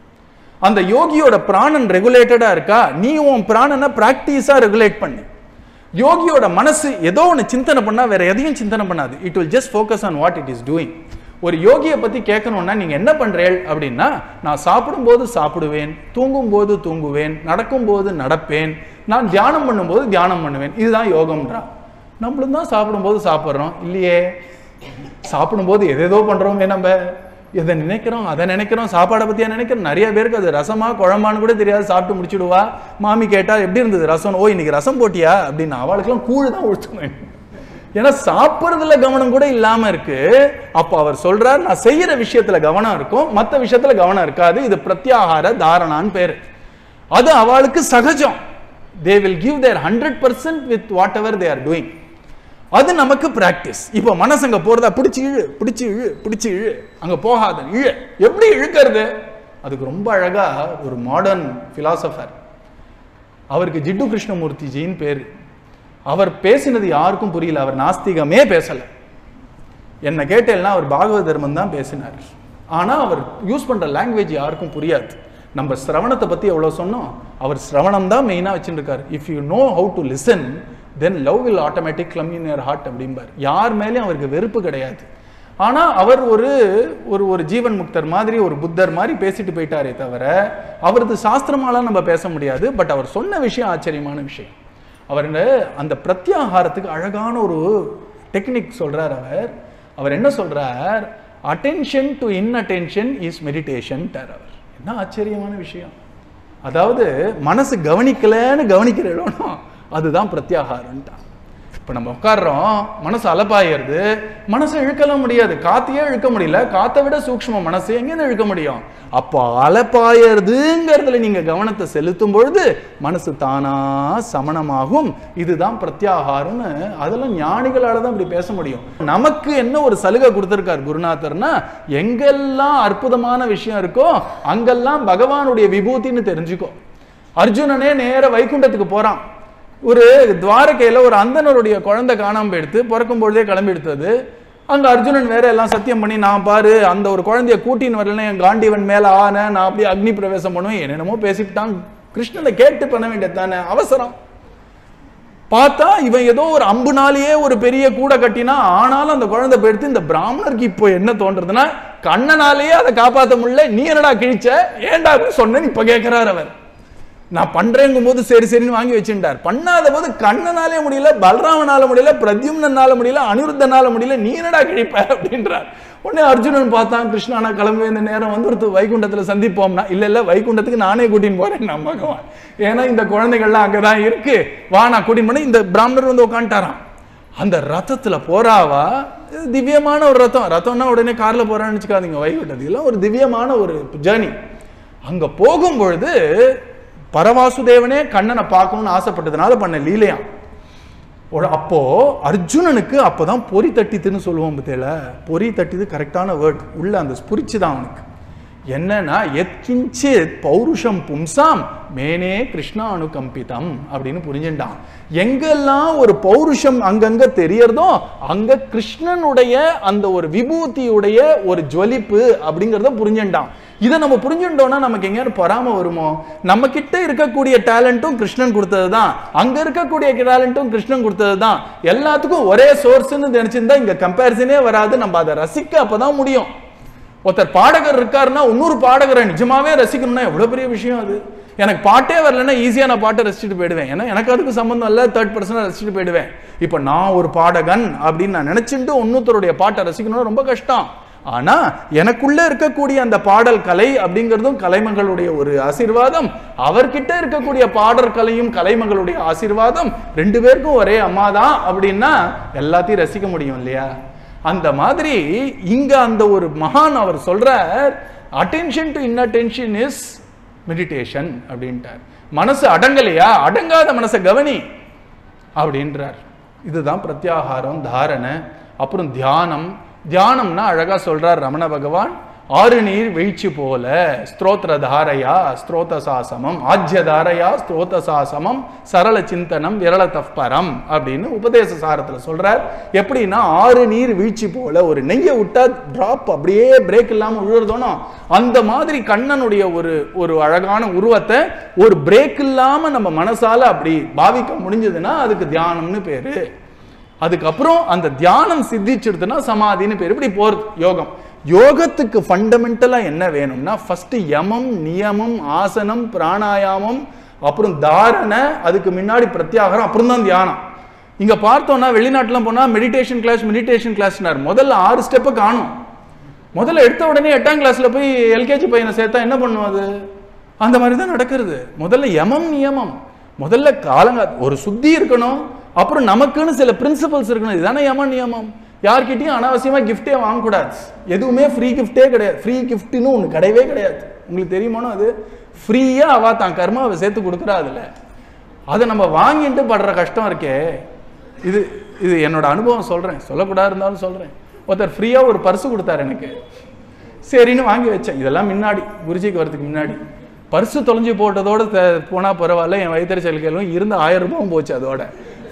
அந்த யோகியோட பிராணன் ரெகுலேட்டடா இருக்கா நீ உன் பிராணனை பிராக்டிஸா ரெகுலேட் பண்ணு யோகியோட மனசு ஏதோ ஒன்று சிந்தனை பண்ணா வேற எதையும் சிந்தனை பண்ணாது it will just focus on what it is doing ஒரு யோகியை பத்தி கேட்கணும்னா நீங்க என்ன பண்றேள் அப்படின்னா நான் சாப்பிடும்போது சாப்பிடுவேன் தூங்கும்போது தூங்குவேன் நடக்கும்போது நடப்பேன் நான் தியானம் பண்ணும்போது தியானம் பண்ணுவேன் இதுதான் யோகம்ன்றான் நம்மளும் தான் சாப்பிடும்போது சாப்பிட்றோம் இல்லையே சாப்பிடும்போது எதேதோ பண்றோமே நம்ம எதை நினைக்கிறோம் அதை நினைக்கிறோம் சாப்பாடை பத்தியா நினைக்கிறோம் நிறைய பேருக்கு அது ரசமா குழம்பான்னு கூட தெரியாது சாப்பிட்டு முடிச்சுடுவா மாமி கேட்டா எப்படி இருந்தது ரசம் ஓ இன்னைக்கு ரசம் போட்டியா அப்படின்னு அவளுக்கெல்லாம் கூழ் தான் ஊற்றணும் ஏன்னா சாப்பிட்றதுல கவனம் கூட இல்லாம இருக்கு அப்போ அவர் சொல்றார் நான் செய்யற விஷயத்துல கவனம் இருக்கும் மற்ற விஷயத்துல கவனம் இருக்காது இது பிரத்யாகார தாரணான்னு பேரு அது அவளுக்கு சகஜம் they will give their hundred percent with whatever they are doing அது நமக்கு பிராக்டிஸ் இப்போ மனசு அங்க போறதா பிடிச்சி இழு பிடிச்சி இழு பிடிச்சி இழு அங்க போகாத இழு எப்படி இழுக்கிறது அதுக்கு ரொம்ப அழகா ஒரு மாடர்ன் பிலாசபர் அவருக்கு ஜிட்டு கிருஷ்ணமூர்த்திஜின்னு பேரு அவர் பேசினது யாருக்கும் புரியல அவர் நாஸ்திகமே பேசல என்ன கேட்டேன்னா அவர் பாகவத தர்மம் தான் பேசினார் ஆனா அவர் யூஸ் பண்ற லாங்குவேஜ் யாருக்கும் புரியாது நம்ம சிரவணத்தை பத்தி எவ்வளவு சொன்னோம் அவர் சிரவணம் தான் மெயினா வச்சுருக்காரு if you know how to listen then love will automatic come in your heart அப்படிம்பார் யார் மேலேயும் அவருக்கு வெறுப்பு கிடையாது ஆனா அவர் ஒரு ஒரு ஒரு ஜீவன் முக்தர் மாதிரி ஒரு புத்தர் மாதிரி பேசிட்டு போயிட்டாரே தவிர அவரது சாஸ்திரமாலாம் நம்ம பேச முடியாது பட் அவர் சொன்ன விஷயம் ஆச்சரியமான விஷயம் அவர் அந்த பிரத்யாகாரத்துக்கு அழகான ஒரு டெக்னிக் சொல்றார் அவர் அவர் என்ன சொல்றார் attention to inattention is meditation அவர் என்ன ஆச்சரியமான விஷயம் அதாவது மனசு கவனிக்கலன்னு கவனிக்கிற இடம்னா அதுதான் பிரத்யாகாரம்ட்டான் இப்போ நம்ம உட்கார்றோம் மனசு அலப்பாயிருது மனசை இழுக்கலாம் முடியாது காத்தையே இழுக்க முடியல காத்தை விட சூக்ஷ்ம மனசு எங்கேருந்து இழுக்க முடியும் அப்போ அலப்பாயறதுங்கிறதுல நீங்க கவனத்தை செலுத்தும் பொழுது மனசு தானா சமணமாகும் இதுதான் பிரத்யாகாரம்னு அதெல்லாம் ஞானிகளால தான் இப்படி பேச முடியும் நமக்கு என்ன ஒரு சலுகை கொடுத்திருக்கார் குருநாதர்னா எங்கெல்லாம் அற்புதமான விஷயம் இருக்கோ அங்கெல்லாம் பகவானுடைய விபூதின்னு தெரிஞ்சுக்கோ அர்ஜுனனே நேர வைகுண்டத்துக்கு போறான் ஒரு துவாரகையில ஒரு அந்தனருடைய குழந்தை காணாம போயிடுத்து பிறக்கும் பொழுதே கிளம்பி எடுத்தது அங்க அர்ஜுனன் வேற எல்லாம் சத்தியம் பண்ணி நான் பாரு அந்த ஒரு குழந்தைய கூட்டின்னு வரலன்னு என் காண்டிவன் மேல ஆன நான் அப்படியே அக்னி பிரவேசம் பண்ணுவேன் என்னென்னமோ பேசிவிட்டான் கிருஷ்ணனை கேட்டு பண்ண வேண்டியது தானே அவசரம் பார்த்தா இவன் ஏதோ ஒரு அம்புனாலேயே ஒரு பெரிய கூடை கட்டினா ஆனாலும் அந்த குழந்தை போயிடுத்து இந்த பிராமணருக்கு இப்போ என்ன தோன்றதுன்னா கண்ணனாலேயே அதை காப்பாற்ற முடியல நீ என்னடா கிழிச்ச ஏன்டா அப்படின்னு சொன்னேன்னு இப்ப கேட்கிறார் அவர் நான் பண்றேங்கும் போது சரி சரின்னு வாங்கி வச்சுட்டார் பண்ணாத போது கண்ணனாலே முடியல பலராமனால முடியல பிரத்யும்னால முடியல அனிருத்தனால முடியல நீ என்னடா கிழிப்ப அப்படின்றார் உடனே அர்ஜுனன் பார்த்தான் கிருஷ்ணானா கிளம்பி இந்த நேரம் வந்து ஒரு வைகுண்டத்துல சந்திப்போம்னா இல்ல இல்ல வைகுண்டத்துக்கு நானே கூட்டின்னு போறேன் நம்ம பகவான் ஏன்னா இந்த குழந்தைகள்லாம் அங்கதான் இருக்கு வா நான் கூட்டின்னு போனேன் இந்த பிராமணர் வந்து உட்காந்துட்டாராம் அந்த ரதத்துல போறாவா இது திவ்யமான ஒரு ரதம் ரதம்னா உடனே கார்ல போறான்னு வச்சுக்காதீங்க வைகுண்டத்துக்கு எல்லாம் ஒரு திவ்யமான ஒரு ஜேர்னி அங்க போகும் பொழுது பரவாசுதேவனே கண்ணனை பார்க்கணும்னு ஆசைப்பட்டதுனால பண்ண லீலையாம் ஒரு அப்போ அர்ஜுனனுக்கு அப்பதான் பொறி தட்டித்துன்னு சொல்லுவோம் பத்தியில பொறி தட்டிது கரெக்டான வேர்ட் உள்ள அந்த ஸ்புரிச்சு தான் அவனுக்கு என்னன்னா எத்கிஞ்சித் பௌருஷம் பும்சாம் மேனே கிருஷ்ணா அனுகம்பிதம் அப்படின்னு புரிஞ்சுட்டான் எங்கெல்லாம் ஒரு பௌருஷம் அங்கங்க தெரியறதோ அங்க கிருஷ்ணனுடைய அந்த ஒரு விபூதியுடைய ஒரு ஜுவலிப்பு அப்படிங்கறத புரிஞ்சுட்டான் இதை நம்ம புரிஞ்சுட்டோம்னா நமக்கு எங்கேயாவது பொறாம வருமோ நம்ம கிட்ட இருக்கக்கூடிய டேலண்ட்டும் கிருஷ்ணன் கொடுத்தது தான் அங்க இருக்கக்கூடிய டேலண்ட்டும் கிருஷ்ணன் கொடுத்தது தான் எல்லாத்துக்கும் ஒரே சோர்ஸ்னு நினைச்சிருந்தா இங்க கம்பேரிசனே வராது நம்ம அதை ரசிக்க அப்பதான் முடியும் ஒருத்தர் பாடகர் இருக்காருன்னா இன்னொரு பாடகரை நிஜமாவே ரசிக்கணும்னா எவ்வளவு பெரிய விஷயம் அது எனக்கு பாட்டே வரலன்னா ஈஸியா நான் பாட்டை ரசிச்சுட்டு போயிடுவேன் ஏன்னா எனக்கு அதுக்கு சம்பந்தம் இல்லை தேர்ட் பர்சனாக ரசிச்சுட்டு போயிடுவேன் இப்போ நான் ஒரு பாடகன் அப்படின்னு நான் நினைச்சுட்டு இன்னொருத்தருடைய பாட்டை ரசிக்கணும் ரொம்ப கஷ்டம் ஆனா எனக்குள்ள இருக்கக்கூடிய அந்த பாடல் கலை அப்படிங்கிறதும் கலைமகளுடைய ஒரு ஆசீர்வாதம் அவர்கிட்ட இருக்கக்கூடிய பாடல் கலையும் கலைமகளுடைய ஆசீர்வாதம் ரெண்டு பேருக்கும் ஒரே அம்மா தான் அப்படின்னா எல்லாத்தையும் ரசிக்க முடியும் இல்லையா அந்த மாதிரி இங்க அந்த ஒரு மகான் அவர் சொல்றார் attention to inattention is meditation அப்படின்ட்டார் மனசு அடங்கலையா அடங்காத மனசை கவனி அப்படின்றார் இதுதான் பிரத்யாகாரம் தாரணை அப்புறம் தியானம் தியானம்னா அழகா சொல்றார் ரமண பகவான் ஆறு நீர் வீழ்ச்சி போல ஸ்தோத்திர தாரையா ஸ்தோத்த சாசமம் ஆஜ்ய தாரையா ஸ்தோத்த சாசமம் சரள சிந்தனம் விரல தஃபரம் அப்படின்னு உபதேச சாரத்துல சொல்றார் எப்படின்னா ஆறு நீர் வீழ்ச்சி போல ஒரு நெய்யை விட்டா டிராப் அப்படியே பிரேக் இல்லாம விழுறதோனோ அந்த மாதிரி கண்ணனுடைய ஒரு ஒரு அழகான உருவத்தை ஒரு பிரேக் இல்லாம நம்ம மனசால அப்படி பாவிக்க முடிஞ்சதுன்னா அதுக்கு தியானம்னு பேரு அதுக்கப்புறம் அந்த தியானம் சித்திச்சிடுதுன்னா சமாதின்னு பேர் இப்படி போறது யோகம் யோகத்துக்கு ஃபண்டமெண்டலா என்ன வேணும்னா ஃபர்ஸ்ட் யமம் நியமம் ஆசனம் பிராணாயாமம் அப்புறம் தாரணை அதுக்கு முன்னாடி பிரத்யாகாரம் அப்புறம் தான் தியானம் இங்க பார்த்தோம்னா வெளிநாட்டுலாம் போனா மெடிடேஷன் கிளாஸ் மெடிடேஷன் கிளாஸ்னார் முதல்ல ஆறு ஸ்டெப்பை காணும் முதல்ல எடுத்த உடனே எட்டாம் கிளாஸ்ல போய் எல்கேஜி பையனை சேர்த்தா என்ன பண்ணும் அது அந்த மாதிரி தான் நடக்கிறது முதல்ல யமம் நியமம் முதல்ல காலங்க ஒரு சுத்தி இருக்கணும் அப்புறம் நமக்குன்னு சில பிரின்சிபல்ஸ் இருக்கணும் இதுதானே யம நியமம் யார்கிட்டயும் அனாவசியமா கிஃப்டே வாங்கக்கூடாது எதுவுமே ஃப்ரீ கிஃப்டே கிடையாது ஃப்ரீ கிஃப்ட்னு ஒன்று கிடையவே கிடையாது உங்களுக்கு தெரியுமானோ அது ஃப்ரீயா அவ தான் கர்மாவை சேர்த்து கொடுக்குறா அதுல அதை நம்ம வாங்கிட்டு படுற கஷ்டம் இருக்கே இது இது என்னோட அனுபவம் சொல்றேன் சொல்லக்கூடாது இருந்தாலும் சொல்றேன் ஒருத்தர் ஃப்ரீயா ஒரு பர்ஸ் கொடுத்தாரு எனக்கு சரின்னு வாங்கி வச்சேன் இதெல்லாம் முன்னாடி குருஜிக்கு வரதுக்கு முன்னாடி பர்ஸு தொலைஞ்சு போட்டதோட த- போனா பரவாயில்ல என் வயிற்றுச்சலுக்கையிலும் இருந்த ஆயிரம் ரூபாயும் போச்சு அதோட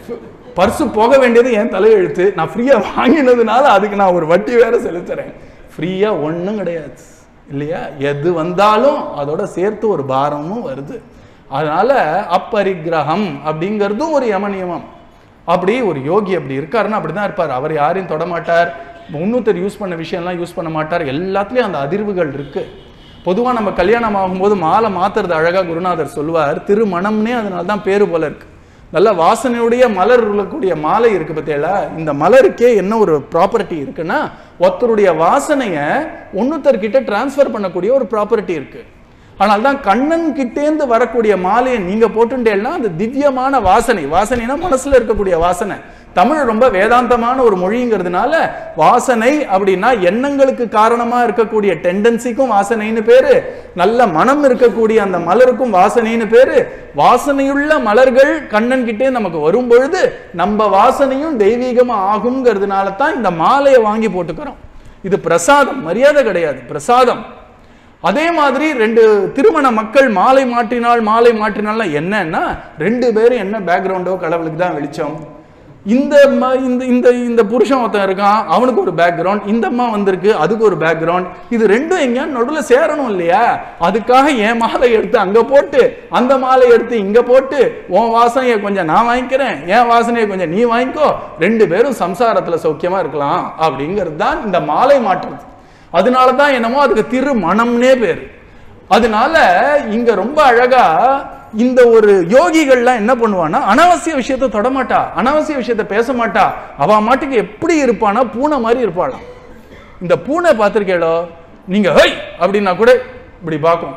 பர்ஸு போக வேண்டியது என் தலையெழுத்து நான் ஃப்ரீயா வாங்கினதுனால அதுக்கு நான் ஒரு வட்டி வேற செலுத்துறேன் ஃப்ரீயா ஒண்ணும் கிடையாது இல்லையா எது வந்தாலும் அதோட சேர்த்து ஒரு பாரமும் வருது அதனால அப்பரிக்கிரகம் அப்படிங்கிறதும் ஒரு யம நியமம் அப்படி ஒரு யோகி அப்படி இருக்காருன்னா அப்படிதான் இருப்பார் அவர் யாரையும் தொடமாட்டார் முன்னூத்தர் யூஸ் பண்ண விஷயம்லாம் யூஸ் பண்ண மாட்டார் எல்லாத்துலயும் அந்த அதிர்வுகள் இருக்கு பொதுவா நம்ம கல்யாணம் ஆகும்போது மாலை மாத்துறது அழகா குருநாதர் சொல்லுவார் திருமணம்னே அதனால தான் பேரு போல இருக்கு நல்ல வாசனையுடைய மலர் உள்ளக்கூடிய மாலை இருக்கு பத்தியலா இந்த மலருக்கே என்ன ஒரு ப்ராப்பர்ட்டி இருக்குன்னா ஒருத்தருடைய வாசனைய ஒன்னுத்தர்கிட்ட டிரான்ஸ்ஃபர் பண்ணக்கூடிய ஒரு ப்ராப்பர்ட்டி இருக்கு ஆனால் தான் கண்ணன் கிட்டேந்து வரக்கூடிய மாலையை நீங்க போட்டுட்டேன்னா அந்த திவ்யமான வாசனை வாசனைனா மனசுல இருக்கக்கூடிய வாசனை தமிழ் ரொம்ப வேதாந்தமான ஒரு மொழிங்கிறதுனால வாசனை அப்படின்னா எண்ணங்களுக்கு காரணமா இருக்கக்கூடிய டெண்டன்சிக்கும் வாசனைன்னு பேரு நல்ல மனம் இருக்கக்கூடிய அந்த மலருக்கும் வாசனைன்னு பேரு வாசனையுள்ள மலர்கள் கண்ணன் கிட்டே நமக்கு வரும் பொழுது நம்ம வாசனையும் தெய்வீகமா ஆகுங்கிறதுனால தான் இந்த மாலையை வாங்கி போட்டுக்கிறோம் இது பிரசாதம் மரியாதை கிடையாது பிரசாதம் அதே மாதிரி ரெண்டு திருமண மக்கள் மாலை மாற்றினால் மாலை மாற்றினால்னா என்னன்னா ரெண்டு பேரும் என்ன பேக்ரவுண்டோ கடவுளுக்கு தான் வெளிச்சம் இந்த ம- இந்த இந்த இந்த புருஷன் ஒருத்தன் இருக்கான் அவனுக்கு ஒரு பேக்ரவுண்ட் இந்த அம்மா வந்திருக்கு அதுக்கு ஒரு பேக்ரவுண்ட் இது ரெண்டும் எங்கேயா நடுவில் சேரணும் இல்லையா அதுக்காக என் மாலை எடுத்து அங்க போட்டு அந்த மாலை எடுத்து இங்க போட்டு உன் வாசனையை கொஞ்சம் நான் வாங்கிக்கிறேன் என் வாசனையை கொஞ்சம் நீ வாங்கிக்கோ ரெண்டு பேரும் சம்சாரத்துல சௌக்கியமா இருக்கலாம் அப்படிங்கிறது தான் இந்த மாலை மாற்றுறது அதனால தான் என்னமோ அதுக்கு திருமணம்னே பேர் அதனால இங்க ரொம்ப அழகா இந்த ஒரு யோகிகள்லாம் என்ன பண்ணுவான்னா அனாவசிய விஷயத்த தொடமாட்டா அனாவசிய விஷயத்த பேச மாட்டா அவ மாட்டுக்கு எப்படி இருப்பானா பூனை மாதிரி இருப்பாளாம் இந்த பூனை பார்த்திருக்கேளோ நீங்க ஹை அப்படின்னா கூட இப்படி பார்க்கும்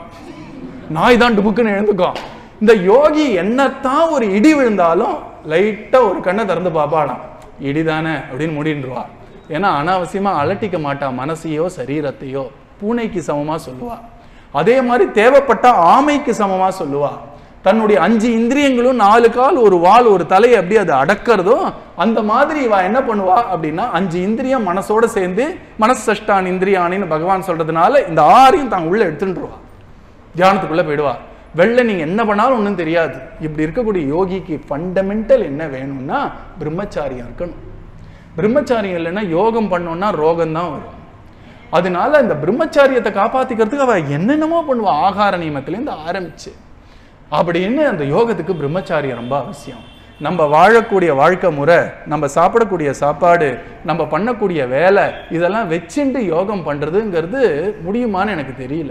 நாய் தான் டுபுக்குன்னு எழுந்துக்கும் இந்த யோகி என்னத்தான் ஒரு இடி விழுந்தாலும் லைட்டா ஒரு கண்ணை திறந்து பாப்பாளாம் இடிதானே அப்படின்னு முடின்றுவா ஏன்னா அனாவசியமா அலட்டிக்க மாட்டா மனசையோ சரீரத்தையோ பூனைக்கு சமமா சொல்லுவா அதே மாதிரி தேவைப்பட்ட ஆமைக்கு சமமா சொல்லுவா தன்னுடைய அஞ்சு இந்திரியங்களும் நாலு கால் ஒரு வால் ஒரு தலை அப்படி அது அடக்கிறதோ அந்த மாதிரி இவ என்ன பண்ணுவா அப்படின்னா அஞ்சு இந்திரியம் மனசோட சேர்ந்து மனசஷ்டான் இந்திரியானின்னு பகவான் சொல்றதுனால இந்த ஆறையும் தான் உள்ள எடுத்துட்டுருவா தியானத்துக்குள்ள போயிடுவா வெளில நீங்க என்ன பண்ணாலும் ஒன்றும் தெரியாது இப்படி இருக்கக்கூடிய யோகிக்கு ஃபண்டமெண்டல் என்ன வேணும்னா பிரம்மச்சாரியம் இருக்கணும் பிரம்மச்சாரியம் இல்லைன்னா யோகம் பண்ணோம்னா ரோகம் தான் வரும் அதனால இந்த பிரம்மச்சாரியத்தை காப்பாத்திக்கிறதுக்கு அவ என்னென்னமோ பண்ணுவா ஆகார நியமத்திலேருந்து ஆரம்பிச்சு அப்படின்னு அந்த யோகத்துக்கு பிரம்மச்சாரியம் ரொம்ப அவசியம் நம்ம வாழக்கூடிய வாழ்க்கை முறை நம்ம சாப்பிடக்கூடிய சாப்பாடு நம்ம பண்ணக்கூடிய வேலை இதெல்லாம் வச்சுண்டு யோகம் பண்றதுங்கிறது முடியுமான்னு எனக்கு தெரியல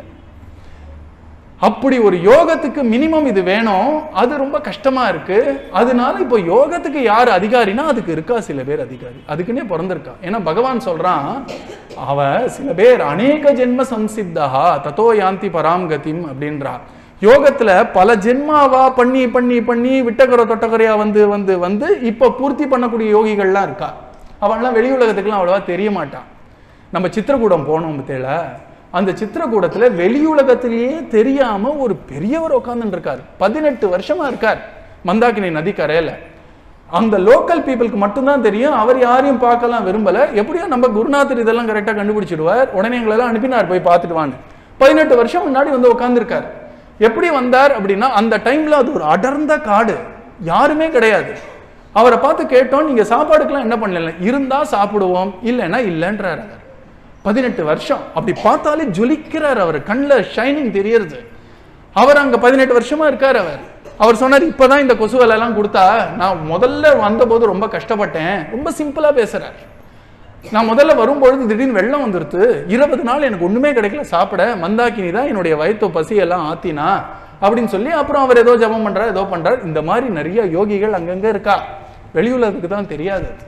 அப்படி ஒரு யோகத்துக்கு மினிமம் இது வேணும் அது ரொம்ப கஷ்டமா இருக்கு அதனால இப்போ யோகத்துக்கு யார் அதிகாரினா அதுக்கு இருக்கா சில பேர் அதிகாரி அதுக்குன்னே பிறந்திருக்கா ஏன்னா பகவான் சொல்றான் அவ சில பேர் அநேக ஜென்ம சம்சித்தா தத்தோ யாந்தி பராம் கதிம் அப்படின்றா யோகத்துல பல ஜென்மாவா பண்ணி பண்ணி பண்ணி விட்டகர தொட்டகரையா வந்து வந்து வந்து இப்ப பூர்த்தி பண்ணக்கூடிய யோகிகள்லாம் இருக்கா அவன்லாம் வெளி உலகத்துக்குலாம் அவ்வளவா தெரிய மாட்டான் நம்ம சித்திரக்கூடம் போனோம் பத்தியில அந்த சித்திரக்கூடத்துல வெளியுலகத்திலேயே தெரியாம ஒரு பெரியவர் உட்கார்ந்துட்டு இருக்காரு பதினெட்டு வருஷமா இருக்கார் மந்தாக்கினி நதி கரையில அந்த லோக்கல் பீப்புளுக்கு மட்டும்தான் தெரியும் அவர் யாரையும் பார்க்கலாம் விரும்பல எப்படியோ நம்ம குருநாதர் இதெல்லாம் கரெக்டா கண்டுபிடிச்சிடுவார் உடனே எங்களெல்லாம் அனுப்பினார் போய் பார்த்துட்டு வான்னு பதினெட்டு வருஷம் முன்னாடி வந்து உட்கார்ந்துருக்கார் எப்படி வந்தார் அப்படின்னா அந்த டைம்ல அது ஒரு அடர்ந்த காடு யாருமே கிடையாது அவரை பார்த்து கேட்டோம் நீங்க சாப்பாடுக்கெல்லாம் என்ன பண்ணல இருந்தா சாப்பிடுவோம் இல்லைன்னா இல்லைன்றார் அவர் பதினெட்டு வருஷம் அப்படி பார்த்தாலே ஜொலிக்கிறார் அவர் கண்ணில் ஷைனிங் தெரியறது அவர் அங்க பதினெட்டு வருஷமா இருக்கார் அவர் அவர் சொன்னார் இப்பதான் இந்த கொசு வேலை எல்லாம் கொடுத்தா நான் முதல்ல வந்தபோது ரொம்ப கஷ்டப்பட்டேன் ரொம்ப சிம்பிளா பேசுறார் நான் முதல்ல வரும்பொழுது திடீர்னு வெள்ளம் வந்துருது இருபது நாள் எனக்கு ஒண்ணுமே கிடைக்கல சாப்பிட மந்தாக்கினி தான் என்னுடைய வயிற்று பசியெல்லாம் ஆத்தினா அப்படின்னு சொல்லி அப்புறம் அவர் ஏதோ ஜபம் பண்றார் ஏதோ பண்றார் இந்த மாதிரி நிறைய யோகிகள் அங்கங்க இருக்கா வெளியுலகத்துக்கு தான் தெரியாது அது.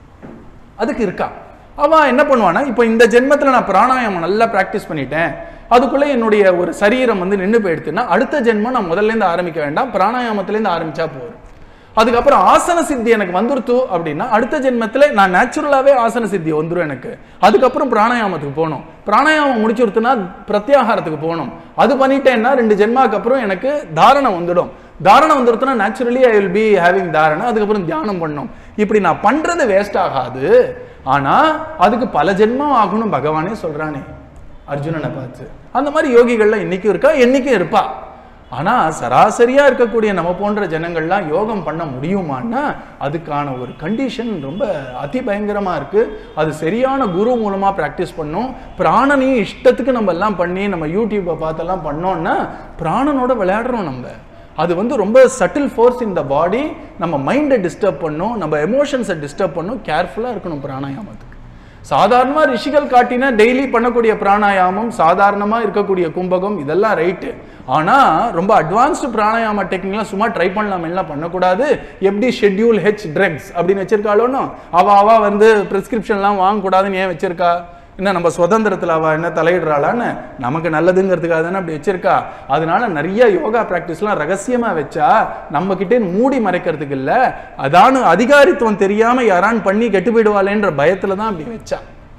அதுக்கு இருக்கா அவன் என்ன பண்ணுவானா இப்போ இந்த ஜென்மத்துல நான் பிராணாயாமம் நல்லா பிராக்டிஸ் பண்ணிட்டேன் அதுக்குள்ள என்னுடைய ஒரு சரீரம் வந்து நின்று போயிடுத்துன்னா அடுத்த ஜென்மம் நான் முதல்ல இருந்து ஆரம்பிக்க வேண்டாம் பிராணாயாமத்துல இருந்து ஆரம்பிச்சா போதும் அதுக்கப்புறம் ஆசன சித்தி எனக்கு வந்துருத்து அப்படின்னா அடுத்த ஜென்மத்துல நான் நேச்சுரலாவே ஆசன சித்தி வந்துரும் எனக்கு அதுக்கப்புறம் பிராணாயாமத்துக்கு போகணும் பிராணாயாமம் முடிச்சுருத்துனா பிரத்யாகாரத்துக்கு போகணும் அது பண்ணிட்டேன்னா ரெண்டு ஜென்மாக்கு அப்புறம் எனக்கு தாரணம் வந்துடும் தாரணம் வந்துருத்துனா naturally I will be having தாரணம் அதுக்கப்புறம் தியானம் பண்ணணும் இப்படி நான் பண்றது வேஸ்ட் ஆகாது ஆனா அதுக்கு பல ஜென்மம் ஆகணும் பகவானே சொல்றானே அர்ஜுனனை பார்த்து அந்த மாதிரி யோகிகள்லாம் இன்னைக்கும் இருக்கா என்னைக்கும் இருப்பா ஆனா சராசரியா இருக்கக்கூடிய நம்ம போன்ற ஜனங்கள்லாம் யோகம் பண்ண முடியுமான்னா அதுக்கான ஒரு கண்டிஷன் ரொம்ப அதி பயங்கரமா இருக்கு அது சரியான குரு மூலமா பிராக்டிஸ் பண்ணோம் பிராணனையும் இஷ்டத்துக்கு நம்ம எல்லாம் பண்ணி நம்ம யூடியூப்பை பார்த்தெல்லாம் பண்ணோம்னா பிராணனோட விளையாடுறோம் நம்ம அது வந்து ரொம்ப சட்டில் ஃபோர்ஸ் இன் த பாடி நம்ம மைண்டை டிஸ்டர்ப் பண்ணும் நம்ம எமோஷன்ஸை டிஸ்டர்ப் பண்ணும் கேர்ஃபுல்லாக இருக்கணும் பிராணாயாமத்துக்கு சாதாரணமாக ரிஷிகள் காட்டின டெய்லி பண்ணக்கூடிய பிராணாயாமம் சாதாரணமாக இருக்கக்கூடிய கும்பகம் இதெல்லாம் ரைட்டு ஆனால் ரொம்ப அட்வான்ஸ்டு பிராணாயாம டெக்னிக்லாம் சும்மா ட்ரை பண்ணலாம் எல்லாம் பண்ணக்கூடாது எப்படி ஷெட்யூல் ஹெச் ட்ரக்ஸ் அப்படின்னு வச்சிருக்காளோன்னு அவ அவ வந்து ப்ரிஸ்கிரிப்ஷன்லாம் வாங்கக்கூடாதுன்னு ஏன் வச்சிருக்கா என்ன நம்ம சுதந்திரத்தில் அவ என்ன தலையிடுறாளான்னு நமக்கு நல்லதுங்கிறதுக்காக தானே அப்படி வச்சிருக்கா அதனால நிறைய யோகா ப்ராக்டிஸ்லாம் ரகசியமா வச்சா நம்ம கிட்டே மூடி மறைக்கிறதுக்கு இல்ல அதானு அதிகாரித்துவம் தெரியாம யாரான் பண்ணி கெட்டு போயிடுவாளேன்ற பயத்துல தான் அப்படி வச்சா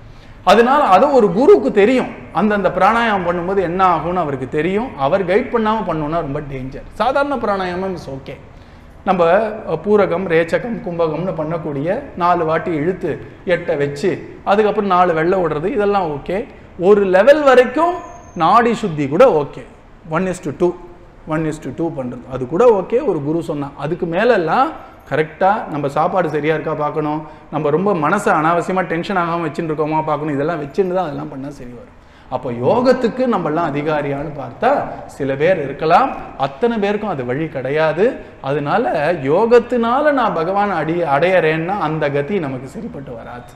அதனால அது ஒரு குருவுக்கு தெரியும் அந்தந்த பிராணாயாமம் பண்ணும்போது என்ன ஆகும்னு அவருக்கு தெரியும் அவர் கைட் பண்ணாம பண்ணோம்னா ரொம்ப டேஞ்சர் சாதாரண பிராணாயாமம் இஸ் ஓகே நம்ம அஹ், பூரகம் ரேச்சகம் கும்பகம்னு பண்ணக்கூடிய நாலு வாட்டி இழுத்து எட்டை வச்சு அதுக்கப்புறம் நாலு வெள்ளை விடுறது இதெல்லாம் ஓகே ஒரு லெவல் வரைக்கும் நாடி சுத்தி கூட okay one is to do one is to do பண்ணுறது அது கூட ஓகே ஒரு குரு சொன்னா அதுக்கு மேலெல்லாம் கரெக்டாக நம்ம சாப்பாடு சரியா இருக்கா பார்க்கணும் நம்ம ரொம்ப மனசை அனாவசியமாக டென்ஷன் ஆகாமல் வச்சுட்டு இருக்கோமா பார்க்கணும் இதெல்லாம் வச்சுட்டு தான் அதெல்லாம் பண்ணால் சரி வரும் அப்போ யோகத்துக்கு நம்மெல்லாம் அதிகாரியான்னு பார்த்தா சில பேர் இருக்கலாம் அத்தனை பேருக்கும் அது வழி கிடையாது அதனால யோகத்தினால நான் பகவான் அடி அடையறேன்னா அந்த கதி நமக்கு சரிப்பட்டு வராது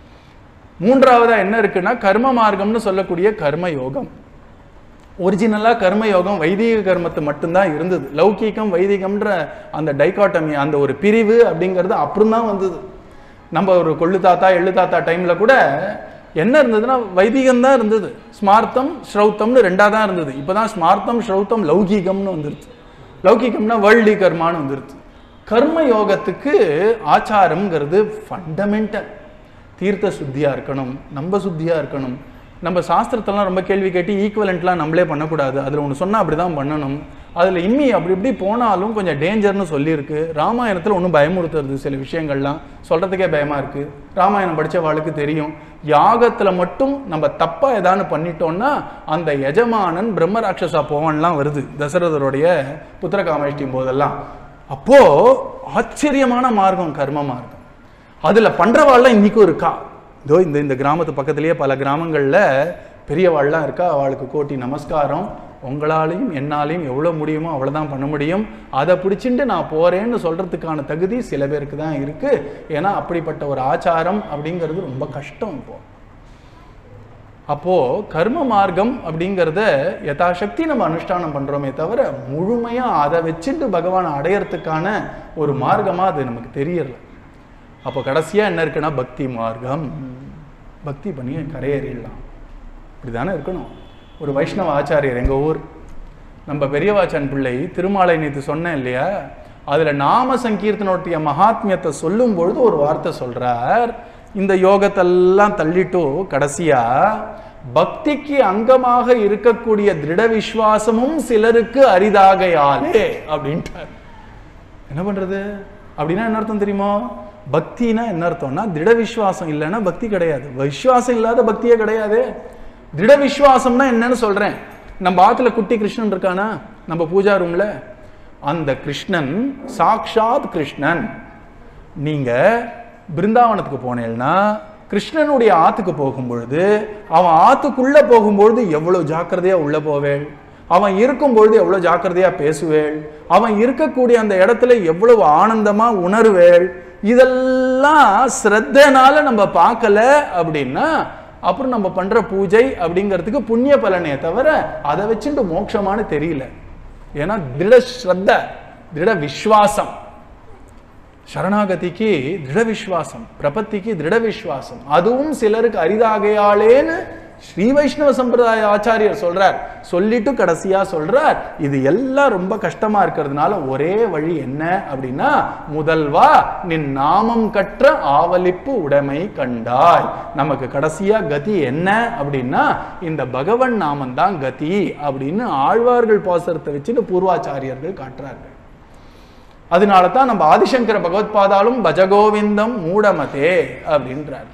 மூன்றாவதா என்ன இருக்குன்னா கர்ம மார்க்கம்னு சொல்லக்கூடிய கர்ம யோகம் ஒரிஜினலாக கர்ம யோகம் வைதிக கர்மத்து மட்டும்தான் இருந்தது லௌகீகம் வைதிகம்ன்ற அந்த டைகாட்டமி அந்த ஒரு பிரிவு அப்படிங்கிறது அப்புறம் தான் வந்தது நம்ம ஒரு கொள்ளு தாத்தா எள்ளு தாத்தா டைம்ல கூட என்ன இருந்ததுன்னா வைதிகம் தான் இருந்தது ஸ்மார்த்தம் ஸ்ரௌத்தம்னு ரெண்டா தான் இருந்தது இப்போதான் ஸ்மார்த்தம் ஸ்ரௌத்தம் லௌகீகம்னு வந்துருது லௌகீகம்னா வேர்ல்டி கர்மான்னு வந்துருது கர்ம யோகத்துக்கு ஆச்சாரம்ங்கிறது ஃபண்டமெண்டல் தீர்த்த சுத்தியா இருக்கணும் நம்ம சுத்தியா இருக்கணும் நம்ம சாஸ்திரத்தெல்லாம் ரொம்ப கேள்வி கேட்டு ஈக்குவலண்ட்லாம் நம்மளே பண்ணக்கூடாது அதில் ஒன்று சொன்னால் அப்படி தான் பண்ணணும் அதுல இம்மி அப்படி இப்படி போனாலும் கொஞ்சம் டேஞ்சர்னு சொல்லியிருக்கு ராமாயணத்துல ஒன்றும் பயமுறுத்துறது சில விஷயங்கள்லாம் சொல்றதுக்கே பயமா இருக்கு ராமாயணம் படிச்ச வாழ்க்கை தெரியும் யாகத்துல மட்டும் நம்ம தப்பா ஏதானு பண்ணிட்டோம்னா அந்த எஜமானன் பிரம்ம ராட்சசா போவான்லாம் வருது தசரதருடைய புத்திரகாமேஷ்டியும் போதெல்லாம் அப்போ ஆச்சரியமான மார்க்கம் கர்ம மார்க்கம் அதுல பண்றவாள்லாம் இன்னைக்கும் இருக்கா இதோ இந்த இந்த கிராமத்து பக்கத்திலேயே பல கிராமங்கள்ல பெரியவாள்லாம் இருக்கா அவளுக்கு கோட்டி நமஸ்காரம் உங்களாலையும் என்னாலையும் எவ்வளோ முடியுமோ அவ்வளோதான் பண்ண முடியும் அதை பிடிச்சிட்டு நான் போறேன்னு சொல்றதுக்கான தகுதி சில பேருக்கு தான் இருக்கு ஏன்னா அப்படிப்பட்ட ஒரு ஆச்சாரம் அப்படிங்கிறது ரொம்ப கஷ்டம் இப்போ அப்போ கர்ம மார்க்கம் அப்படிங்கிறத யதாசக்தி நம்ம அனுஷ்டானம் பண்றோமே தவிர முழுமையா அதை வச்சுட்டு பகவானை அடையறதுக்கான ஒரு மார்க்கமா அது நமக்கு தெரியல அப்போ கடைசியா என்ன இருக்குன்னா பக்தி மார்க்கம் பக்தி பண்ணி கரையேறிடலாம் இப்படிதானே இருக்கணும் ஒரு வைஷ்ணவ ஆச்சாரியர் எங்க ஊர் நம்ம பெரியவாச்சன் பிள்ளை திருமாலை நேத்து சொன்னேன் இல்லையா அதுல நாம சங்கீர்த்தனோட்டிய மகாத்மியத்தை சொல்லும் பொழுது ஒரு வார்த்தை சொல்றார் இந்த யோகத்தெல்லாம் தள்ளிட்டு கடைசியா பக்திக்கு அங்கமாக இருக்கக்கூடிய திருட விசுவாசமும் சிலருக்கு அரிதாகையாலே அப்படின்ட்டார் என்ன பண்றது அப்படின்னா என்ன அர்த்தம் தெரியுமா பக்தினா என்ன அர்த்தம்னா திட விசுவாசம் இல்லைன்னா பக்தி கிடையாது விசுவாசம் இல்லாத பக்தியே கிடையாது திட விசுவாசம்னா என்னன்னு சொல்றேன் நம்ம ஆத்துல குட்டி கிருஷ்ணன் இருக்கானா நம்ம பூஜா ரூம்ல அந்த கிருஷ்ணன் சாக்ஷாத் கிருஷ்ணன் நீங்க பிருந்தாவனத்துக்கு போனேன்னா கிருஷ்ணனுடைய ஆத்துக்கு போகும்பொழுது அவன் ஆத்துக்குள்ள போகும்பொழுது எவ்வளவு ஜாக்கிரதையா உள்ள போவேள் அவன் இருக்கும்பொழுது எவ்வளவு ஜாக்கிரதையா பேசுவேள் அவன் இருக்கக்கூடிய அந்த இடத்துல எவ்வளவு ஆனந்தமா உணர்வேள் இதெல்லாம் ஸ்ரத்தனால நம்ம பார்க்கல அப்படின்னா அப்புறம் நம்ம பண்ற பூஜை அப்படிங்கிறதுக்கு புண்ணிய பலனே தவிர அதை வச்சுட்டு மோட்சமானு தெரியல ஏன்னா திருட ஸ்ரத்த திருட விஸ்வாசம் சரணாகதிக்கு திருட விஸ்வாசம் பிரபத்திக்கு திருட விஸ்வாசம் அதுவும் சிலருக்கு அரிதாகையாளேன்னு ஸ்ரீ வைஷ்ணவ சம்பிரதாய ஆச்சாரியர் சொல்றார் சொல்லிட்டு கடைசியா சொல்றார் இது எல்லாம் ரொம்ப கஷ்டமா இருக்கிறதுனால ஒரே வழி என்ன அப்படின்னா முதல்வா நின் நாமம் கற்ற ஆவலிப்பு உடைமை கண்டாய் நமக்கு கடைசியா கதி என்ன அப்படின்னா இந்த பகவன் நாமம் தான் கதி அப்படின்னு ஆழ்வார்கள் பாசரத்தை வச்சுட்டு பூர்வாச்சாரியர்கள் காட்டுறார்கள் அதனால தான் நம்ம ஆதிசங்கர பகவத்பாதாலும் பஜகோவிந்தம் மூடமதே அப்படின்றார்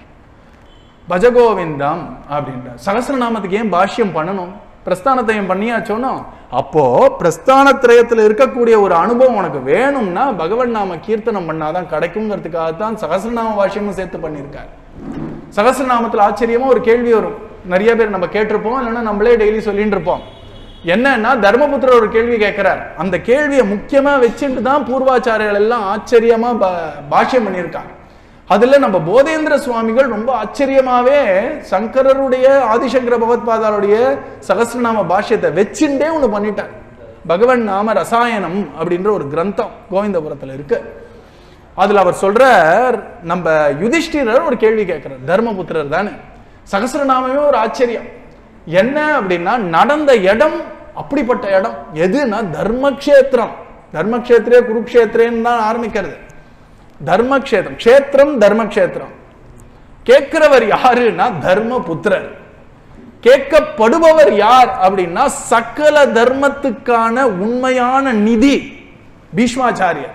பஜகோவிந்தம் அப்படின்றார் சகசிரநாமத்துக்கு ஏன் பாஷ்யம் பண்ணணும் பிரஸ்தானத்தையும் பண்ணியாச்சோனோ அப்போ பிரஸ்தானத்திரயத்தில் இருக்கக்கூடிய ஒரு அனுபவம் உனக்கு வேணும்னா பகவன் நாம கீர்த்தனம் பண்ணாதான் கிடைக்குங்கிறதுக்காகத்தான் சகசிரநாம பாஷ்யமும் சேர்த்து பண்ணியிருக்கார் சகசிரநாமத்தில் ஆச்சரியமா ஒரு கேள்வி வரும் நிறைய பேர் நம்ம கேட்டிருப்போம் இல்லைன்னா நம்மளே டெய்லி சொல்லிட்டு இருப்போம் என்னன்னா தர்மபுத்திரர் ஒரு கேள்வி கேட்கிறார் அந்த கேள்வியை முக்கியமா வச்சுட்டு தான் பூர்வாச்சாரியர்கள் எல்லாம் ஆச்சரியமா பா- பாஷ்யம் பண்ணியிருக்காங்க அதுல நம்ம போதேந்திர சுவாமிகள் ரொம்ப ஆச்சரியமாவே சங்கரருடைய ஆதிசங்கர பகவத்பாதாருடைய சகசிரநாம பாஷ்யத்தை வச்சுட்டே ஒண்ணு பண்ணிட்டார் பகவன் நாம ரசாயனம் அப்படின்ற ஒரு கிரந்தம் கோவிந்தபுரத்துல இருக்கு அதுல அவர் சொல்றார் நம்ம யுதிஷ்டிரர் ஒரு கேள்வி கேட்கிறார் தர்மபுத்திரர் தானே சகசிரநாமமே ஒரு ஆச்சரியம் என்ன அப்படின்னா நடந்த இடம் அப்படிப்பட்ட இடம் எதுனா தர்மக்ஷேத்திரம் தர்மக்ஷேத்திரே குருக்ஷேத்திரேன்னு தான் ஆரம்பிக்கிறது தர்மக்ஷேத்திரம் க்ஷேத்திரம் தர்மக்ஷேத்திரம் கேட்கிறவர் யாருன்னா தர்மபுத்திரர் கேட்கப்படுபவர் யார் அப்படின்னா சகல தர்மத்துக்கான உண்மையான நிதி பீஷ்மாச்சாரியர்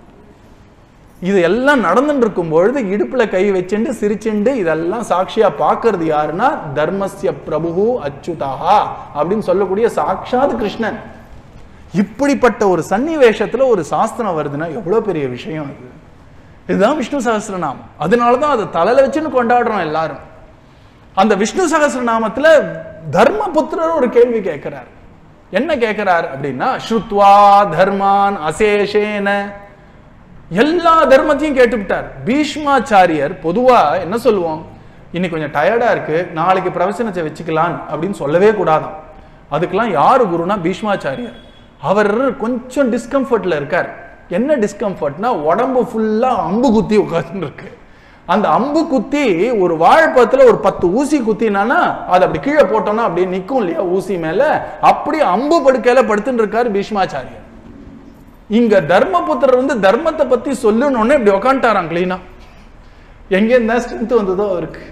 இது எல்லாம் நடந்துட்டு இருக்கும் பொழுது இடுப்புல கை வச்சுண்டு சிரிச்சுண்டு இதெல்லாம் சாட்சியா பார்க்கிறது யாருன்னா தர்மஸ்ய பிரபு அச்சுதா அப்படின்னு சொல்லக்கூடிய சாட்சாத் கிருஷ்ணன் இப்படிப்பட்ட ஒரு சன்னிவேஷத்துல ஒரு சாஸ்திரம் வருதுன்னா எவ்வளவு பெரிய விஷயம் அது இதுதான் விஷ்ணு சகஸ்ரநாமம் அதனாலதான் அதை தலையில வச்சுன்னு கொண்டாடுறோம் எல்லாரும் அந்த விஷ்ணு சகஸ்ரநாமத்துல தர்மபுத்திரர் ஒரு கேள்வி கேட்கிறார் என்ன கேட்கிறார் அப்படின்னா ஸ்ருத்வா தர்மான் அசேஷேன எல்லா தர்மத்தையும் கேட்டுவிட்டார் பீஷ்மாச்சாரியர் பொதுவா என்ன சொல்லுவோம் இன்னைக்கு கொஞ்சம் டயர்டா இருக்கு நாளைக்கு பிரவசனத்தை வச்சுக்கலாம் அப்படின்னு சொல்லவே கூடாதாம் அதுக்கெல்லாம் யாரு குருனா பீஷ்மாச்சாரியர் அவர் கொஞ்சம் டிஸ்கம்ஃபர்ட்ல இருக்கார் என்ன டிஸ்கம்ஃபர்ட்னா உடம்பு ஃபுல்லா அம்பு குத்தி உட்கார்ந்து இருக்கு அந்த அம்பு குத்தி ஒரு வாழைப்பழத்துல ஒரு பத்து ஊசி குத்தினானா அது அப்படி கீழே போட்டோம்னா அப்படியே நிக்கும் இல்லையா ஊசி மேல அப்படி அம்பு படுக்கையில படுத்துட்டு இருக்காரு பீஷ்மாச்சாரியர் இங்க தர்மபுத்திரர் வந்து தர்மத்தை பத்தி சொல்லணும்னு இப்படி உக்காண்டாராம் கிளீனா எங்க இருந்தா ஸ்ட்ரென்த் வந்ததோ அவருக்கு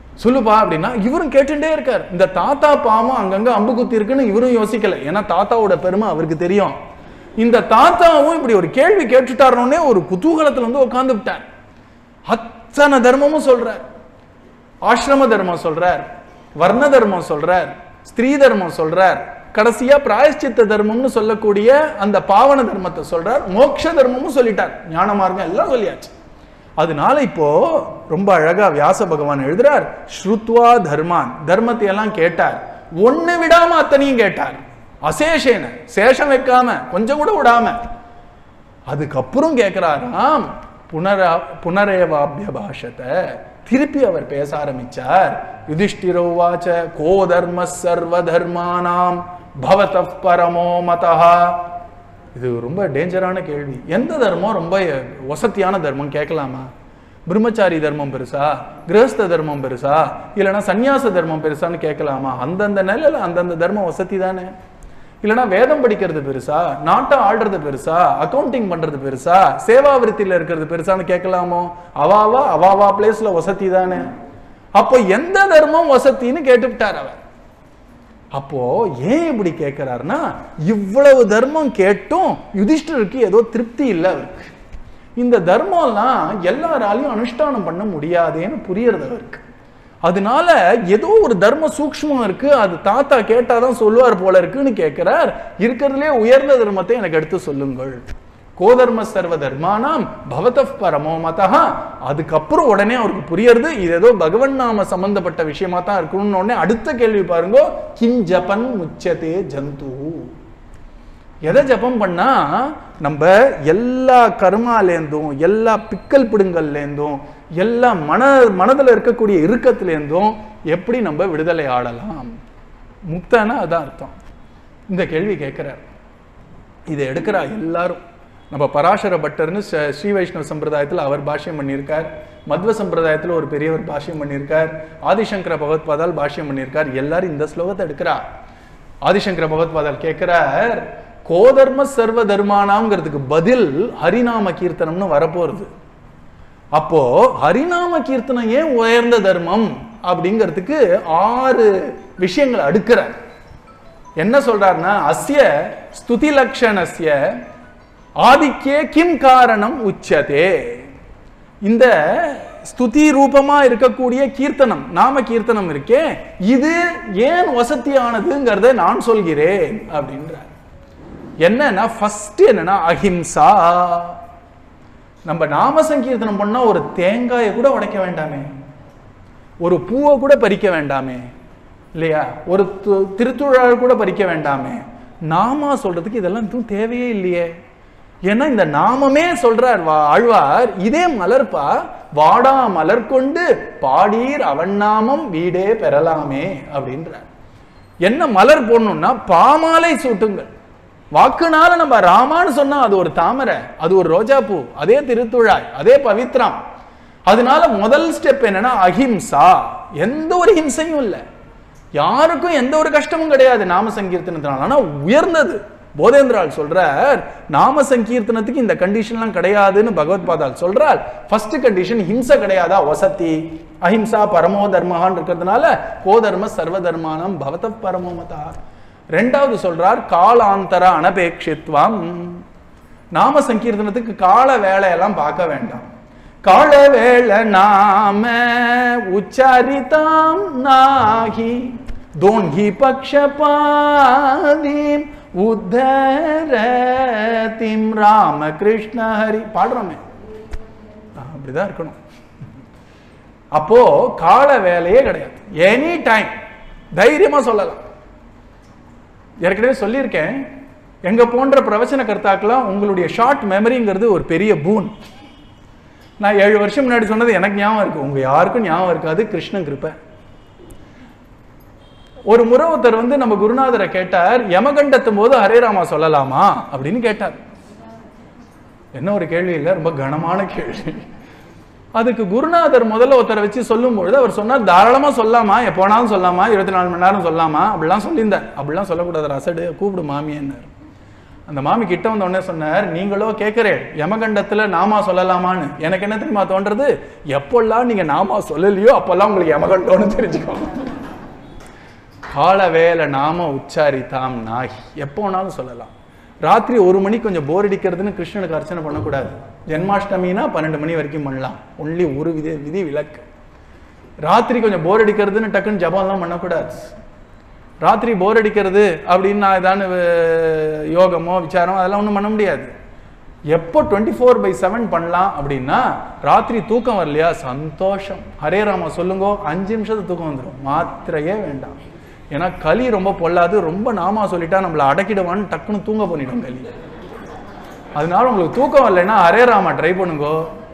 சொல்லுப்பா அப்படின்னா இவரும் கேட்டுட்டே இருக்கார் இந்த தாத்தா பாவம் அங்கங்க அம்பு குத்தி இருக்குன்னு இவரும் யோசிக்கல ஏன்னா தாத்தாவோட பெருமை அவருக்கு தெரியும் இந்த தாத்தாவும் இப்படி ஒரு கேள்வி கேட்டுட்டாரோன்னே ஒரு குதூகலத்துல வந்து உட்கார்ந்து விட்டார் அத்தனை தர்மமும் சொல்றார் ஆசிரம தர்மம் சொல்றார் வர்ண தர்மம் சொல்றார் ஸ்திரீ தர்மம் சொல்றார் கடைசியா பிராயஷ்சித்த தர்மம்னு சொல்லக்கூடிய அந்த பாவன தர்மத்தை சொல்றார் மோட்ச தர்மமும் சொல்லிட்டார் ஞான மார்க்கம் எல்லாம் சொல்லியாச்சு அதனால இப்போ ரொம்ப அழகா வியாச பகவான் எழுதுறார் ஸ்ருத்வா தர்மான் தர்மத்தை எல்லாம் கேட்டார் ஒண்ணு விடாம அத்தனையும் கேட்டார் அசேஷேன சேஷம் வைக்காம கொஞ்சம் கூட விடாம அதுக்கப்புறம் கேட்கிறாராம் புனர புனரேவாபிய பாஷத்தை திருப்பி அவர் பேச ஆரம்பிச்சார் யுதிஷ்டிரோவாச்ச கோ தர்ம சர்வ தர்மானாம் பவத பரமோ மதஹா இது ரொம்ப டேஞ்சரான கேள்வி எந்த தர்மம் ரொம்ப வசதியான தர்மம் கேட்கலாமா பிரம்மச்சாரி தர்மம் பெருசா கிரகஸ்த தர்மம் பெருசா இல்லைன்னா சந்நியாச தர்மம் பெருசான்னு கேட்கலாமா அந்தந்த நிலையில அந்தந்த தர்மம் வசதி தானே இல்லைன்னா வேதம் படிக்கிறது பெருசா நாட்டை ஆள்றது பெருசா அக்கவுண்டிங் பண்றது பெருசா சேவா விருத்தியில இருக்கிறது பெருசான்னு கேட்கலாமோ அவாவா அவாவா பிளேஸ்ல வசதி தானே அப்போ எந்த தர்மம் வசத்தின்னு கேட்டுவிட்டார் அவர் அப்போ ஏன் இப்படி கேட்கிறாருன்னா இவ்வளவு தர்மம் கேட்டும் யுதிஷ்டருக்கு ஏதோ திருப்தி இல்லை அவருக்கு இந்த தர்மம்லாம் எல்லாராலையும் அனுஷ்டானம் பண்ண முடியாதேன்னு புரியறது அவருக்கு அதனால ஏதோ ஒரு தர்ம சூக்ஷ்மம் இருக்கு அது தாத்தா கேட்டாதான் சொல்லுவார் போல இருக்குன்னு கேட்கிறார் இருக்கிறதுலே உயர்ந்த தர்மத்தை எனக்கு எடுத்து சொல்லுங்கள் கோதர்ம சர்வ தர்மானாம் பவத பரமோ மதா அதுக்கப்புறம் உடனே அவருக்கு புரியறது இது ஏதோ பகவன் நாம சம்பந்தப்பட்ட விஷயமா தான் இருக்கும்னு உடனே அடுத்த கேள்வி பாருங்க கிம் ஜபன் முச்சதே ஜந்து எதை ஜபம் பண்ணா நம்ம எல்லா கர்மாலேருந்தும் எல்லா பிக்கல் பிடுங்கல்லேருந்தும் எல்லா மன மனதில் இருக்கக்கூடிய இறுக்கத்திலேருந்தும் எப்படி நம்ம விடுதலை ஆடலாம் முக்தனா அதான் அர்த்தம் இந்த கேள்வி கேட்கிறார் இதை எடுக்கிறா எல்லாரும் நம்ம பராசர பட்டர்னு ஸ்ரீ- ஸ்ரீ வைஷ்ணவ சம்பிரதாயத்தில் அவர் பாஷ்யம் பண்ணியிருக்கார் மத்வ சம்பிரதாயத்தில் ஒரு பெரியவர் பாஷ்யம் பண்ணியிருக்கார் ஆதிசங்கர பகவத்பாதால் பாஷ்யம் பண்ணியிருக்கார் எல்லாரும் இந்த ஸ்லோகத்தை எடுக்கிறா ஆதிசங்கர பகவத்பாதால் கேட்கிறார் கோதர்ம சர்வ தர்மானாம்ங்கிறதுக்கு பதில் ஹரிநாம கீர்த்தனம்னு வரப்போறது அப்போ ஹரிநாம கீர்த்தனம் ஏன் உயர்ந்த தர்மம் அப்படிங்கிறதுக்கு ஆறு விஷயங்களை அடுக்கிறார் என்ன சொல்றாருன்னா அஸ்ய ஸ்துதி லக்ஷணஸ்ய ஆதிக்கே கிம் காரணம் உச்சதே இந்த ஸ்துதி ரூபமா இருக்கக்கூடிய கீர்த்தனம் நாம கீர்த்தனம் இருக்கே இது ஏன் வசதியானதுங்கிறத நான் சொல்கிறேன் அப்படின்றார் என்னன்னா ஃபர்ஸ்ட் என்னன்னா அஹிம்சா நம்ம நாம சங்கீர்த்தனம் பண்ணா ஒரு தேங்காயை கூட உடைக்க வேண்டாமே ஒரு பூவை கூட பறிக்க வேண்டாமே இல்லையா ஒரு து- திருத்துழால் கூட பறிக்க வேண்டாமே நாமா சொல்றதுக்கு இதெல்லாம் எதுவும் தேவையே இல்லையே ஏன்னா இந்த நாமமே சொல்றார் வா- ஆழ்வார் இதே மலர்ப்பா வாடா மலர் கொண்டு பாடீர் அவன் நாமம் வீடே பெறலாமே அப்படின்றார் என்ன மலர் போடணும்னா பாமாலை சூட்டுங்கள் வாக்குனால நம்ம ராமான்னு சொன்னா அது ஒரு தாமரை அது ஒரு ரோஜா பூ அதே திருத்துழாய் அதே பவித்ரம் அதனால முதல் ஸ்டெப் என்னன்னா அஹிம்சா எந்த ஒரு ஹிம்சையும் இல்லை யாருக்கும் எந்த ஒரு கஷ்டமும் கிடையாது நாம சங்கீர்த்தனத்தினால ஆனா உயர்ந்தது போதேந்திரால் சொல்றார் நாம சங்கீர்த்தனத்துக்கு இந்த கண்டிஷன்லாம் கிடையாதுன்னு பகவத்பாதால் சொல்றார் ஃபர்ஸ்ட் கண்டிஷன் ஹிம்சை கிடையாதா வசதி அஹிம்சா பரமோ தர்மஹான் இருக்கிறதுனால கோதர்ம சர்வ தர்மானம் பவத பரமோ மதா ரெண்டாவது சொல்றார் காலாந்தர அனபேட்சித்வம் நாம சங்கீர்த்தனத்துக்கு கால வேலையெல்லாம் பார்க்க வேண்டாம் கால வேள நாம உச்சரிதாம் நாகி தோன்ஹி பக்ஷபாதீம் உத்தரதிம் ராம கிருஷ்ண ஹரி பாடுறோமே ஆ, அப்படிதான் இருக்கணும் அப்போ கால வேலையே கிடையாது எனி டைம் தைரியமா சொல்லலாம் ஏற்கனவே சொல்லியிருக்கேன் எங்க போன்ற பிரவச்சன கர்த்தாக்கெல்லாம் உங்களுடைய ஷார்ட் மெமரிங்கிறது ஒரு பெரிய பூன் நான் ஏழு வருஷம் முன்னாடி சொன்னது எனக்கு ஞாபகம் இருக்கு உங்க யாருக்கும் ஞாபகம் இருக்காது கிருஷ்ணன் கிருப்பை ஒரு முறை ஒருத்தர் வந்து நம்ம குருநாதரை கேட்டார் யமகண்டத்தும் போது ஹரே ராமா சொல்லலாமா அப்படின்னு கேட்டார் என்ன ஒரு கேள்வி இல்லை ரொம்ப கனமான கேள்வி அதுக்கு குருநாதர் முதல்ல ஒருத்தரை வச்சு சொல்லும் பொழுது அவர் சொன்னார் தாராளமா சொல்லலாமா எப்போனாலும் சொல்லலாமா இருபத்தி நாலு மணி நேரம் சொல்லலாமா அப்படிலாம் சொல்லியிருந்தார் அப்படிலாம் சொல்லக்கூடாது ரசடு கூப்பிடு மாமியன்னார் அந்த மாமி கிட்ட வந்த உடனே சொன்னார் நீங்களோ கேட்கிறேன் யமகண்டத்துல நாமா சொல்லலாமான்னு எனக்கு என்ன தெரியுமா தோன்றது எப்பெல்லாம் நீங்க நாமா சொல்லலையோ அப்பெல்லாம் உங்களுக்கு யமகண்டம்னு தெரிஞ்சுக்கோங்க காலவேல நாம உச்சாரித்தாம் நாகி எப்போ வேணாலும் சொல்லலாம் ராத்திரி ஒரு மணிக்கு கொஞ்சம் போர் அடிக்கிறதுன்னு கிருஷ்ணனுக்கு அர்ச்சனை பண்ணக்கூடாது ஜென்மாஷ்டமினா பன்னெண்டு மணி வரைக்கும் பண்ணலாம் ஒன்லி ஒரு விதி விதி விலக்கு ராத்திரி கொஞ்சம் போர் அடிக்கிறதுன்னு டக்குன்னு ஜபம்லாம் பண்ணக்கூடாது ராத்திரி போர் அடிக்கிறது அப்படின்னு நான் ஏதாவது அஹ், யோகமோ விசாரம் அதெல்லாம் ஒன்றும் பண்ண முடியாது எப்போ டுவெண்ட்டி ஃபோர் பை செவன் பண்ணலாம் அப்படின்னா ராத்திரி தூக்கம் வரலையா சந்தோஷம் ஹரே ராம சொல்லுங்க அஞ்சு நிமிஷத்துக்கு தூக்கம் வந்துடும் மாத்திரையே வேண்டாம் ஏன்னா களி ரொம்ப பொல்லாது ரொம்ப நாமா சொல்லிட்டா நம்மளை அடக்கிடுவான்னு டக்குன்னு தூங்க பண்ணிடும் களி அதனால உங்களுக்கு தூக்கம் வரலைன்னா ஹரே ராமா ட்ரை பண்ணுங்கோ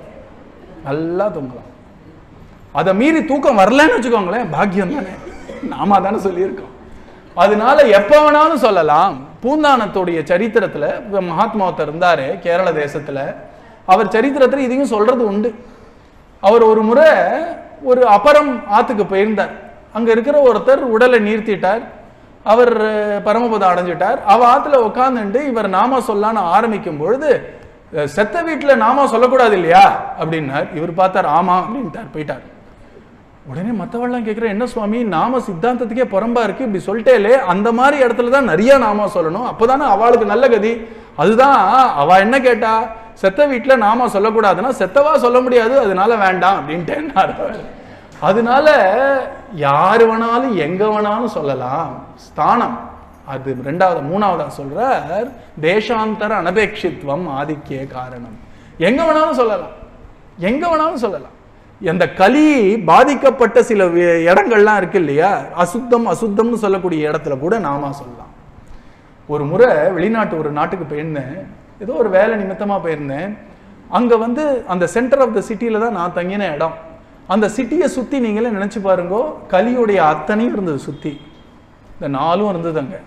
நல்லா தூங்கலாம் அதை மீறி தூக்கம் வரலன்னு வச்சுக்கோங்களேன் பாக்கியம் தானே நாம தானே சொல்லியிருக்கோம் அதனால எப்ப வேணாலும் சொல்லலாம் பூந்தானத்துடைய சரித்திரத்துல இப்ப மகாத்மா ஒருத்தர் இருந்தாரு கேரள தேசத்துல அவர் சரித்திரத்துல இதையும் சொல்றது உண்டு அவர் ஒரு முறை ஒரு அபரம் ஆத்துக்கு போயிருந்தார் அங்க இருக்கிற ஒருத்தர் உடலை நீர்த்திட்டார் அவர் அஹ், பரமபதம் அடைஞ்சிட்டார் அவ ஆத்துல உட்காந்துட்டு இவர் நாம சொல்லான்னு ஆரம்பிக்கும் பொழுது அஹ், செத்த வீட்டுல நாம சொல்லக்கூடாது இல்லையா அப்படின்னார் இவர் பார்த்தார் ஆமா அப்படின்ட்டார் போயிட்டார் உடனே மற்றவெல்லாம் கேட்குறேன் என்ன சுவாமி நாம சித்தாந்தத்துக்கே புறம்பா இருக்கு இப்படி சொல்லிட்டேலே அந்த மாதிரி இடத்துல தான் நிறைய நாம சொல்லணும் அப்போதானே அவளுக்கு நல்ல கதி அதுதான் அவ என்ன கேட்டா செத்த வீட்டில் நாம சொல்லக்கூடாதுன்னா செத்தவா சொல்ல முடியாது அதனால வேண்டாம் அப்படின்ட்டேன்னாரு அவர். அதனால யார் வேணாலும் எங்க வேணாலும் சொல்லலாம் ஸ்தானம் அது ரெண்டாவது மூணாவதா சொல்றார் தேசாந்தர அனபேட்சித்வம் ஆதிக்கிய காரணம் எங்க வேணாலும் சொல்லலாம் எங்க வேணாலும் சொல்லலாம் அந்த கலி பாதிக்கப்பட்ட சில வி- இடங்கள்லாம் இருக்கு இல்லையா அசுத்தம் அசுத்தம்னு சொல்லக்கூடிய இடத்துல கூட நாமா சொல்லலாம் ஒரு முறை வெளிநாட்டு ஒரு நாட்டுக்கு போயிருந்தேன் ஏதோ ஒரு வேலை நிமித்தமா போயிருந்தேன் அங்க வந்து அந்த சென்டர் ஆஃப் த சிட்டியில தான் நான் தங்கின இடம் அந்த சிட்டியை சுத்தி நீங்களே நினைச்சு பாருங்கோ கலியுடைய அத்தனையும் இருந்தது சுத்தி இந்த நாலும் இருந்தது அங்க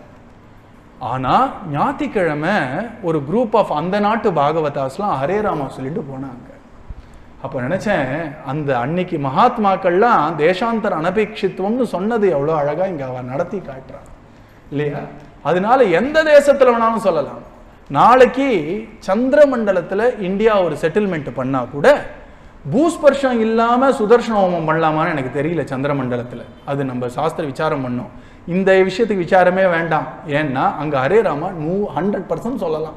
ஆனா ஞாயிற்றுக்கிழமை ஒரு குரூப் ஆஃப் அந்த நாட்டு பாகவதாஸ்லாம் ஹரே ராமா சொல்லிட்டு போனாங்க அப்ப நினைச்சேன் அந்த அன்னைக்கு மகாத்மாக்கள்லாம் தேசாந்தர அனபேட்சித்துவம்னு சொன்னது எவ்வளவு அழகா இங்க அவ நடத்தி காட்டுறான் இல்லையா அதனால எந்த தேசத்துல வேணாலும் சொல்லலாம் நாளைக்கு சந்திர மண்டலத்துல இந்தியா ஒரு செட்டில்மெண்ட் பண்ணா கூட பூஸ்பர்ஷம் இல்லாம சுதர்ஷன ஹோமம் பண்ணலாமான்னு எனக்கு தெரியல சந்திர மண்டலத்துல அது நம்ம சாஸ்திர விசாரம் பண்ணோம் இந்த விஷயத்துக்கு விசாரமே வேண்டாம் ஏன்னா அங்க ஹரே ராமா நூ ஹண்ட்ரட் பர்சன்ட் சொல்லலாம்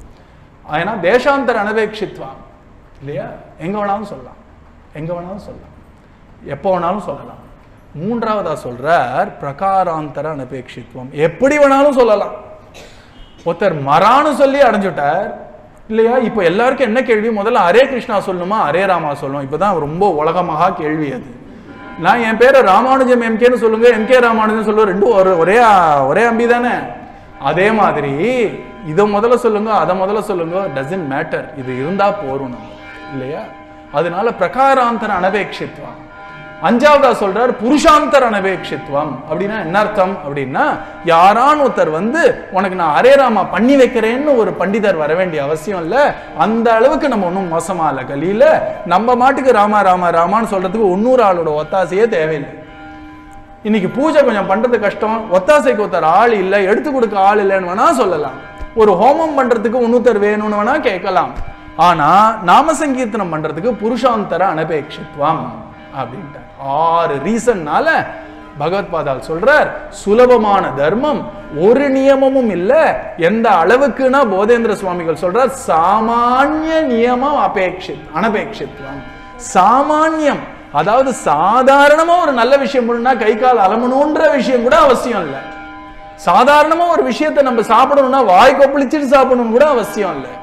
ஏன்னா தேசாந்தர அனபேட்சித்வா இல்லையா எங்க வேணாலும் சொல்லலாம் எங்க வேணாலும் சொல்லலாம் எப்போ வேணாலும் சொல்லலாம் மூன்றாவதா சொல்றார் பிரகாராந்தர அனபேட்சித்வம் எப்படி வேணாலும் சொல்லலாம் ஒருத்தர் மரான்னு சொல்லி அடைஞ்சுட்டார் இல்லையா இப்போ எல்லாருக்கும் என்ன கேள்வி முதல்ல ஹரே கிருஷ்ணா சொல்லணுமா ஹரே ராமா சொல்லணும் இப்பதான் ரொம்ப உலகமகா கேள்வி அது நான் என் பேரை ராமானுஜம் எம்கேன்னு சொல்லுங்க எம்கே ராமானுஜம் சொல்லுங்க ரெண்டும் ஒரு ஒரே ஒரே அம்பி தானே அதே மாதிரி இதை முதல்ல சொல்லுங்க அதை முதல்ல சொல்லுங்க டசன்ட் மேட்டர் இது இருந்தா போரும் நம்ம இல்லையா அதனால பிரகாராந்தர அனபேட்சித்வம் அஞ்சாவதா சொல்றார் புருஷாந்தர அனபேட்சித்வம் அப்படின்னா என்ன அர்த்தம் அப்படின்னா யாரான் ஒருத்தர் வந்து உனக்கு நான் ஹரே ராமா பண்ணி வைக்கிறேன்னு ஒரு பண்டிதர் வர வேண்டிய அவசியம் இல்ல அந்த அளவுக்கு நம்ம ஒன்றும் மோசமா இல்ல கலியில நம்ம மாட்டுக்கு ராமா ராமா ராமான்னு சொல்றதுக்கு ஒன்னூறு ஆளோட ஒத்தாசையே தேவையில்லை இன்னைக்கு பூஜை கொஞ்சம் பண்றது கஷ்டம் ஒத்தாசைக்கு ஒருத்தர் ஆள் இல்லை எடுத்து கொடுக்க ஆள் இல்லைன்னு வேணா சொல்லலாம் ஒரு ஹோமம் பண்றதுக்கு இன்னொருத்தர் வேணும்னு வேணா கேட்கலாம் ஆனா நாம சங்கீர்த்தனம் பண்றதுக்கு புருஷாந்தர அனபேட்சித்வம் அப்படின்ட்டார் ஆறு ரீசன்னால பகவத்பாதால் சொல்றார் சுலபமான தர்மம் ஒரு நியமமும் இல்ல எந்த அளவுக்குன்னா போதேந்திர சுவாமிகள் சொல்றார் சாமானிய நியமம் அபேட்சித் அனபேட்சித்வம் சாமானியம் அதாவது சாதாரணமா ஒரு நல்ல விஷயம் பண்ணா கை கால் அலமணுன்ற விஷயம் கூட அவசியம் இல்லை சாதாரணமா ஒரு விஷயத்தை நம்ம சாப்பிடணும்னா வாய் கொப்பளிச்சுட்டு சாப்பிடணும் கூட அவசியம் இல்லை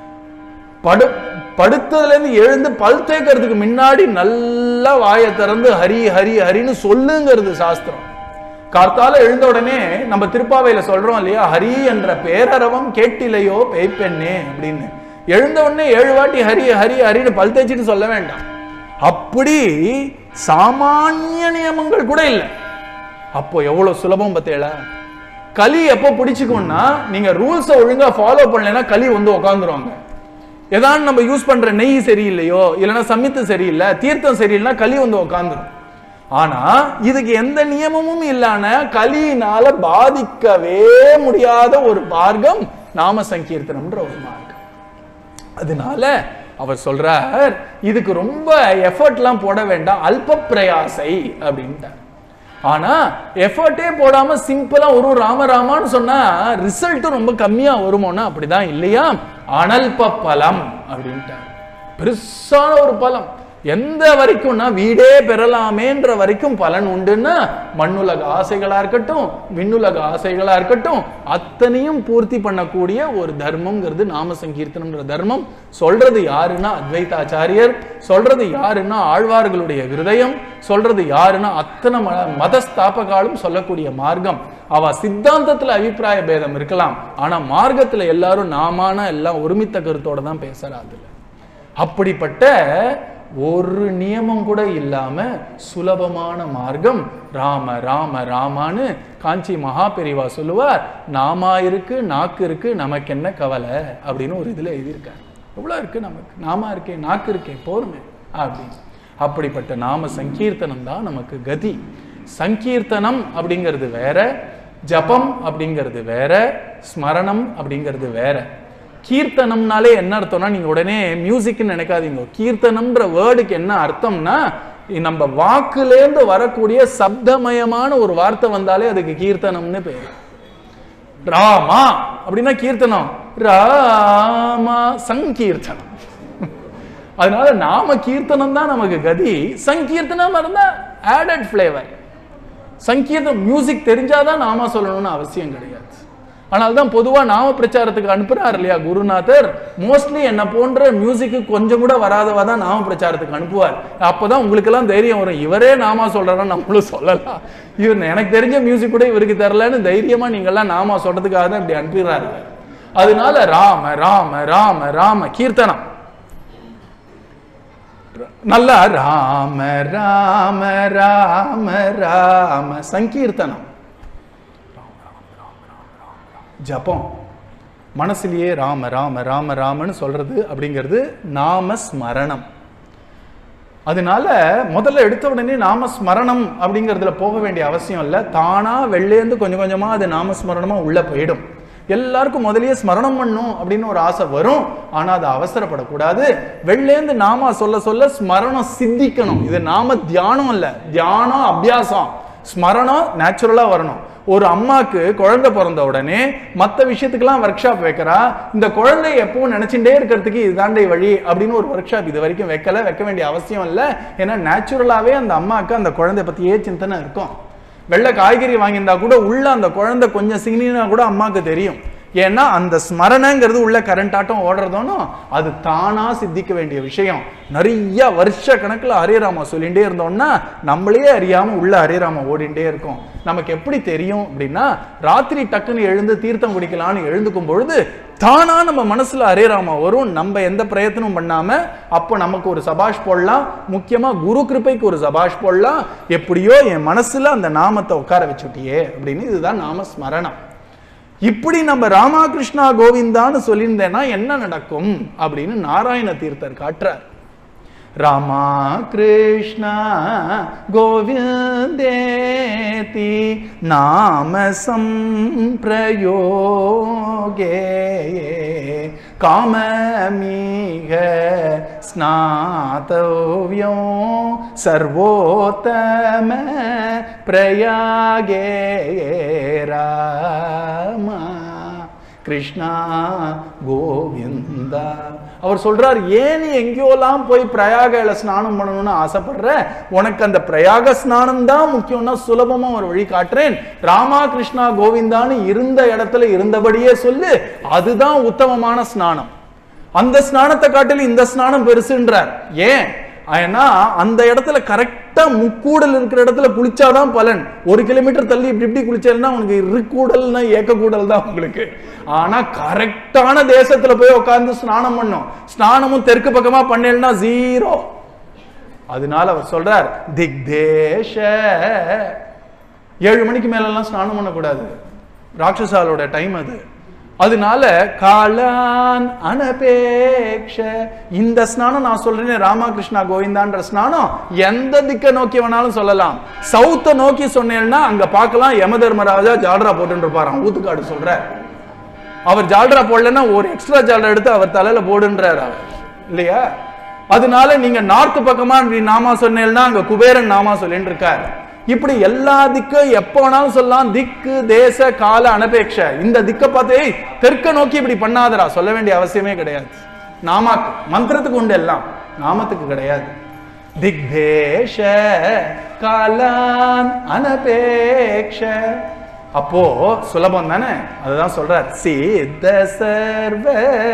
படு படுத்ததுல இருந்து எழுந்து பல் தேய்க்கிறதுக்கு முன்னாடி நல்லா வாயை திறந்து ஹரி ஹரி ஹரின்னு சொல்லுங்கிறது சாஸ்திரம் கார்த்தால எழுந்த உடனே நம்ம திருப்பாவையில சொல்றோம் இல்லையா ஹரி என்ற பேரரவம் கேட்டிலையோ பேய்ப்பெண்ணே அப்படின்னு எழுந்த உடனே ஏழு வாட்டி ஹரி ஹரி ஹரின்னு பல் தேய்ச்சிட்டு சொல்ல வேண்டாம் அப்படி சாமானிய நியமங்கள் கூட இல்லை அப்போ எவ்வளவு சுலபம் பத்தேளா களி எப்போ பிடிச்சுக்கும்னா நீங்க ரூல்ஸை ஒழுங்கா ஃபாலோ பண்ணலைன்னா களி வந்து உட்காந்துருவாங்க ஏதாவது நம்ம யூஸ் பண்ற நெய் சரியில்லையோ இல்லைன்னா சம்மித்து சரியில்லை தீர்த்தம் சரியில்லைன்னா களி வந்து உட்காந்துரும் ஆனா இதுக்கு எந்த நியமமும் இல்லாம கலியினால பாதிக்கவே முடியாத ஒரு மார்க்கம் நாம சங்கீர்த்தனம்ன்ற ஒரு மார்க்கம் அதனால அவர் சொல்றார் இதுக்கு ரொம்ப எஃபர்ட்லாம் போட வேண்டாம் அல்ப பிரயாசை அப்படின்ட்டார் ஆனா எஃபர்ட்டே போடாம சிம்பிளா ஒரு ராம ராமான்னு சொன்னா ரிசல்ட் ரொம்ப கம்மியா வருமோன்னா அப்படிதான் இல்லையா அனல்ப பலம் அப்படின்ட்டார் பெருசான ஒரு பலம் எந்த வரைக்கும்னா வீடே பெறலாமேன்ற வரைக்கும் பலன் உண்டுன்னா மண்ணுலக ஆசைகளா இருக்கட்டும் விண்ணுலக ஆசைகளா இருக்கட்டும் அத்தனையும் பூர்த்தி பண்ணக்கூடிய ஒரு தர்மம்ங்கிறது நாம சங்கீர்த்தனம்ன்ற தர்மம் சொல்றது யாருன்னா அத்வைதாச்சாரியர் சொல்றது யாருன்னா ஆழ்வார்களுடைய விருதயம் சொல்றது யாருன்னா அத்தனை ம- மத ஸ்தாபகாலும் சொல்லக்கூடிய மார்க்கம் அவ சித்தாந்தத்துல அபிப்பிராய பேதம் இருக்கலாம் ஆனா மார்க்கத்துல எல்லாரும் நாமான எல்லாம் ஒருமித்த கருத்தோட தான் பேசுறா அதுல அப்படிப்பட்ட ஒரு நியமம் கூட இல்லாம சுலபமான மார்க்கம் ராம ராம ராமான்னு காஞ்சி மகா பெரிவா சொல்லுவார் நாமா இருக்கு நாக்கு இருக்கு நமக்கு என்ன கவலை அப்படின்னு ஒரு இதுல எழுதியிருக்காரு எவ்வளவு இருக்கு நமக்கு நாமா இருக்கே நாக்கு இருக்கே போருமே அப்படின்னு அப்படிப்பட்ட நாம சங்கீர்த்தனம் தான் நமக்கு கதி சங்கீர்த்தனம் அப்படிங்கிறது வேற ஜபம் அப்படிங்கிறது வேற ஸ்மரணம் அப்படிங்கிறது வேற கீர்த்தனம்னாலே என்ன அர்த்தம்னா நீங்க உடனே மியூசிக்னு நினைக்காதீங்க கீர்த்தனம்ன்ற வேர்டுக்கு என்ன அர்த்தம்னா நம்ம வாக்குலேருந்து வரக்கூடிய சப்தமயமான ஒரு வார்த்தை வந்தாலே அதுக்கு கீர்த்தனம்னு பேரு ராமா அப்படின்னா கீர்த்தனம் ராமா சங்கீர்த்தனம் அதனால நாம கீர்த்தனம் தான் நமக்கு கதி சங்கீர்த்தனம் இருந்தா ஆடட் ஃப்ளேவர் சங்கீர்த்தம் மியூசிக் தெரிஞ்சாதான் நாம சொல்லணும்னு அவசியம் கிடையாது ஆனால் தான் பொதுவா நாம பிரச்சாரத்துக்கு அனுப்புறாரு இல்லையா குருநாதர் மோஸ்ட்லி என்ன போன்ற மியூசிக்கு கொஞ்சம் கூட வராதவா தான் நாம பிரச்சாரத்துக்கு அனுப்புவார் அப்பதான் உங்களுக்கெல்லாம் தைரியம் வரும் இவரே நாமா சொல்றாரா நம்மளும் சொல்லலாம் இவர் எனக்கு தெரிஞ்ச மியூசிக் கூட இவருக்கு தெரிலன்னு தைரியமா நீங்கெல்லாம் நாமா சொல்றதுக்காக தான் இப்படி அனுப்பிடுறாரு அதனால ராம ராம ராம ராம கீர்த்தனம் நல்லா ராம ராம ராம ராம சங்கீர்த்தனம் ஜபம் மனசுலயே ராம ராம ராம ராமன்னு சொல்றது அப்படிங்கிறது நாம ஸ்மரணம் அதனால முதல்ல எடுத்த உடனே நாம ஸ்மரணம் அப்படிங்கிறதுல போக வேண்டிய அவசியம் இல்லை தானா வெளிலேருந்து கொஞ்சம் கொஞ்சமா அது நாம ஸ்மரணமா உள்ள போயிடும் எல்லாருக்கும் முதல்லயே ஸ்மரணம் பண்ணும் அப்படின்னு ஒரு ஆசை வரும் ஆனா அது அவசரப்படக்கூடாது வெளிலேந்து நாம சொல்ல சொல்ல ஸ்மரணம் சித்திக்கணும் இது நாம தியானம் இல்ல தியானம் அபியாசம் ஸ்மரணம் நேச்சுரலா வரணும் ஒரு அம்மாக்கு குழந்தை பிறந்த உடனே மற்ற விஷயத்துக்கெல்லாம் ஒர்க் ஷாப் வைக்கிறா இந்த குழந்தை எப்பவும் நினைச்சுட்டே இருக்கிறதுக்கு இதுதாண்டை வழி அப்படின்னு ஒரு ஒர்க் ஷாப் இது வரைக்கும் வைக்கல வைக்க வேண்டிய அவசியம் இல்லை ஏன்னா நேச்சுரலாவே அந்த அம்மாக்கு அந்த குழந்தை பத்தியே சிந்தனை இருக்கும் வெள்ளை காய்கறி வாங்கியிருந்தா கூட உள்ள அந்த குழந்தை கொஞ்சம் சிங்கினா கூட அம்மாக்கு தெரியும் ஏன்னா அந்த ஸ்மரணங்கிறது உள்ள கரண்ட் ஆட்டம் ஓடுறதோனோ அது தானா சித்திக்க வேண்டிய விஷயம் நிறைய வருஷ கணக்குல ஹரேராமா சொல்லிகிட்டே இருந்தோம்னா நம்மளே அறியாம உள்ள ஹரேராமா ஓடிண்டே இருக்கும் நமக்கு எப்படி தெரியும் அப்படின்னா ராத்திரி டக்குன்னு எழுந்து தீர்த்தம் குடிக்கலாம்னு எழுந்துக்கும் பொழுது தானா நம்ம மனசுல ஹரேராமா வரும் நம்ம எந்த பிரயத்தனமும் பண்ணாம அப்போ நமக்கு ஒரு சபாஷ் போடலாம் முக்கியமா குரு கிருபைக்கு ஒரு சபாஷ் போடலாம் எப்படியோ என் மனசுல அந்த நாமத்தை உட்கார வச்சுட்டியே அப்படின்னு இதுதான் நாம ஸ்மரணம் இப்படி நம்ம ராமகிருஷ்ணா கோவிந்தான்னு சொல்லியிருந்தேன்னா என்ன நடக்கும் அப்படின்னு நாராயண தீர்த்தர் காட்டுறார் ராமா கிருஷ்ணா கோவிந்தேதி நாம சம்பிரயோகே காமமீக ஸ்நாதவ்யோ சர்வோத்தம பிரயாகே ராமா கிருஷ்ணா கோவிந்தா அவர் சொல்றார் ஏன் நீ எங்கேயோலாம் போய் பிரயாகையில ஸ்நானம் பண்ணணும்னு ஆசைப்படுற உனக்கு அந்த பிரயாக ஸ்நானம் தான் முக்கியம்னா சுலபமா ஒரு வழி காட்டுறேன் ராமா கிருஷ்ணா கோவிந்தான்னு இருந்த இடத்துல இருந்தபடியே சொல்லு அதுதான் உத்தமமான ஸ்நானம் அந்த ஸ்நானத்தை காட்டிலும் இந்த ஸ்நானம் பெருசுன்றார் ஏன் ஏன்னா அந்த இடத்துல கரெக்டா முக்கூடல் இருக்கிற இடத்துல குளிச்சாதான் பலன் ஒரு கிலோமீட்டர் தள்ளி இப்படி இப்படி குளிச்சேன்னா உனக்கு இருக்குடல்னா ஏக்க கூடல் தான் உங்களுக்கு ஆனா கரெக்டான தேசத்துல போய் உட்கார்ந்து ஸ்நானம் பண்ணும் ஸ்நானமும் தெற்கு பக்கமா பண்ணலன்னா ஜீரோ அதனால அவர் சொல்றார் திக்தேஷ ஏழு மணிக்கு மேலெல்லாம் ஸ்நானம் பண்ணக்கூடாது ராட்சசாலோட டைம் அது அதனால காலான் அனபேக்ஷ இந்த ஸ்நானம் நான் சொல்றேன் ராமகிருஷ்ணா கோவிந்தான்ற ஸ்நானம் எந்த திக்க நோக்கி வேணாலும் சொல்லலாம் சவுத்த நோக்கி சொன்னேன்னா அங்க பார்க்கலாம் யம தர்மராஜா ஜால்ரா போட்டு இருப்பாராம் ஊத்துக்காடு சொல்ற அவர் ஜால்ரா போடலன்னா ஒரு எக்ஸ்ட்ரா ஜால்ரா எடுத்து அவர் தலையில போடுன்றார் அவர் இல்லையா அதனால நீங்க நார்த் பக்கமா நீ நாமா சொன்னேன்னா அங்க குபேரன் நாமா சொல்லின்னு இருக்கார் இப்படி எல்லா திக்கும் எப்போ வேணாலும் சொல்லலாம் திக்கு தேச கால அனபேட்ச இந்த திக்கை பார்த்து "ஏய், தெற்க நோக்கி இப்படி பண்ணாதடா சொல்ல வேண்டிய அவசியமே கிடையாது நாமாக்கு மந்திரத்துக்கு உண்டு எல்லாம் நாமத்துக்கு கிடையாது திக்தேஷ காலான் அனபேக்ஷ அப்போ சுலபம் தானே அதுதான் சொல்றார் சித்த சர்வ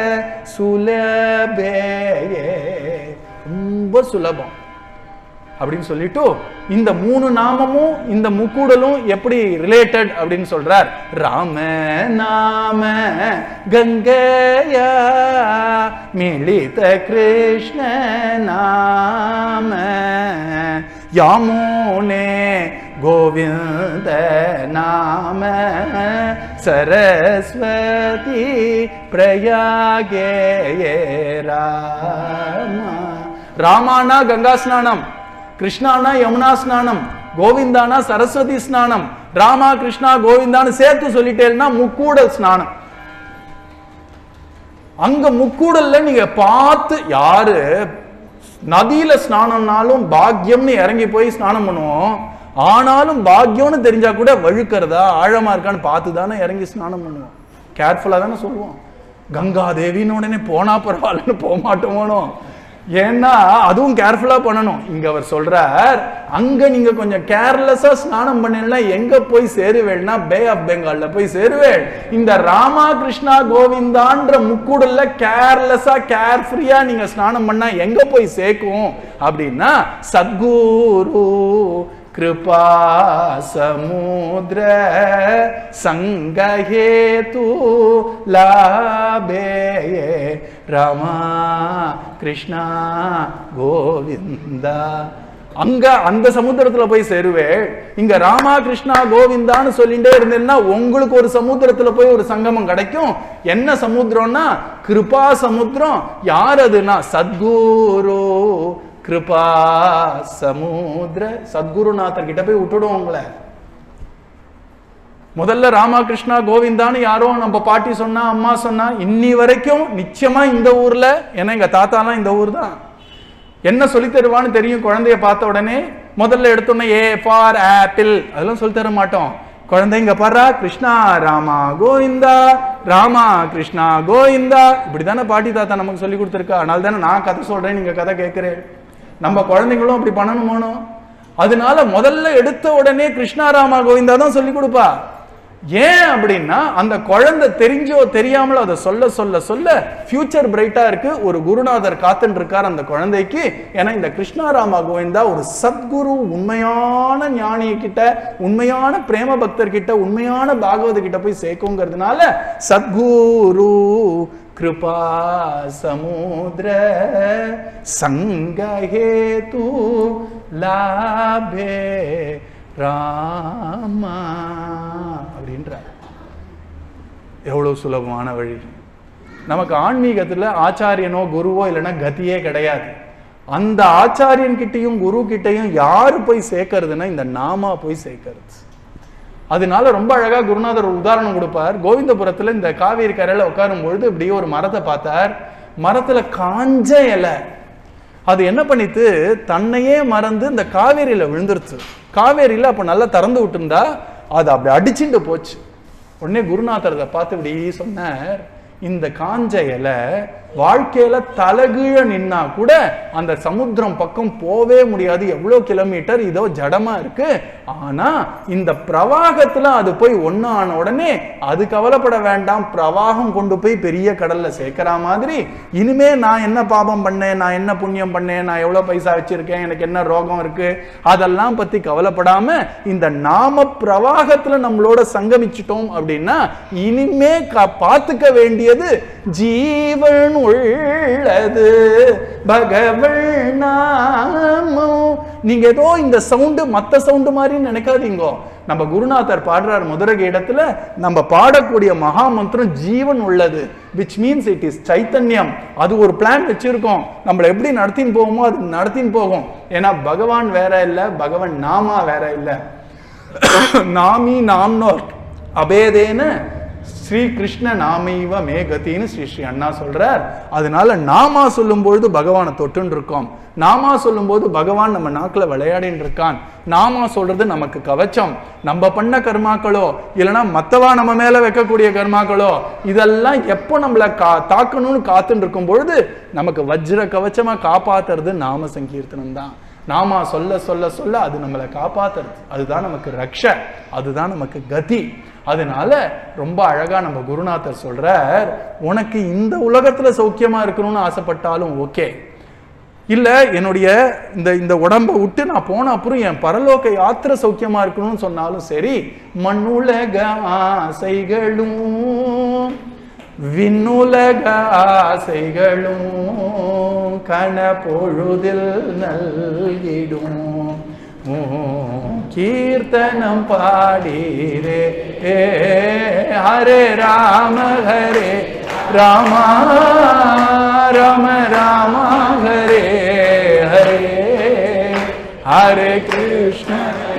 சுலபேயே ரொம்ப சுலபம் அப்படின்னு சொல்லிட்டு இந்த மூணு நாமமும் இந்த முக்கூடலும் எப்படி ரிலேட்டட் அப்படின்னு சொல்றார் ராம நாம கங்கையா மிளித கிருஷ்ண நாம யாமுனே கோவிந்த நாம சரஸ்வதி பிரயாகே ராமா ராமானா கங்கா ஸ்நானம் கிருஷ்ணானா யமுனா ஸ்நானம் கோவிந்தானா சரஸ்வதி ஸ்நானம் ராமா கிருஷ்ணா கோவிந்தான்னு சேர்த்து சொல்லிட்டேன்னா முக்கூடல் ஸ்நானம் அங்க முக்கூடல்ல நீங்க பார்த்து யாரு நதியில ஸ்நானம்னாலும் பாக்கியம்னு இறங்கி போய் ஸ்நானம் பண்ணுவோம் ஆனாலும் பாக்கியம்னு தெரிஞ்சா கூட வழுக்கிறதா ஆழமா இருக்கான்னு பார்த்து தானே இறங்கி ஸ்நானம் பண்ணுவோம் கேர்ஃபுல்லா தானே சொல்லுவோம் கங்கா தேவின்னு உடனே போனா பரவாயில்லன்னு போக மாட்டோமோனோ ஏன்னா அதுவும் கேர்ஃபுல்லா பண்ணணும் இங்க அவர் சொல்றார் அங்க நீங்க கொஞ்சம் கேர்லெஸ்ஸா ஸ்நானம் பண்ணீங்கன்னா எங்க போய் சேருவேள்னா பே ஆஃப் பெங்கால்ல போய் சேருவேள் இந்த ராமா கிருஷ்ணா கோவிந்தான்ற முக்கூடல்ல கேர்லெஸ்ஸா கேர்ஃப்ரீயா நீங்க ஸ்நானம் பண்ணா எங்க போய் சேர்க்கும் அப்படின்னா சத்குரு கிருபா சமுத்திர சங்கஹேது லாபே ராமா கிருஷ்ணா கோவிந்தா அங்க அந்த சமுத்திரத்துல போய் சேருவே இங்க ராமா கிருஷ்ணா கோவிந்தான்னு சொல்லிட்டே இருந்தேன்னா உங்களுக்கு ஒரு சமுத்திரத்துல போய் ஒரு சங்கமம் கிடைக்கும் என்ன சமுத்திரம்னா கிருபா சமுத்திரம் யார் அதுனா சத்குரு கிருபா சமுத்திர சத்குருநாதர் கிட்ட போய் விட்டுடும் உங்களை முதல்ல ராமகிருஷ்ணா கோவிந்தான்னு யாரோ நம்ம பாட்டி சொன்னா அம்மா சொன்னா இன்னி வரைக்கும் நிச்சயமா இந்த ஊர்ல ஏன்னா எங்க தாத்தாலாம் இந்த ஊர் தான் என்ன சொல்லி தருவான்னு தெரியும் குழந்தைய பார்த்த உடனே முதல்ல எடுத்தோடனே ஏ ஃபார் ஆப்பிள் அதெல்லாம் சொல்லி தர மாட்டோம் குழந்தைங்க பாரா கிருஷ்ணா ராமா கோவிந்தா ராமா கிருஷ்ணா கோவிந்தா இப்படிதானே பாட்டி தாத்தா நமக்கு சொல்லி கொடுத்துருக்கா அதனால தானே நான் கதை சொல்றேன் நீங்க கதை கேட்கிறேன் நம்ம குழந்தைங்களும் அப்படி பண்ணணுமோனோ அதனால முதல்ல எடுத்த உடனே கிருஷ்ணா ராமா கோவிந்தா தான் சொல்லி கொடுப்பா ஏன் அப்படின்னா அந்த குழந்தை தெரிஞ்சோ தெரியாமலோ அதை சொல்ல சொல்ல சொல்ல ஃபியூச்சர் பிரைட்டா இருக்கு ஒரு குருநாதர் காத்துட்டு இருக்கார் அந்த குழந்தைக்கு ஏன்னா இந்த கிருஷ்ணாராமா கோவிந்தா ஒரு சத்குரு உண்மையான ஞானி கிட்ட உண்மையான பிரேம பக்தர் கிட்ட உண்மையான பாகவத கிட்ட போய் சேர்க்குங்கிறதுனால சத்குரு கிருபா சமுத்திர சங்கஹேது லாபே ராமா அப்படின்றார் எவ்வளவு சுலபமான வழி நமக்கு ஆன்மீகத்துல ஆச்சாரியனோ குருவோ இல்லைன்னா கதியே கிடையாது அந்த ஆச்சாரியன் கிட்டயும் குரு கிட்டயும் யாரு போய் சேர்க்கறதுன்னா இந்த நாமா போய் சேர்க்கறது அதனால ரொம்ப அழகா குருநாதர் ஒரு உதாரணம் கொடுப்பார் கோவிந்தபுரத்துல இந்த காவேரி கரையில உட்காரும் பொழுது இப்படியே ஒரு மரத்தை பார்த்தார் மரத்துல காஞ்ச இலை அது என்ன பண்ணித்து தன்னையே மறந்து இந்த காவேரியில விழுந்துருச்சு காவேரியில அப்ப நல்லா திறந்து விட்டுருந்தா அது அப்படி அடிச்சுட்டு போச்சு உடனே குருநாதர் அதை பார்த்து இப்படி சொன்னார் இந்த காஞ்ச இலை வாழ்க்கையில தலகீழ நின்னா கூட அந்த சமுத்திரம் பக்கம் போவே முடியாது எவ்வளவு கிலோமீட்டர் இதோ ஜடமா இருக்கு ஆனா இந்த பிரவாகத்துல அது போய் ஒண்ணு ஆன உடனே அது கவலைப்பட வேண்டாம் பிரவாகம் கொண்டு போய் பெரிய கடல்ல சேர்க்கிற மாதிரி இனிமே நான் என்ன பாபம் பண்ணேன் நான் என்ன புண்ணியம் பண்ணேன் நான் எவ்வளவு பைசா வச்சிருக்கேன் எனக்கு என்ன ரோகம் இருக்கு அதெல்லாம் பத்தி கவலைப்படாம இந்த நாம பிரவாகத்துல நம்மளோட சங்கமிச்சிட்டோம் அப்படின்னா இனிமே க- பார்த்துக்க வேண்டியது ஜீவன் உள்ளது பகவல் நாமம் நீங்க ஏதோ இந்த சவுண்டு மத்த சவுண்டு மாதிரி நினைக்காதீங்க நம்ம குருநாதர் பாடுறார் முதரக இடத்துல நம்ம பாடக்கூடிய மகா மந்திரம் ஜீவன் உள்ளது விச் மீன்ஸ் இட் இஸ் சைத்தன்யம் அது ஒரு பிளான் வச்சிருக்கோம் நம்மளை எப்படி நடத்தின்னு போகுமோ அது நடத்தின்னு போகும் ஏன்னா பகவான் வேற இல்ல பகவான் நாமா வேற இல்ல நாமி நாம்னோர் அபேதேன ஸ்ரீ கிருஷ்ண நாமைவ மே கதின்னு ஸ்ரீ ஸ்ரீ அண்ணா சொல்றார் அதனால நாமா சொல்லும்பொழுது பகவானை தொட்டுன்னு இருக்கோம் நாமா சொல்லும்போது பகவான் நம்ம நாக்கில் விளையாடின்னு இருக்கான் நாமா சொல்றது நமக்கு கவச்சம் நம்ம பண்ண கர்மாக்களோ இல்லைன்னா மத்தவா நம்ம மேல வைக்கக்கூடிய கர்மாக்களோ இதெல்லாம் எப்போ நம்மளை கா தாக்கணும்னு காத்துன்னு இருக்கும் பொழுது நமக்கு வஜ்ர கவச்சமா காப்பாத்துறது நாம சங்கீர்த்தனம் தான் நாமா சொல்ல சொல்ல சொல்ல அது நம்மளை காப்பாத்துறது அதுதான் நமக்கு ரக்ஷ அதுதான் நமக்கு கதி அதனால ரொம்ப அழகா நம்ம குருநாதர் சொல்றார் உனக்கு இந்த உலகத்துல சௌக்கியமா இருக்கணும்னு ஆசைப்பட்டாலும் ஓகே இல்ல என்னுடைய இந்த இந்த உடம்பை விட்டு நான் போன அப்புறம் என் பரலோக யாத்திரை சௌக்கியமா இருக்கணும்னு சொன்னாலும் சரி மண்ணுலக ஆசைகளும் விண்ணுலக ஆசைகளும் கன பொழுதில் நல்கிடும் உம் கீர்த்தனம் பாடீரே ஏ ஹரே ராம ஹரே ராமா ராம ராம ஹரே ஹரே ஹரே கிருஷ்ண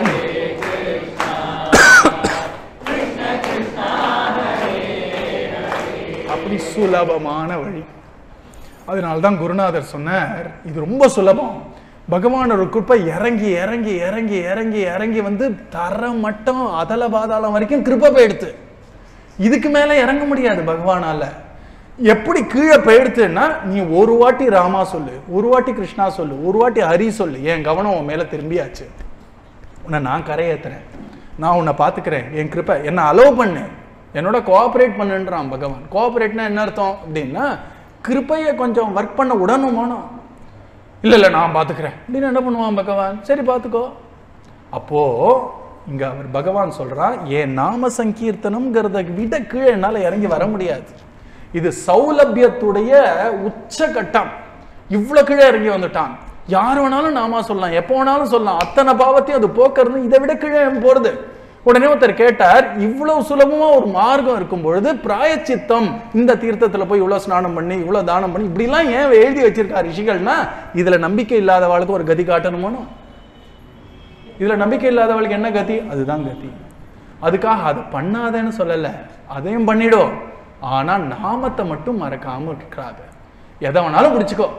அப்படி சுலபமான வழி அதனால தான் குருநாதர் சொன்னார் இது ரொம்ப சுலபம் பகவானோட கிருப்பை இறங்கி இறங்கி இறங்கி இறங்கி இறங்கி வந்து தர மட்டம் அதல பாதாளம் வரைக்கும் கிருப்பை போயிடுத்து இதுக்கு மேல இறங்க முடியாது பகவானால எப்படி கீழே போயிடுத்துன்னா நீ ஒரு வாட்டி ராமா சொல்லு ஒரு வாட்டி கிருஷ்ணா சொல்லு ஒரு வாட்டி ஹரி சொல்லு என் கவனம் உன் மேல திரும்பியாச்சு உன்னை நான் கரையேத்துறேன் நான் உன்னை பார்த்துக்கிறேன் என் கிருப்பை என்னை அலோவ் பண்ணு என்னோட கோஆப்ரேட் பண்ணுன்றான் பகவான் கோஆப்ரேட்னா என்ன அர்த்தம் அப்படின்னா கிருப்பையை கொஞ்சம் ஒர்க் பண்ண உடனுமானோ இல்லை இல்லை நான் பார்த்துக்கிறேன் அப்படின்னு என்ன பண்ணுவான் பகவான் சரி பார்த்துக்கோ அப்போ இங்க அவர் பகவான் சொல்றான் என் நாம சங்கீர்த்தனம்ங்கிறத விட கீழே என்னால இறங்கி வர முடியாது இது சௌலபியத்துடைய உச்ச கட்டம் இவ்வளவு கீழே இறங்கி வந்துட்டான் யார் வேணாலும் நாமா சொல்லலாம் எப்போ வேணாலும் சொல்லலாம் அத்தனை பாவத்தையும் அது போக்குறது இதை விட கீழே போறது உடனே ஒருத்தர் கேட்டார் இவ்வளவு சுலபமா ஒரு மார்க்கம் இருக்கும் பொழுது பிராயச்சித்தம் இந்த தீர்த்தத்துல போய் இவ்வளவு ஸ்நானம் பண்ணி இவ்வளவு தானம் பண்ணி இப்படிலாம் ஏன் எழுதி வச்சிருக்கார் ரிஷிகள்னா இதுல நம்பிக்கை இல்லாதவாளுக்கு ஒரு கதி காட்டணுமோனோ இதுல நம்பிக்கை இல்லாதவளுக்கு என்ன கதி அதுதான் கதி அதுக்காக அதை பண்ணாதேன்னு சொல்லல அதையும் பண்ணிடும் ஆனா நாமத்தை மட்டும் மறக்காம இருக்காது எதை வேணாலும் பிடிச்சுக்கோ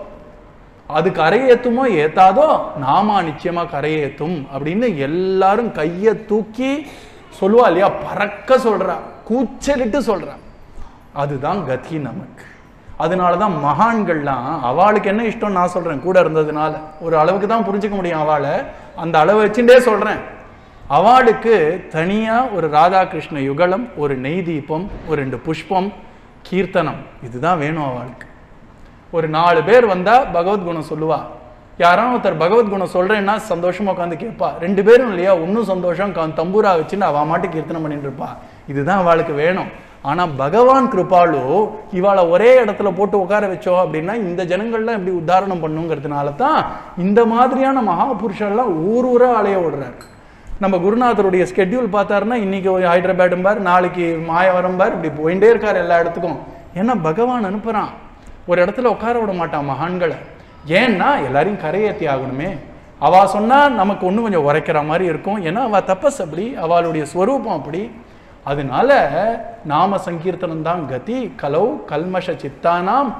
அது கரையேத்துமோ ஏத்தாதோ நாமா நிச்சயமா கரையேத்தும் அப்படின்னு எல்லாரும் கையை தூக்கி சொல்லுவா இல்லையா பறக்க சொல்றா கூச்சலிட்டு சொல்றா அதுதான் கதி நமக்கு அதனாலதான் மகான்கள்லாம் அவளுக்கு என்ன இஷ்டம் நான் சொல்றேன் கூட இருந்ததுனால ஒரு அளவுக்கு தான் புரிஞ்சுக்க முடியும் அவளை அந்த அளவை வச்சுட்டே சொல்றேன் அவளுக்கு தனியா ஒரு ராதாகிருஷ்ண யுகலம் ஒரு நெய் தீபம் ஒரு ரெண்டு புஷ்பம் கீர்த்தனம் இதுதான் வேணும் அவளுக்கு ஒரு நாலு பேர் வந்தா பகவத்குணம் சொல்லுவா யாராவது ஒருத்தர் பகவத்குணம் சொல்றேன்னா சந்தோஷமா உட்காந்து கேட்பா ரெண்டு பேரும் இல்லையா இன்னும் சந்தோஷம் கா- தம்பூரா வச்சுன்னு அவ மாட்டு கீர்த்தனம் பண்ணிட்டு இருப்பா இதுதான் அவளுக்கு வேணும் ஆனா பகவான் கிருபாலு இவாளை ஒரே இடத்துல போட்டு உட்கார வச்சோம் அப்படின்னா இந்த ஜனங்கள்லாம் எப்படி உத்தாரணம் பண்ணுங்கிறதுனால தான் இந்த மாதிரியான மகாபுருஷெல்லாம் ஊர் ஊரா அலைய விடுறாரு நம்ம குருநாதருடைய ஸ்கெட்யூல் பார்த்தாருன்னா இன்னைக்கு ஒரு ஹைதராபாடும் பார் நாளைக்கு மாயவரம் பார் இப்படி போயிட்டே இருக்கார் எல்லா இடத்துக்கும் ஏன்னா பகவான் அனுப்புறான் ஒரு இடத்துல உட்கார விட மாட்டான் மகான்களை ஏன்னா எல்லாரையும் கரையேத்தி ஆகணுமே அவ சொன்னா நமக்கு ஒன்றும் கொஞ்சம் உரைக்கிற மாதிரி இருக்கும் ஏன்னா அவ தப்பஸ் அப்படி அவளுடைய ஸ்வரூபம் அப்படி அதனால நாம சங்கீர்த்தனம் தான் கதி கலௌ கல்மஷ சித்தானாம்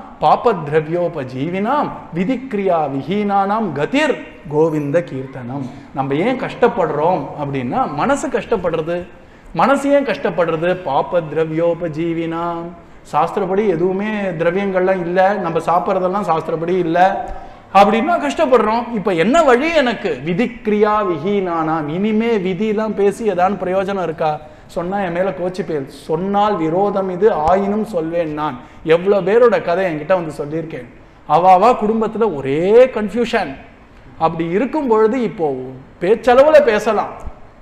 பாபத்ரவியோபஜீவினாம் விதிக்ரியா விஹீனானாம் கதிர் கோவிந்த கீர்த்தனம் நம்ம ஏன் கஷ்டப்படுறோம் அப்படின்னா மனசு கஷ்டப்படுறது மனசு ஏன் கஷ்டப்படுறது பாப திரவியோபஜீவினாம் சாஸ்திரப்படி எதுவுமே திரவியங்கள்லாம் இல்லை நம்ம சாப்பிட்றதெல்லாம் சாஸ்திரப்படி இல்லை அப்படின்னா கஷ்டப்படுறோம் இப்போ என்ன வழி எனக்கு விதிக்ரியா விஹீனானாம் இனிமே விதிலாம் பேசி ஏதாவது பிரயோஜனம் இருக்கா சொன்னா என் மேல கோச்சி பேர் சொன்னால் விரோதம் இது ஆயினும் சொல்வேன் நான் எவ்வளவு பேரோட கதை என்கிட்ட வந்து சொல்லியிருக்கேன் அவாவா குடும்பத்துல ஒரே கன்ஃபியூஷன் அப்படி இருக்கும் பொழுது இப்போ பேச்சளவுல பேசலாம்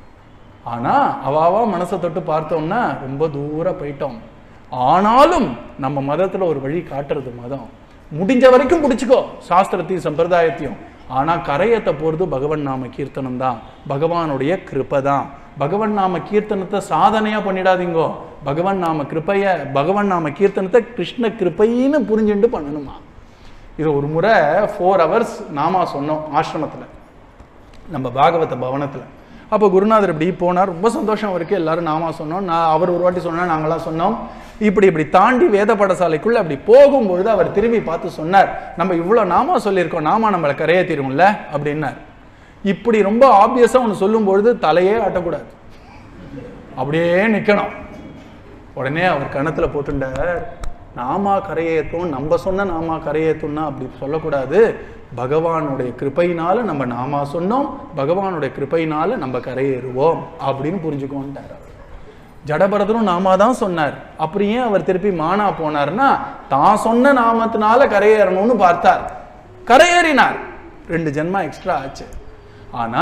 ஆனா அவாவா மனசை தொட்டு பார்த்தோம்னா ரொம்ப தூரம் போயிட்டோம் ஆனாலும் நம்ம மதத்துல ஒரு வழி காட்டுறது மதம் முடிஞ்ச வரைக்கும் பிடிச்சுக்கோ சாஸ்திரத்தையும் சம்பிரதாயத்தையும் ஆனா கரையத்தை போறது பகவன் நாம கீர்த்தனம் தான் பகவானுடைய கிருபை தான் பகவன் நாம கீர்த்தனத்தை சாதனையா பண்ணிடாதீங்கோ பகவன் நாம கிருபைய பகவன் நாம கீர்த்தனத்தை கிருஷ்ண கிருபைன்னு புரிஞ்சுட்டு பண்ணணுமா இது ஒரு முறை ஃபோர் ஹவர்ஸ் நாமா சொன்னோம் ஆசிரமத்துல நம்ம பாகவத பவனத்துல அப்போ குருநாதர் இப்படி போனார் ரொம்ப சந்தோஷம் அவருக்கு எல்லாரும் நாமா சொன்னோம் நான் அவர் ஒரு வாட்டி சொன்னா நாங்களாம் சொன்னோம் இப்படி இப்படி தாண்டி வேத பாடசாலைக்குள்ள அப்படி போகும்பொழுது அவர் திரும்பி பார்த்து சொன்னார் நம்ம இவ்வளோ நாமா சொல்லியிருக்கோம் நாமா நம்மளை கரையேற்றிரும்ல அப்படின்னார் இப்படி ரொம்ப ஆப்வியஸாக ஒன்று சொல்லும் பொழுது தலையே ஆட்டக்கூடாது அப்படியே நிற்கணும் உடனே அவர் கணத்துல போட்டுண்டார் நாமா கரையேற்றும் நம்ம சொன்ன நாமா கரையேற்றும்னா அப்படி சொல்லக்கூடாது பகவானுடைய கிருபையினால நம்ம நாமா சொன்னோம் பகவானுடைய கிருபையினால நம்ம கரையேறுவோம் அப்படின்னு புரிஞ்சுக்கோன்ட்டார் அவர். ஜடபரதரும் நாமா தான் சொன்னார் அப்புறம் ஏன் அவர் திருப்பி மானா போனார்னா தான் சொன்ன நாமத்தினால கரையேறணும்னு பார்த்தார் கரையேறினார் ரெண்டு ஜென்மா எக்ஸ்ட்ரா ஆச்சு ஆனா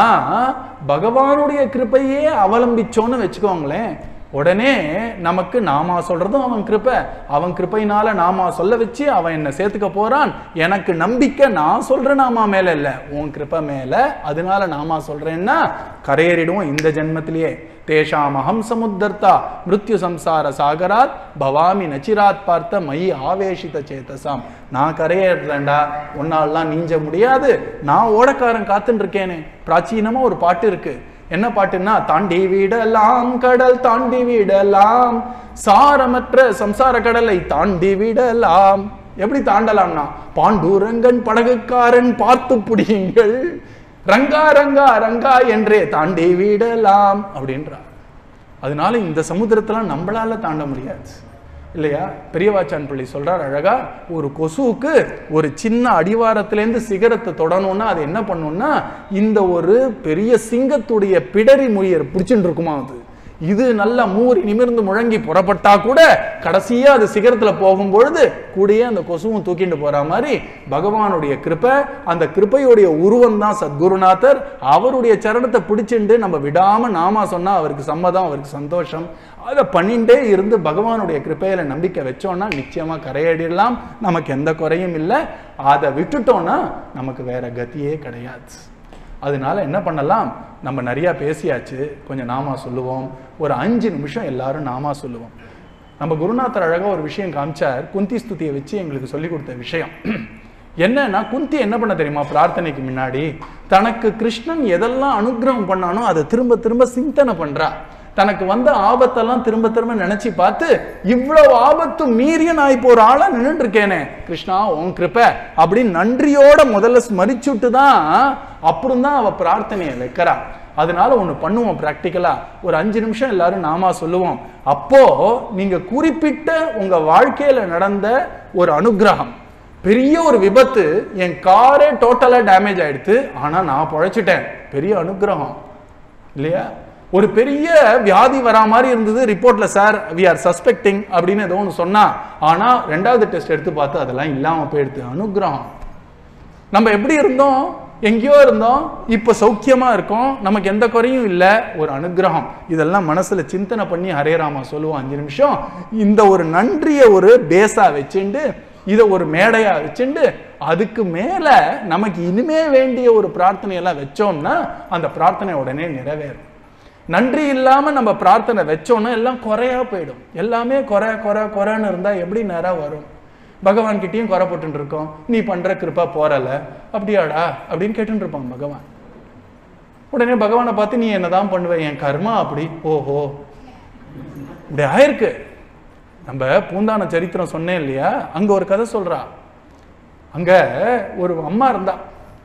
பகவானுடைய கிருபையே அவலம்பிச்சோன்னு வச்சுக்கோங்களேன் உடனே நமக்கு நாமா சொல்றதும் அவன் கிருபை அவன் கிருபையினால நாமா சொல்ல வச்சு அவன் என்ன சேர்த்துக்க போறான் எனக்கு நம்பிக்கை நான் சொல்ற நாமா மேல இல்ல உன் கிருபை மேல அதனால நாமா சொல்றேன்னா கரையேறிடுவோம் இந்த ஜென்மத்திலேயே தேஷாம் அகம் சமுத்தர்த்தா மிருத்யு சம்சார சாகராத் பவாமி நச்சிராத் பார்த்த மயி ஆவேஷித சேதசாம் நான் கரையேறேன்டா உன்னாலலாம் நீஞ்ச முடியாது நான் ஓடக்காரன் காத்துன்னு இருக்கேனே பிராச்சீனமா ஒரு பாட்டு இருக்கு என்ன பாட்டுன்னா தாண்டி விடலாம் கடல் தாண்டி விடலாம் சாரமற்ற சம்சார கடலை தாண்டி விடலாம் எப்படி தாண்டலாம்னா பாண்டூரங்கன் படகுக்காரன் பார்த்து புடியுங்கள் ரங்கா ரங்கா ரங்கா என்றே தாண்டி விடலாம் அப்படின்றார் அதனால இந்த சமுத்திரத்தெல்லாம் நம்மளால தாண்ட முடியாது இல்லையா பெரியவாச்சான் பிள்ளை சொல்றார் அழகா ஒரு கொசுவுக்கு ஒரு சின்ன அடிவாரத்திலேருந்து சிகரத்தை தொடணும்னா அது என்ன பண்ணும்னா இந்த ஒரு பெரிய சிங்கத்துடைய பிடரி முயர் பிடிச்சுட்டு இருக்குமா அது இது நல்லா மூறி நிமிர்ந்து முழங்கி புறப்பட்டா கூட கடைசியா அது சிகரத்துல போகும்பொழுது கூடயே அந்த கொசுவும் தூக்கிட்டு போற மாதிரி பகவானுடைய கிருபை அந்த கிருபையுடைய உருவம் தான் சத்குருநாதர் அவருடைய சரணத்தை பிடிச்சிண்டு நம்ம விடாம நாமா சொன்னா அவருக்கு சம்மதம் அவருக்கு சந்தோஷம் அதை பண்ணிட்டே இருந்து பகவானுடைய கிருபையில நம்பிக்கை வச்சோம்னா நிச்சயமா கரையேறிடலாம் நமக்கு எந்த குறையும் இல்லை அதை விட்டுட்டோம்னா நமக்கு வேற கதியே கிடையாது அதனால என்ன பண்ணலாம் நம்ம நிறைய பேசியாச்சு கொஞ்சம் நாமா சொல்லுவோம் ஒரு அஞ்சு நிமிஷம் எல்லாரும் நாமா சொல்லுவோம் நம்ம குருநாதர் அழகா ஒரு விஷயம் காமிச்சார் குந்தி ஸ்துதியை வச்சு எங்களுக்கு சொல்லி கொடுத்த விஷயம் என்னன்னா குந்தி என்ன பண்ண தெரியுமா பிரார்த்தனைக்கு முன்னாடி தனக்கு கிருஷ்ணன் எதெல்லாம் அனுக்கிரகம் பண்ணானோ அதை திரும்ப திரும்ப சிந்தனை பண்றா தனக்கு வந்த ஆபத்தெல்லாம் திரும்ப திரும்ப நினைச்சு பார்த்து இவ்வளவு ஆபத்து மீறிய நான் இப்போ ஒரு ஆளா நின்றுட்டு இருக்கேனே கிருஷ்ணா உன் கிருபை அப்படின்னு நன்றியோட முதல்ல ஸ்மரிச்சுட்டு தான் அப்புறம் தான் அவ பிரார்த்தனையை வைக்கிறா அதனால ஒன்று பண்ணுவோம் ப்ராக்டிக்கலா ஒரு அஞ்சு நிமிஷம் எல்லாரும் நாமா சொல்லுவோம் அப்போ நீங்க குறிப்பிட்ட உங்க வாழ்க்கையில நடந்த ஒரு அனுக்கிரகம் பெரிய ஒரு விபத்து என் காரே டோட்டலா டேமேஜ் ஆயிடுத்து ஆனா நான் பொழைச்சிட்டேன் பெரிய அனுக்கிரகம் இல்லையா ஒரு பெரிய வியாதி வரா மாதிரி இருந்தது ரிப்போர்ட்ல சார் வி ஆர் சஸ்பெக்டிங் அப்படின்னு ஏதோ ஒன்று சொன்னா ஆனா ரெண்டாவது டெஸ்ட் எடுத்து பார்த்து அதெல்லாம் இல்லாம போயிடுது அனுக்கிரகம் நம்ம எப்படி இருந்தோம் எங்கேயோ இருந்தோம் இப்போ சௌக்கியமா இருக்கோம் நமக்கு எந்த குறையும் இல்லை ஒரு அனுக்கிரகம் இதெல்லாம் மனசுல சிந்தனை பண்ணி ஹரே ராமா சொல்லுவோம் அஞ்சு நிமிஷம் இந்த ஒரு நன்றியை ஒரு பேஸா வச்சுண்டு இதை ஒரு மேடையா வச்சுண்டு அதுக்கு மேல நமக்கு இனிமே வேண்டிய ஒரு பிரார்த்தனையெல்லாம் வச்சோம்னா அந்த பிரார்த்தனை உடனே நிறைவேறும் நன்றி இல்லாம நம்ம பிரார்த்தனை வச்சோம்னா எல்லாம் குறையா போயிடும் எல்லாமே குறை குறை குறைன்னு இருந்தா எப்படி நேரம் வரும் பகவான் கிட்டயும் குறை போட்டுட்டு இருக்கோம் நீ பண்ற கிருப்பா போறல அப்படியாடா அப்படின்னு கேட்டுட்டு இருப்பான் பகவான் உடனே பகவானை பார்த்து நீ என்னதான் பண்ணுவ என் கர்மா அப்படி ஓஹோ இப்படி ஆயிருக்கு நம்ம பூந்தான சரித்திரம் சொன்னேன் இல்லையா அங்க ஒரு கதை சொல்றா அங்க ஒரு அம்மா இருந்தா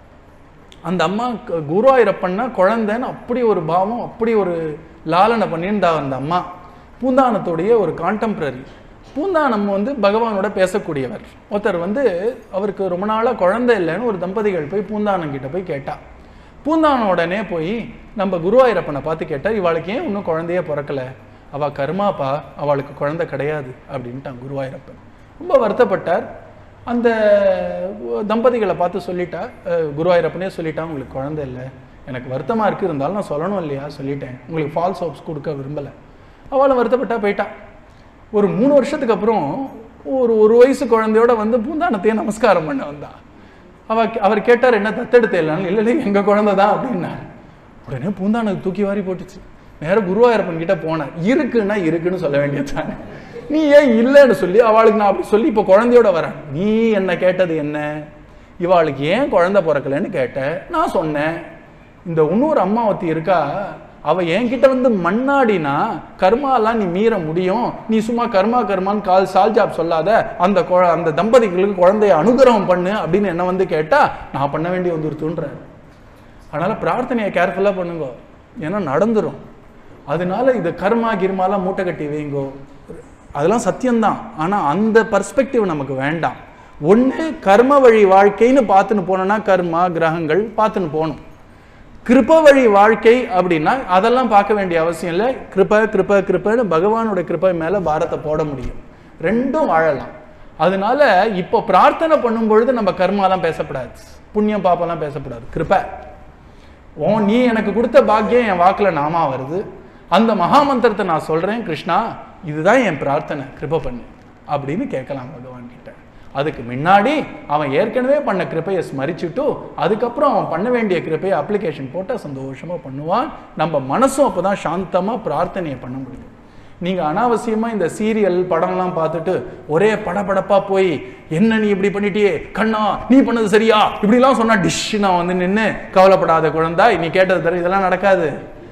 அந்த அம்மா க- குருவாயூரப்பன்னா குழந்தைன்னு அப்படி ஒரு பாவம் அப்படி ஒரு லாலனை பண்ணியிருந்தா அந்த அம்மா பூந்தானத்துடைய ஒரு கான்டெம்பரரி பூந்தானம் வந்து பகவானோட பேசக்கூடியவர் ஒருத்தர் வந்து அவருக்கு ரொம்ப நாளா குழந்தை இல்லைன்னு ஒரு தம்பதிகள் போய் பூந்தானம் கிட்ட போய் கேட்டா பூந்தானம் உடனே போய் நம்ம குருவாயூரப்பனை பார்த்து கேட்டா இவாளுக்கு ஏன் இன்னும் குழந்தையே பிறக்கல அவ கருமாப்பா அவளுக்கு குழந்தை கிடையாது அப்படின்ட்டான் குருவாயூரப்பன் ரொம்ப வருத்தப்பட்டார் அந்த தம்பதிகளை பார்த்து சொல்லிட்டா அஹ், குருவாயூரப்பனே சொல்லிட்டா உங்களுக்கு குழந்தை இல்லை எனக்கு வருத்தமா இருக்கு இருந்தாலும் நான் சொல்லணும் இல்லையா சொல்லிட்டேன் உங்களுக்கு ஃபால்ஸ் ஹோப்ஸ் கொடுக்க விரும்பல அவளும் வருத்தப்பட்டா போயிட்டா ஒரு மூணு வருஷத்துக்கு அப்புறம் ஒரு ஒரு வயசு குழந்தையோட வந்து பூந்தானத்தையே நமஸ்காரம் பண்ண வந்தா அவ அவர் கேட்டார் என்ன தத்தெடுத்த இல்லைன்னு இல்லை இல்லை எங்க குழந்தை தான் அப்படின்னாரு உடனே பூந்தானுக்கு தூக்கி வாரி போட்டுச்சு நேரா குருவாயூரப்பன் கிட்ட போனேன் இருக்குன்னா இருக்குன்னு சொல்ல வேண்டியதுதானே நீ ஏன் இல்லைன்னு சொல்லி அவளுக்கு நான் அப்படி சொல்லி இப்போ குழந்தையோட வரேன் நீ என்ன கேட்டது என்ன இவாளுக்கு ஏன் குழந்தை பிறக்கலைன்னு கேட்ட நான் சொன்னேன் இந்த இன்னொரு அம்மா ஒருத்தி இருக்கா அவ என்கிட்ட வந்து மண்ணாடினா கர்மாலாம் நீ மீற முடியும் நீ சும்மா கர்மா கர்மான்னு கால் சால்ஜாப் சொல்லாத அந்த குழ- அந்த தம்பதிகளுக்கு குழந்தைய அனுகிரகம் பண்ணு அப்படின்னு என்ன வந்து கேட்டா நான் பண்ண வேண்டிய வந்துருத்துன்றாரு அதனால பிரார்த்தனையை கேர்ஃபுல்லாக பண்ணுங்க ஏன்னா நடந்துரும் அதனால இது கர்மா கிர்மாலாம் மூட்டை கட்டி வைங்கோ அதெல்லாம் சத்தியம்தான் ஆனா அந்த பர்ஸ்பெக்டிவ் நமக்கு வேண்டாம் ஒண்ணு கர்ம வழி வாழ்க்கைன்னு பார்த்துன்னு போனோம்னா கர்மா கிரகங்கள் பார்த்துன்னு போகணும் கிருப வழி வாழ்க்கை அப்படின்னா அதெல்லாம் பார்க்க வேண்டிய அவசியம் இல்லை கிருப கிருப கிருபன்னு பகவானோட கிருபை மேல பாரத்தை போட முடியும் ரெண்டும் வாழலாம் அதனால இப்போ பிரார்த்தனை பண்ணும் பொழுது நம்ம கர்மாலாம் பேசப்படாது புண்ணியம் பாப்பெல்லாம் பேசப்படாது கிருபை ஓ நீ எனக்கு கொடுத்த பாக்கியம் என் வாக்குல நாமா வருது அந்த மகாமந்திரத்தை நான் சொல்றேன் கிருஷ்ணா இதுதான் என் பிரார்த்தனை கிருபை பண்ணு அப்படின்னு கேட்கலாம் பகவான் கிட்ட அதுக்கு முன்னாடி அவன் ஏற்கனவே பண்ண கிருபையை ஸ்மரிச்சுட்டு அதுக்கப்புறம் அவன் பண்ண வேண்டிய கிருபையை அப்ளிகேஷன் போட்டா சந்தோஷமா பண்ணுவான் நம்ம மனசும் அப்பதான் சாந்தமா பிரார்த்தனையை பண்ண முடியும் நீங்க அனாவசியமா இந்த சீரியல் படம்லாம் பார்த்துட்டு ஒரே படபடப்பா போய் என்ன நீ இப்படி பண்ணிட்டியே கண்ணா நீ பண்ணது சரியா இப்படிலாம் சொன்னா டிஷ் நான் வந்து நின்னு கவலைப்படாத குழந்தாய் நீ கேட்டது தர இதெல்லாம் நடக்காது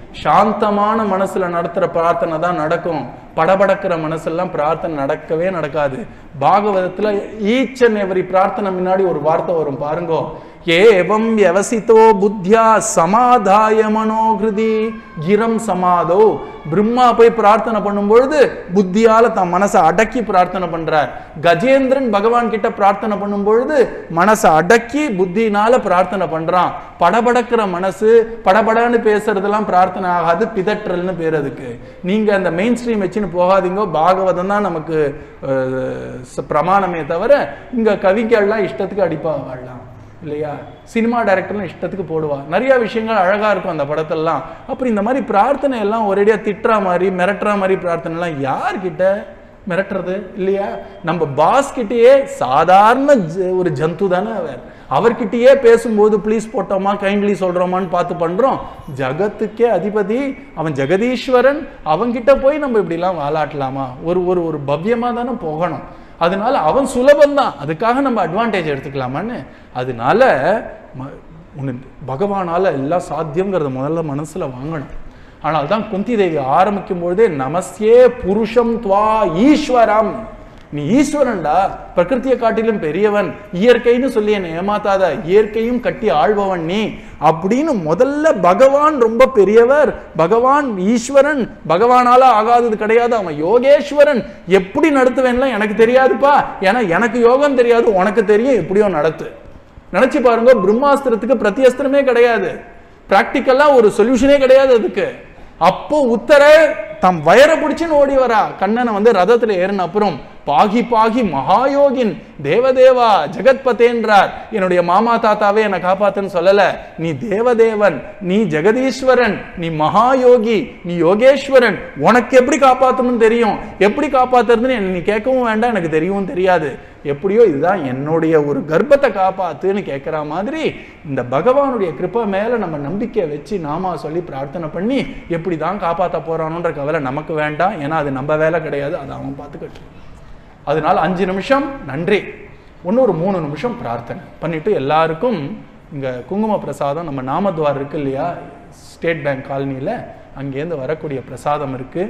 சாந்தமான மனசுல நடத்துற பிரார்த்தனை தான் நடக்கும் படபடக்கிற மனசெல்லாம் பிரார்த்தனை நடக்கவே நடக்காது பாகவதத்துல ஈச் அண்ட் எவரி பிரார்த்தனை முன்னாடி ஒரு வார்த்தை வரும் பாருங்கோ ஏவம் வியவசித்தோ புத்தியா சமாதாய மனோகிருதி கிரம் சமாதோ பிரம்மா போய் பிரார்த்தனை பண்ணும்பொழுது புத்தியால தன் மனசை அடக்கி பிரார்த்தனை பண்றார் கஜேந்திரன் பகவான் கிட்ட பிரார்த்தனை பண்ணும் பொழுது மனசை அடக்கி புத்தினால பிரார்த்தனை பண்றான் படபடக்கிற மனசு படபடன்னு பேசுறதெல்லாம் பிரார்த்தனை ஆகாது பிதற்றல்னு பேர் அதுக்கு நீங்க அந்த மெயின் ஸ்ட்ரீம் வச்சுன்னு போகாதீங்க பாகவதம் தான் நமக்கு அஹ், ச- பிரமாணமே தவிர இங்க கவிகள்லாம் இஷ்டத்துக்கு அடிப்பா வாழலாம் இல்லையா சினிமா டைரக்டர்லாம் இஷ்டத்துக்கு போடுவா நிறைய விஷயங்கள் அழகா இருக்கும் அந்த படத்தெல்லாம் அப்புறம் இந்த மாதிரி பிரார்த்தனை எல்லாம் ஒரேடியா திட்டுற மாதிரி மிரட்டுற மாதிரி பிரார்த்தனை எல்லாம் யார்கிட்ட மிரட்டுறது இல்லையா நம்ம பாஸ் கிட்டயே சாதாரண ஜ- ஒரு ஜந்து தானே அவர் அவர்கிட்டயே பேசும்போது ப்ளீஸ் போட்டோமா கைண்ட்லி சொல்றோமான்னு பார்த்து பண்றோம் ஜகத்துக்கே அதிபதி அவன் ஜெகதீஸ்வரன் அவன்கிட்ட போய் நம்ம இப்படிலாம் வாலாட்டலாமா ஒரு ஒரு ஒரு பவ்யமா தானே போகணும் அதனால அவன் சுலபம் தான் அதுக்காக நம்ம அட்வான்டேஜ் எடுத்துக்கலாமான்னு அதனால ம- உன்னு பகவானால எல்லாம் சாத்தியங்கிறத முதல்ல மனசுல வாங்கணும் ஆனால் தான் குந்தி தேவி ஆரம்பிக்கும் பொழுதே நமஸ்யே புருஷம் துவா ஈஸ்வரம் நீ ஈஸ்வரன்டா பிரகிருத்தியை காட்டிலும் பெரியவன் இயற்கைன்னு சொல்லி என்னை ஏமாத்தாத இயற்கையும் கட்டி ஆள்பவன் நீ அப்படின்னு முதல்ல பகவான் ரொம்ப பெரியவர் பகவான் ஈஸ்வரன் பகவானால ஆகாதது கிடையாது அவன் யோகேஸ்வரன் எப்படி நடத்துவேன்லாம் எனக்கு தெரியாதுப்பா ஏன்னா எனக்கு யோகம் தெரியாது உனக்கு தெரியும் எப்படியோ நடத்து நினைச்சு பாருங்க பிரம்மாஸ்திரத்துக்கு பிரத்யஸ்திரமே கிடையாது பிராக்டிக்கலா ஒரு சொல்யூஷனே கிடையாது அதுக்கு அப்போ உத்தர தம் வயரை பிடிச்சுன்னு ஓடி வரா கண்ணனை வந்து ரதத்துல ஏறின அப்புறம் பாகி பாகி மகாயோகின் தேவதேவா ஜெகத்பதேன்றார் என்னுடைய மாமா தாத்தாவே என்னை காப்பாத்துன்னு சொல்லல நீ தேவதேவன் நீ ஜெகதீஸ்வரன் நீ மகாயோகி நீ யோகேஸ்வரன் உனக்கு எப்படி காப்பாத்தணும்னு தெரியும் எப்படி காப்பாத்துறதுன்னு என்னை நீ கேட்கவும் வேண்டாம் எனக்கு தெரியவும் தெரியாது எப்படியோ இதுதான் என்னுடைய ஒரு கர்ப்பத்தை காப்பாத்துன்னு கேட்குற மாதிரி இந்த பகவானுடைய கிருபை மேல நம்ம நம்பிக்கை வச்சு நாமா சொல்லி பிரார்த்தனை பண்ணி எப்படி தான் காப்பாற்ற போறானோன்ற கவலை நமக்கு வேண்டாம் ஏன்னா அது நம்ம வேலை கிடையாது அது அவன் பார்த்துக்கட்டும் அதனால அஞ்சு நிமிஷம் நன்றி இன்னும் ஒரு மூணு நிமிஷம் பிரார்த்தனை பண்ணிட்டு எல்லாருக்கும் இங்க குங்கும பிரசாதம் நம்ம நாமத்வார் இருக்கு இல்லையா ஸ்டேட் பேங்க் காலனியில் அங்கேருந்து வரக்கூடிய பிரசாதம் இருக்கு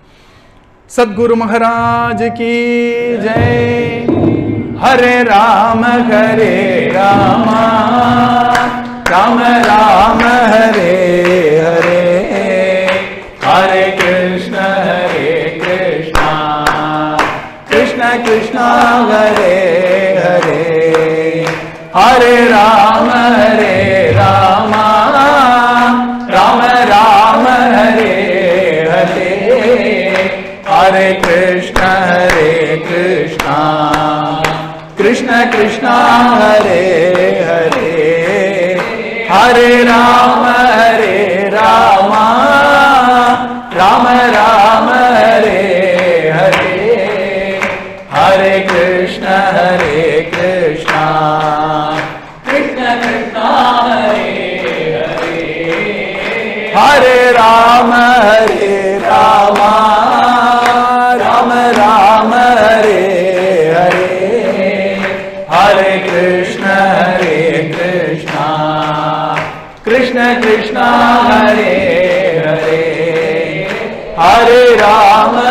सदगुरु महाराज की जय हरे राम हरे राम राम राम हरे हरे हरे कृष्ण हरे कृष्ण कृष्ण कृष्ण हरे हरे हरे राम हरे राम राम राम हरे हरे हरे कृष्ण हरे कृष्ण कृष्ण कृष्ण हरे हरे हरे राम हरे राम राम राम हरे हरे हरे कृष्ण हरे कृष्ण कृष्ण कृष्ण हरे हरे राम हरे राम राम राम हरे हरे हरे कृष्ण हरे कृष्ण कृष्ण कृष्ण हरे हरे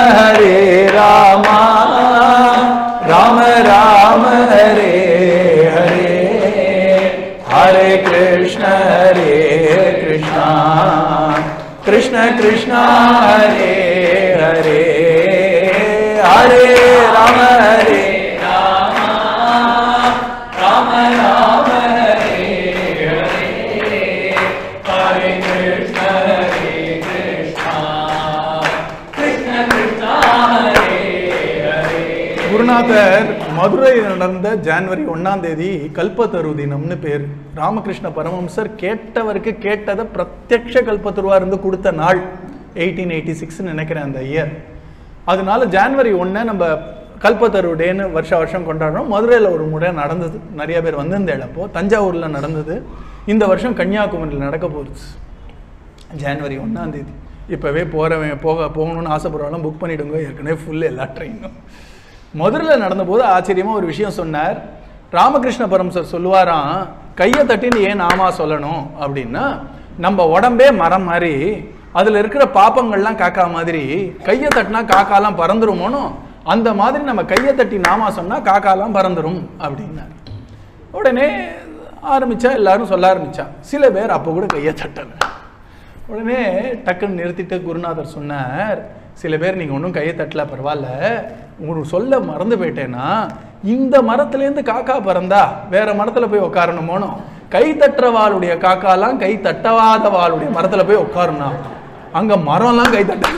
हरे रामा राम राम हरे हरे हरे कृष्ण हरे कृष्णा कृष्ण कृष्ण हरे हरे हरे राम हरे राम राम राम हरे हरे हरे कृष्ण हरे कृष्णा कृष्ण कृष्ण हरे हरे குருநாதர் மதுரையில் நடந்த ஜனவரி ஒண்ணாம் தேதி கல்பத்தரு தினம்னு பேர் ராமகிருஷ்ண பரமஹம்சர் கேட்டவருக்கு கேட்டதை பிரத்யக்ஷ கல்பத்தருவா இருந்து கொடுத்த நாள் எயிட்டீன் எயிட்டி சிக்ஸ்னு நினைக்கிறேன் அந்த இயர் அதனால ஜான்வரி ஒன்றை நம்ம கல்பத்தரு டேன்னு வருஷ வருஷம் கொண்டாடுறோம் மதுரையில் ஒரு முறை நடந்தது நிறைய பேர் வந்திருந்தேன் அப்போ தஞ்சாவூரில் நடந்தது இந்த வருஷம் கன்னியாகுமரியில் நடக்க போகுது ஜான்வரி ஒன்றாம் தேதி இப்போவே போகிறவன் போக போகணும்னு ஆசைப்படுறவங்க புக் பண்ணிடுங்க ஏற்கனவே ஃபுல் எல்லா ட்ரெயினும் மதுரையில் நடந்தபோது ஆச்சரியமாக ஒரு விஷயம் சொன்னார் ராமகிருஷ்ண பரமசர் சொல்லுவாராம் கையை தட்டின்னு ஏன் நாமா சொல்லணும் அப்படின்னா நம்ம உடம்பே மரம் மாதிரி அதில் இருக்கிற பாப்பங்கள்லாம் காக்கா மாதிரி கையை தட்டினா காக்காலாம் பறந்துருமோனோ அந்த மாதிரி நம்ம கையை தட்டி நாமா சொன்னால் காக்காலாம் பறந்துரும் அப்படின்னார் உடனே ஆரம்பிச்சா எல்லாரும் சொல்ல ஆரம்பிச்சா சில பேர் அப்போ கூட கையை தட்டலை உடனே டக்குன்னு நிறுத்திட்டு குருநாதர் சொன்னார் சில பேர் நீங்கள் ஒன்றும் கையை தட்டல பரவாயில்ல உங்களுக்கு சொல்ல மறந்து போயிட்டேன்னா இந்த மரத்துலேருந்து காக்கா பறந்தா வேற மரத்தில் போய் உட்காரணுமோனோ கை தட்டுறவாளுடைய காக்காலாம் கை தட்டவாத வாளுடைய மரத்தில் போய் உட்காரணும் அங்கே மரம்லாம் கை தட்ட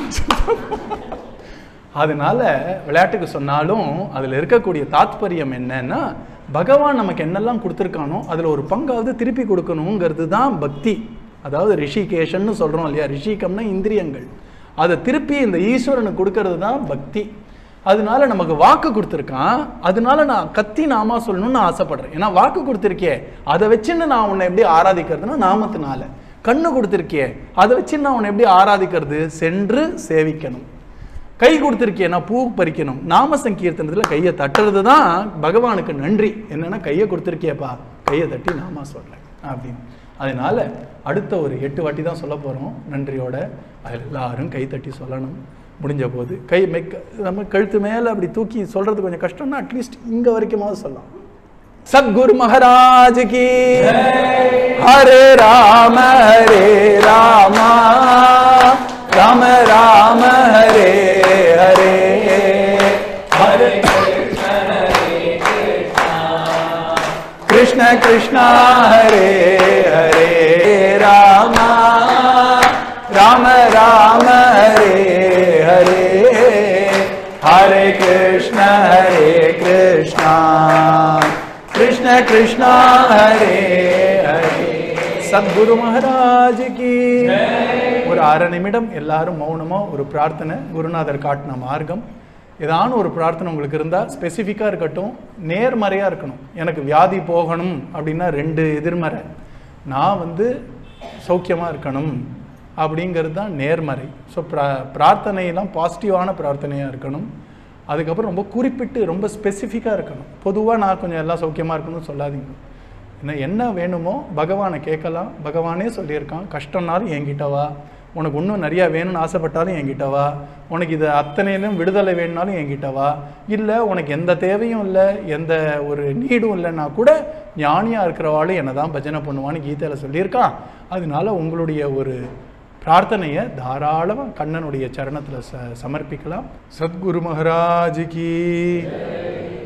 அதனால விளையாட்டுக்கு சொன்னாலும் அதில் இருக்கக்கூடிய தாத்பரியம் என்னன்னா பகவான் நமக்கு என்னெல்லாம் கொடுத்துருக்கானோ அதில் ஒரு பங்காவது திருப்பி கொடுக்கணுங்கிறது தான் பக்தி அதாவது ரிஷிகேஷன்னு சொல்கிறோம் இல்லையா ரிஷிகம்னா இந்திரியங்கள் அதை திருப்பி இந்த ஈஸ்வரனுக்கு கொடுக்கறது தான் பக்தி அதனால நமக்கு வாக்கு கொடுத்துருக்கான் அதனால நான் கத்தி நாமா சொல்லணும்னு ஆசைப்படுறேன் ஏன்னா வாக்கு கொடுத்துருக்கே அதை வச்சுன்னு நான் உன்னை எப்படி ஆராதிக்கிறதுனா நாமத்தினால கண்ணு கொடுத்துருக்கே அதை வச்சு நான் உன்னை எப்படி ஆராதிக்கிறது சென்று சேவிக்கணும் கை கொடுத்துருக்கேன் நான் பூ பறிக்கணும் நாம சங்கீர்த்தனத்தில் கையை தட்டுறது தான் பகவானுக்கு நன்றி என்னன்னா கையை கொடுத்துருக்கியப்பா கையை தட்டி நாமா சொல்றேன் அப்படின்னு அதனால அடுத்த ஒரு எட்டு வாட்டி தான் சொல்ல போகிறோம் நன்றியோட அதில் எல்லாரும் கை தட்டி சொல்லணும் முடிஞ்ச போது கை மெக்க நம்ம கழுத்து மேலே அப்படி தூக்கி சொல்றது கொஞ்சம் கஷ்டம்னா அட்லீஸ்ட் இங்கே வரைக்குமாவது சொல்லலாம் सदगुरु महाराज की हरे राम हरे रामा राम राम हरे हरे हरे कृष्ण कृष्ण हरे हरे रामा राम राम हरे हरे हरे कृष्ण हरे कृष्ण कृष्ण कृष्ण हरे हरे சத்குரு மகாராஜ் கி ஒரு அரை நிமிடம் எல்லாரும் மௌனமா ஒரு பிரார்த்தனை குருநாதர் காட்டின மார்க்கம் ஏதான ஒரு பிரார்த்தனை உங்களுக்கு இருந்தால் ஸ்பெசிஃபிக்காக இருக்கட்டும் நேர்மறையாக இருக்கணும் எனக்கு வியாதி போகணும் அப்படின்னா ரெண்டு எதிர்மறை நான் வந்து சௌக்கியமாக இருக்கணும் அப்படிங்கிறது தான் நேர்மறை ஸோ ப்ரா பிரார்த்தனையெல்லாம் பாசிட்டிவான பிரார்த்தனையாக இருக்கணும் அதுக்கப்புறம் ரொம்ப குறிப்பிட்டு ரொம்ப ஸ்பெசிஃபிக்காக இருக்கணும் பொதுவாக நான் கொஞ்சம் எல்லாம் சௌக்கியமாக இருக்கணும்னு சொல்லாதீங்க என்ன என்ன வேணுமோ பகவானை கேட்கலாம் பகவானே சொல்லியிருக்கான் கஷ்டம்னாலும் என்கிட்ட வா உனக்கு இன்னும் நிறையா வேணும்னு ஆசைப்பட்டாலும் என்கிட்ட வா உனக்கு இது அத்தனையிலும் விடுதலை வேணும்னாலும் என்கிட்ட வா இல்லை உனக்கு எந்த தேவையும் இல்லை எந்த ஒரு நீடும் இல்லைன்னா கூட ஞானியாக இருக்கிறவாளும் என்னை தான் பஜனை பண்ணுவான்னு கீதையில் சொல்லியிருக்கான் அதனால உங்களுடைய ஒரு பிரார்த்தனையை தாராளமாக கண்ணனுடைய சரணத்தில் ச சமர்ப்பிக்கலாம் சத்குரு மகாராஜ் கி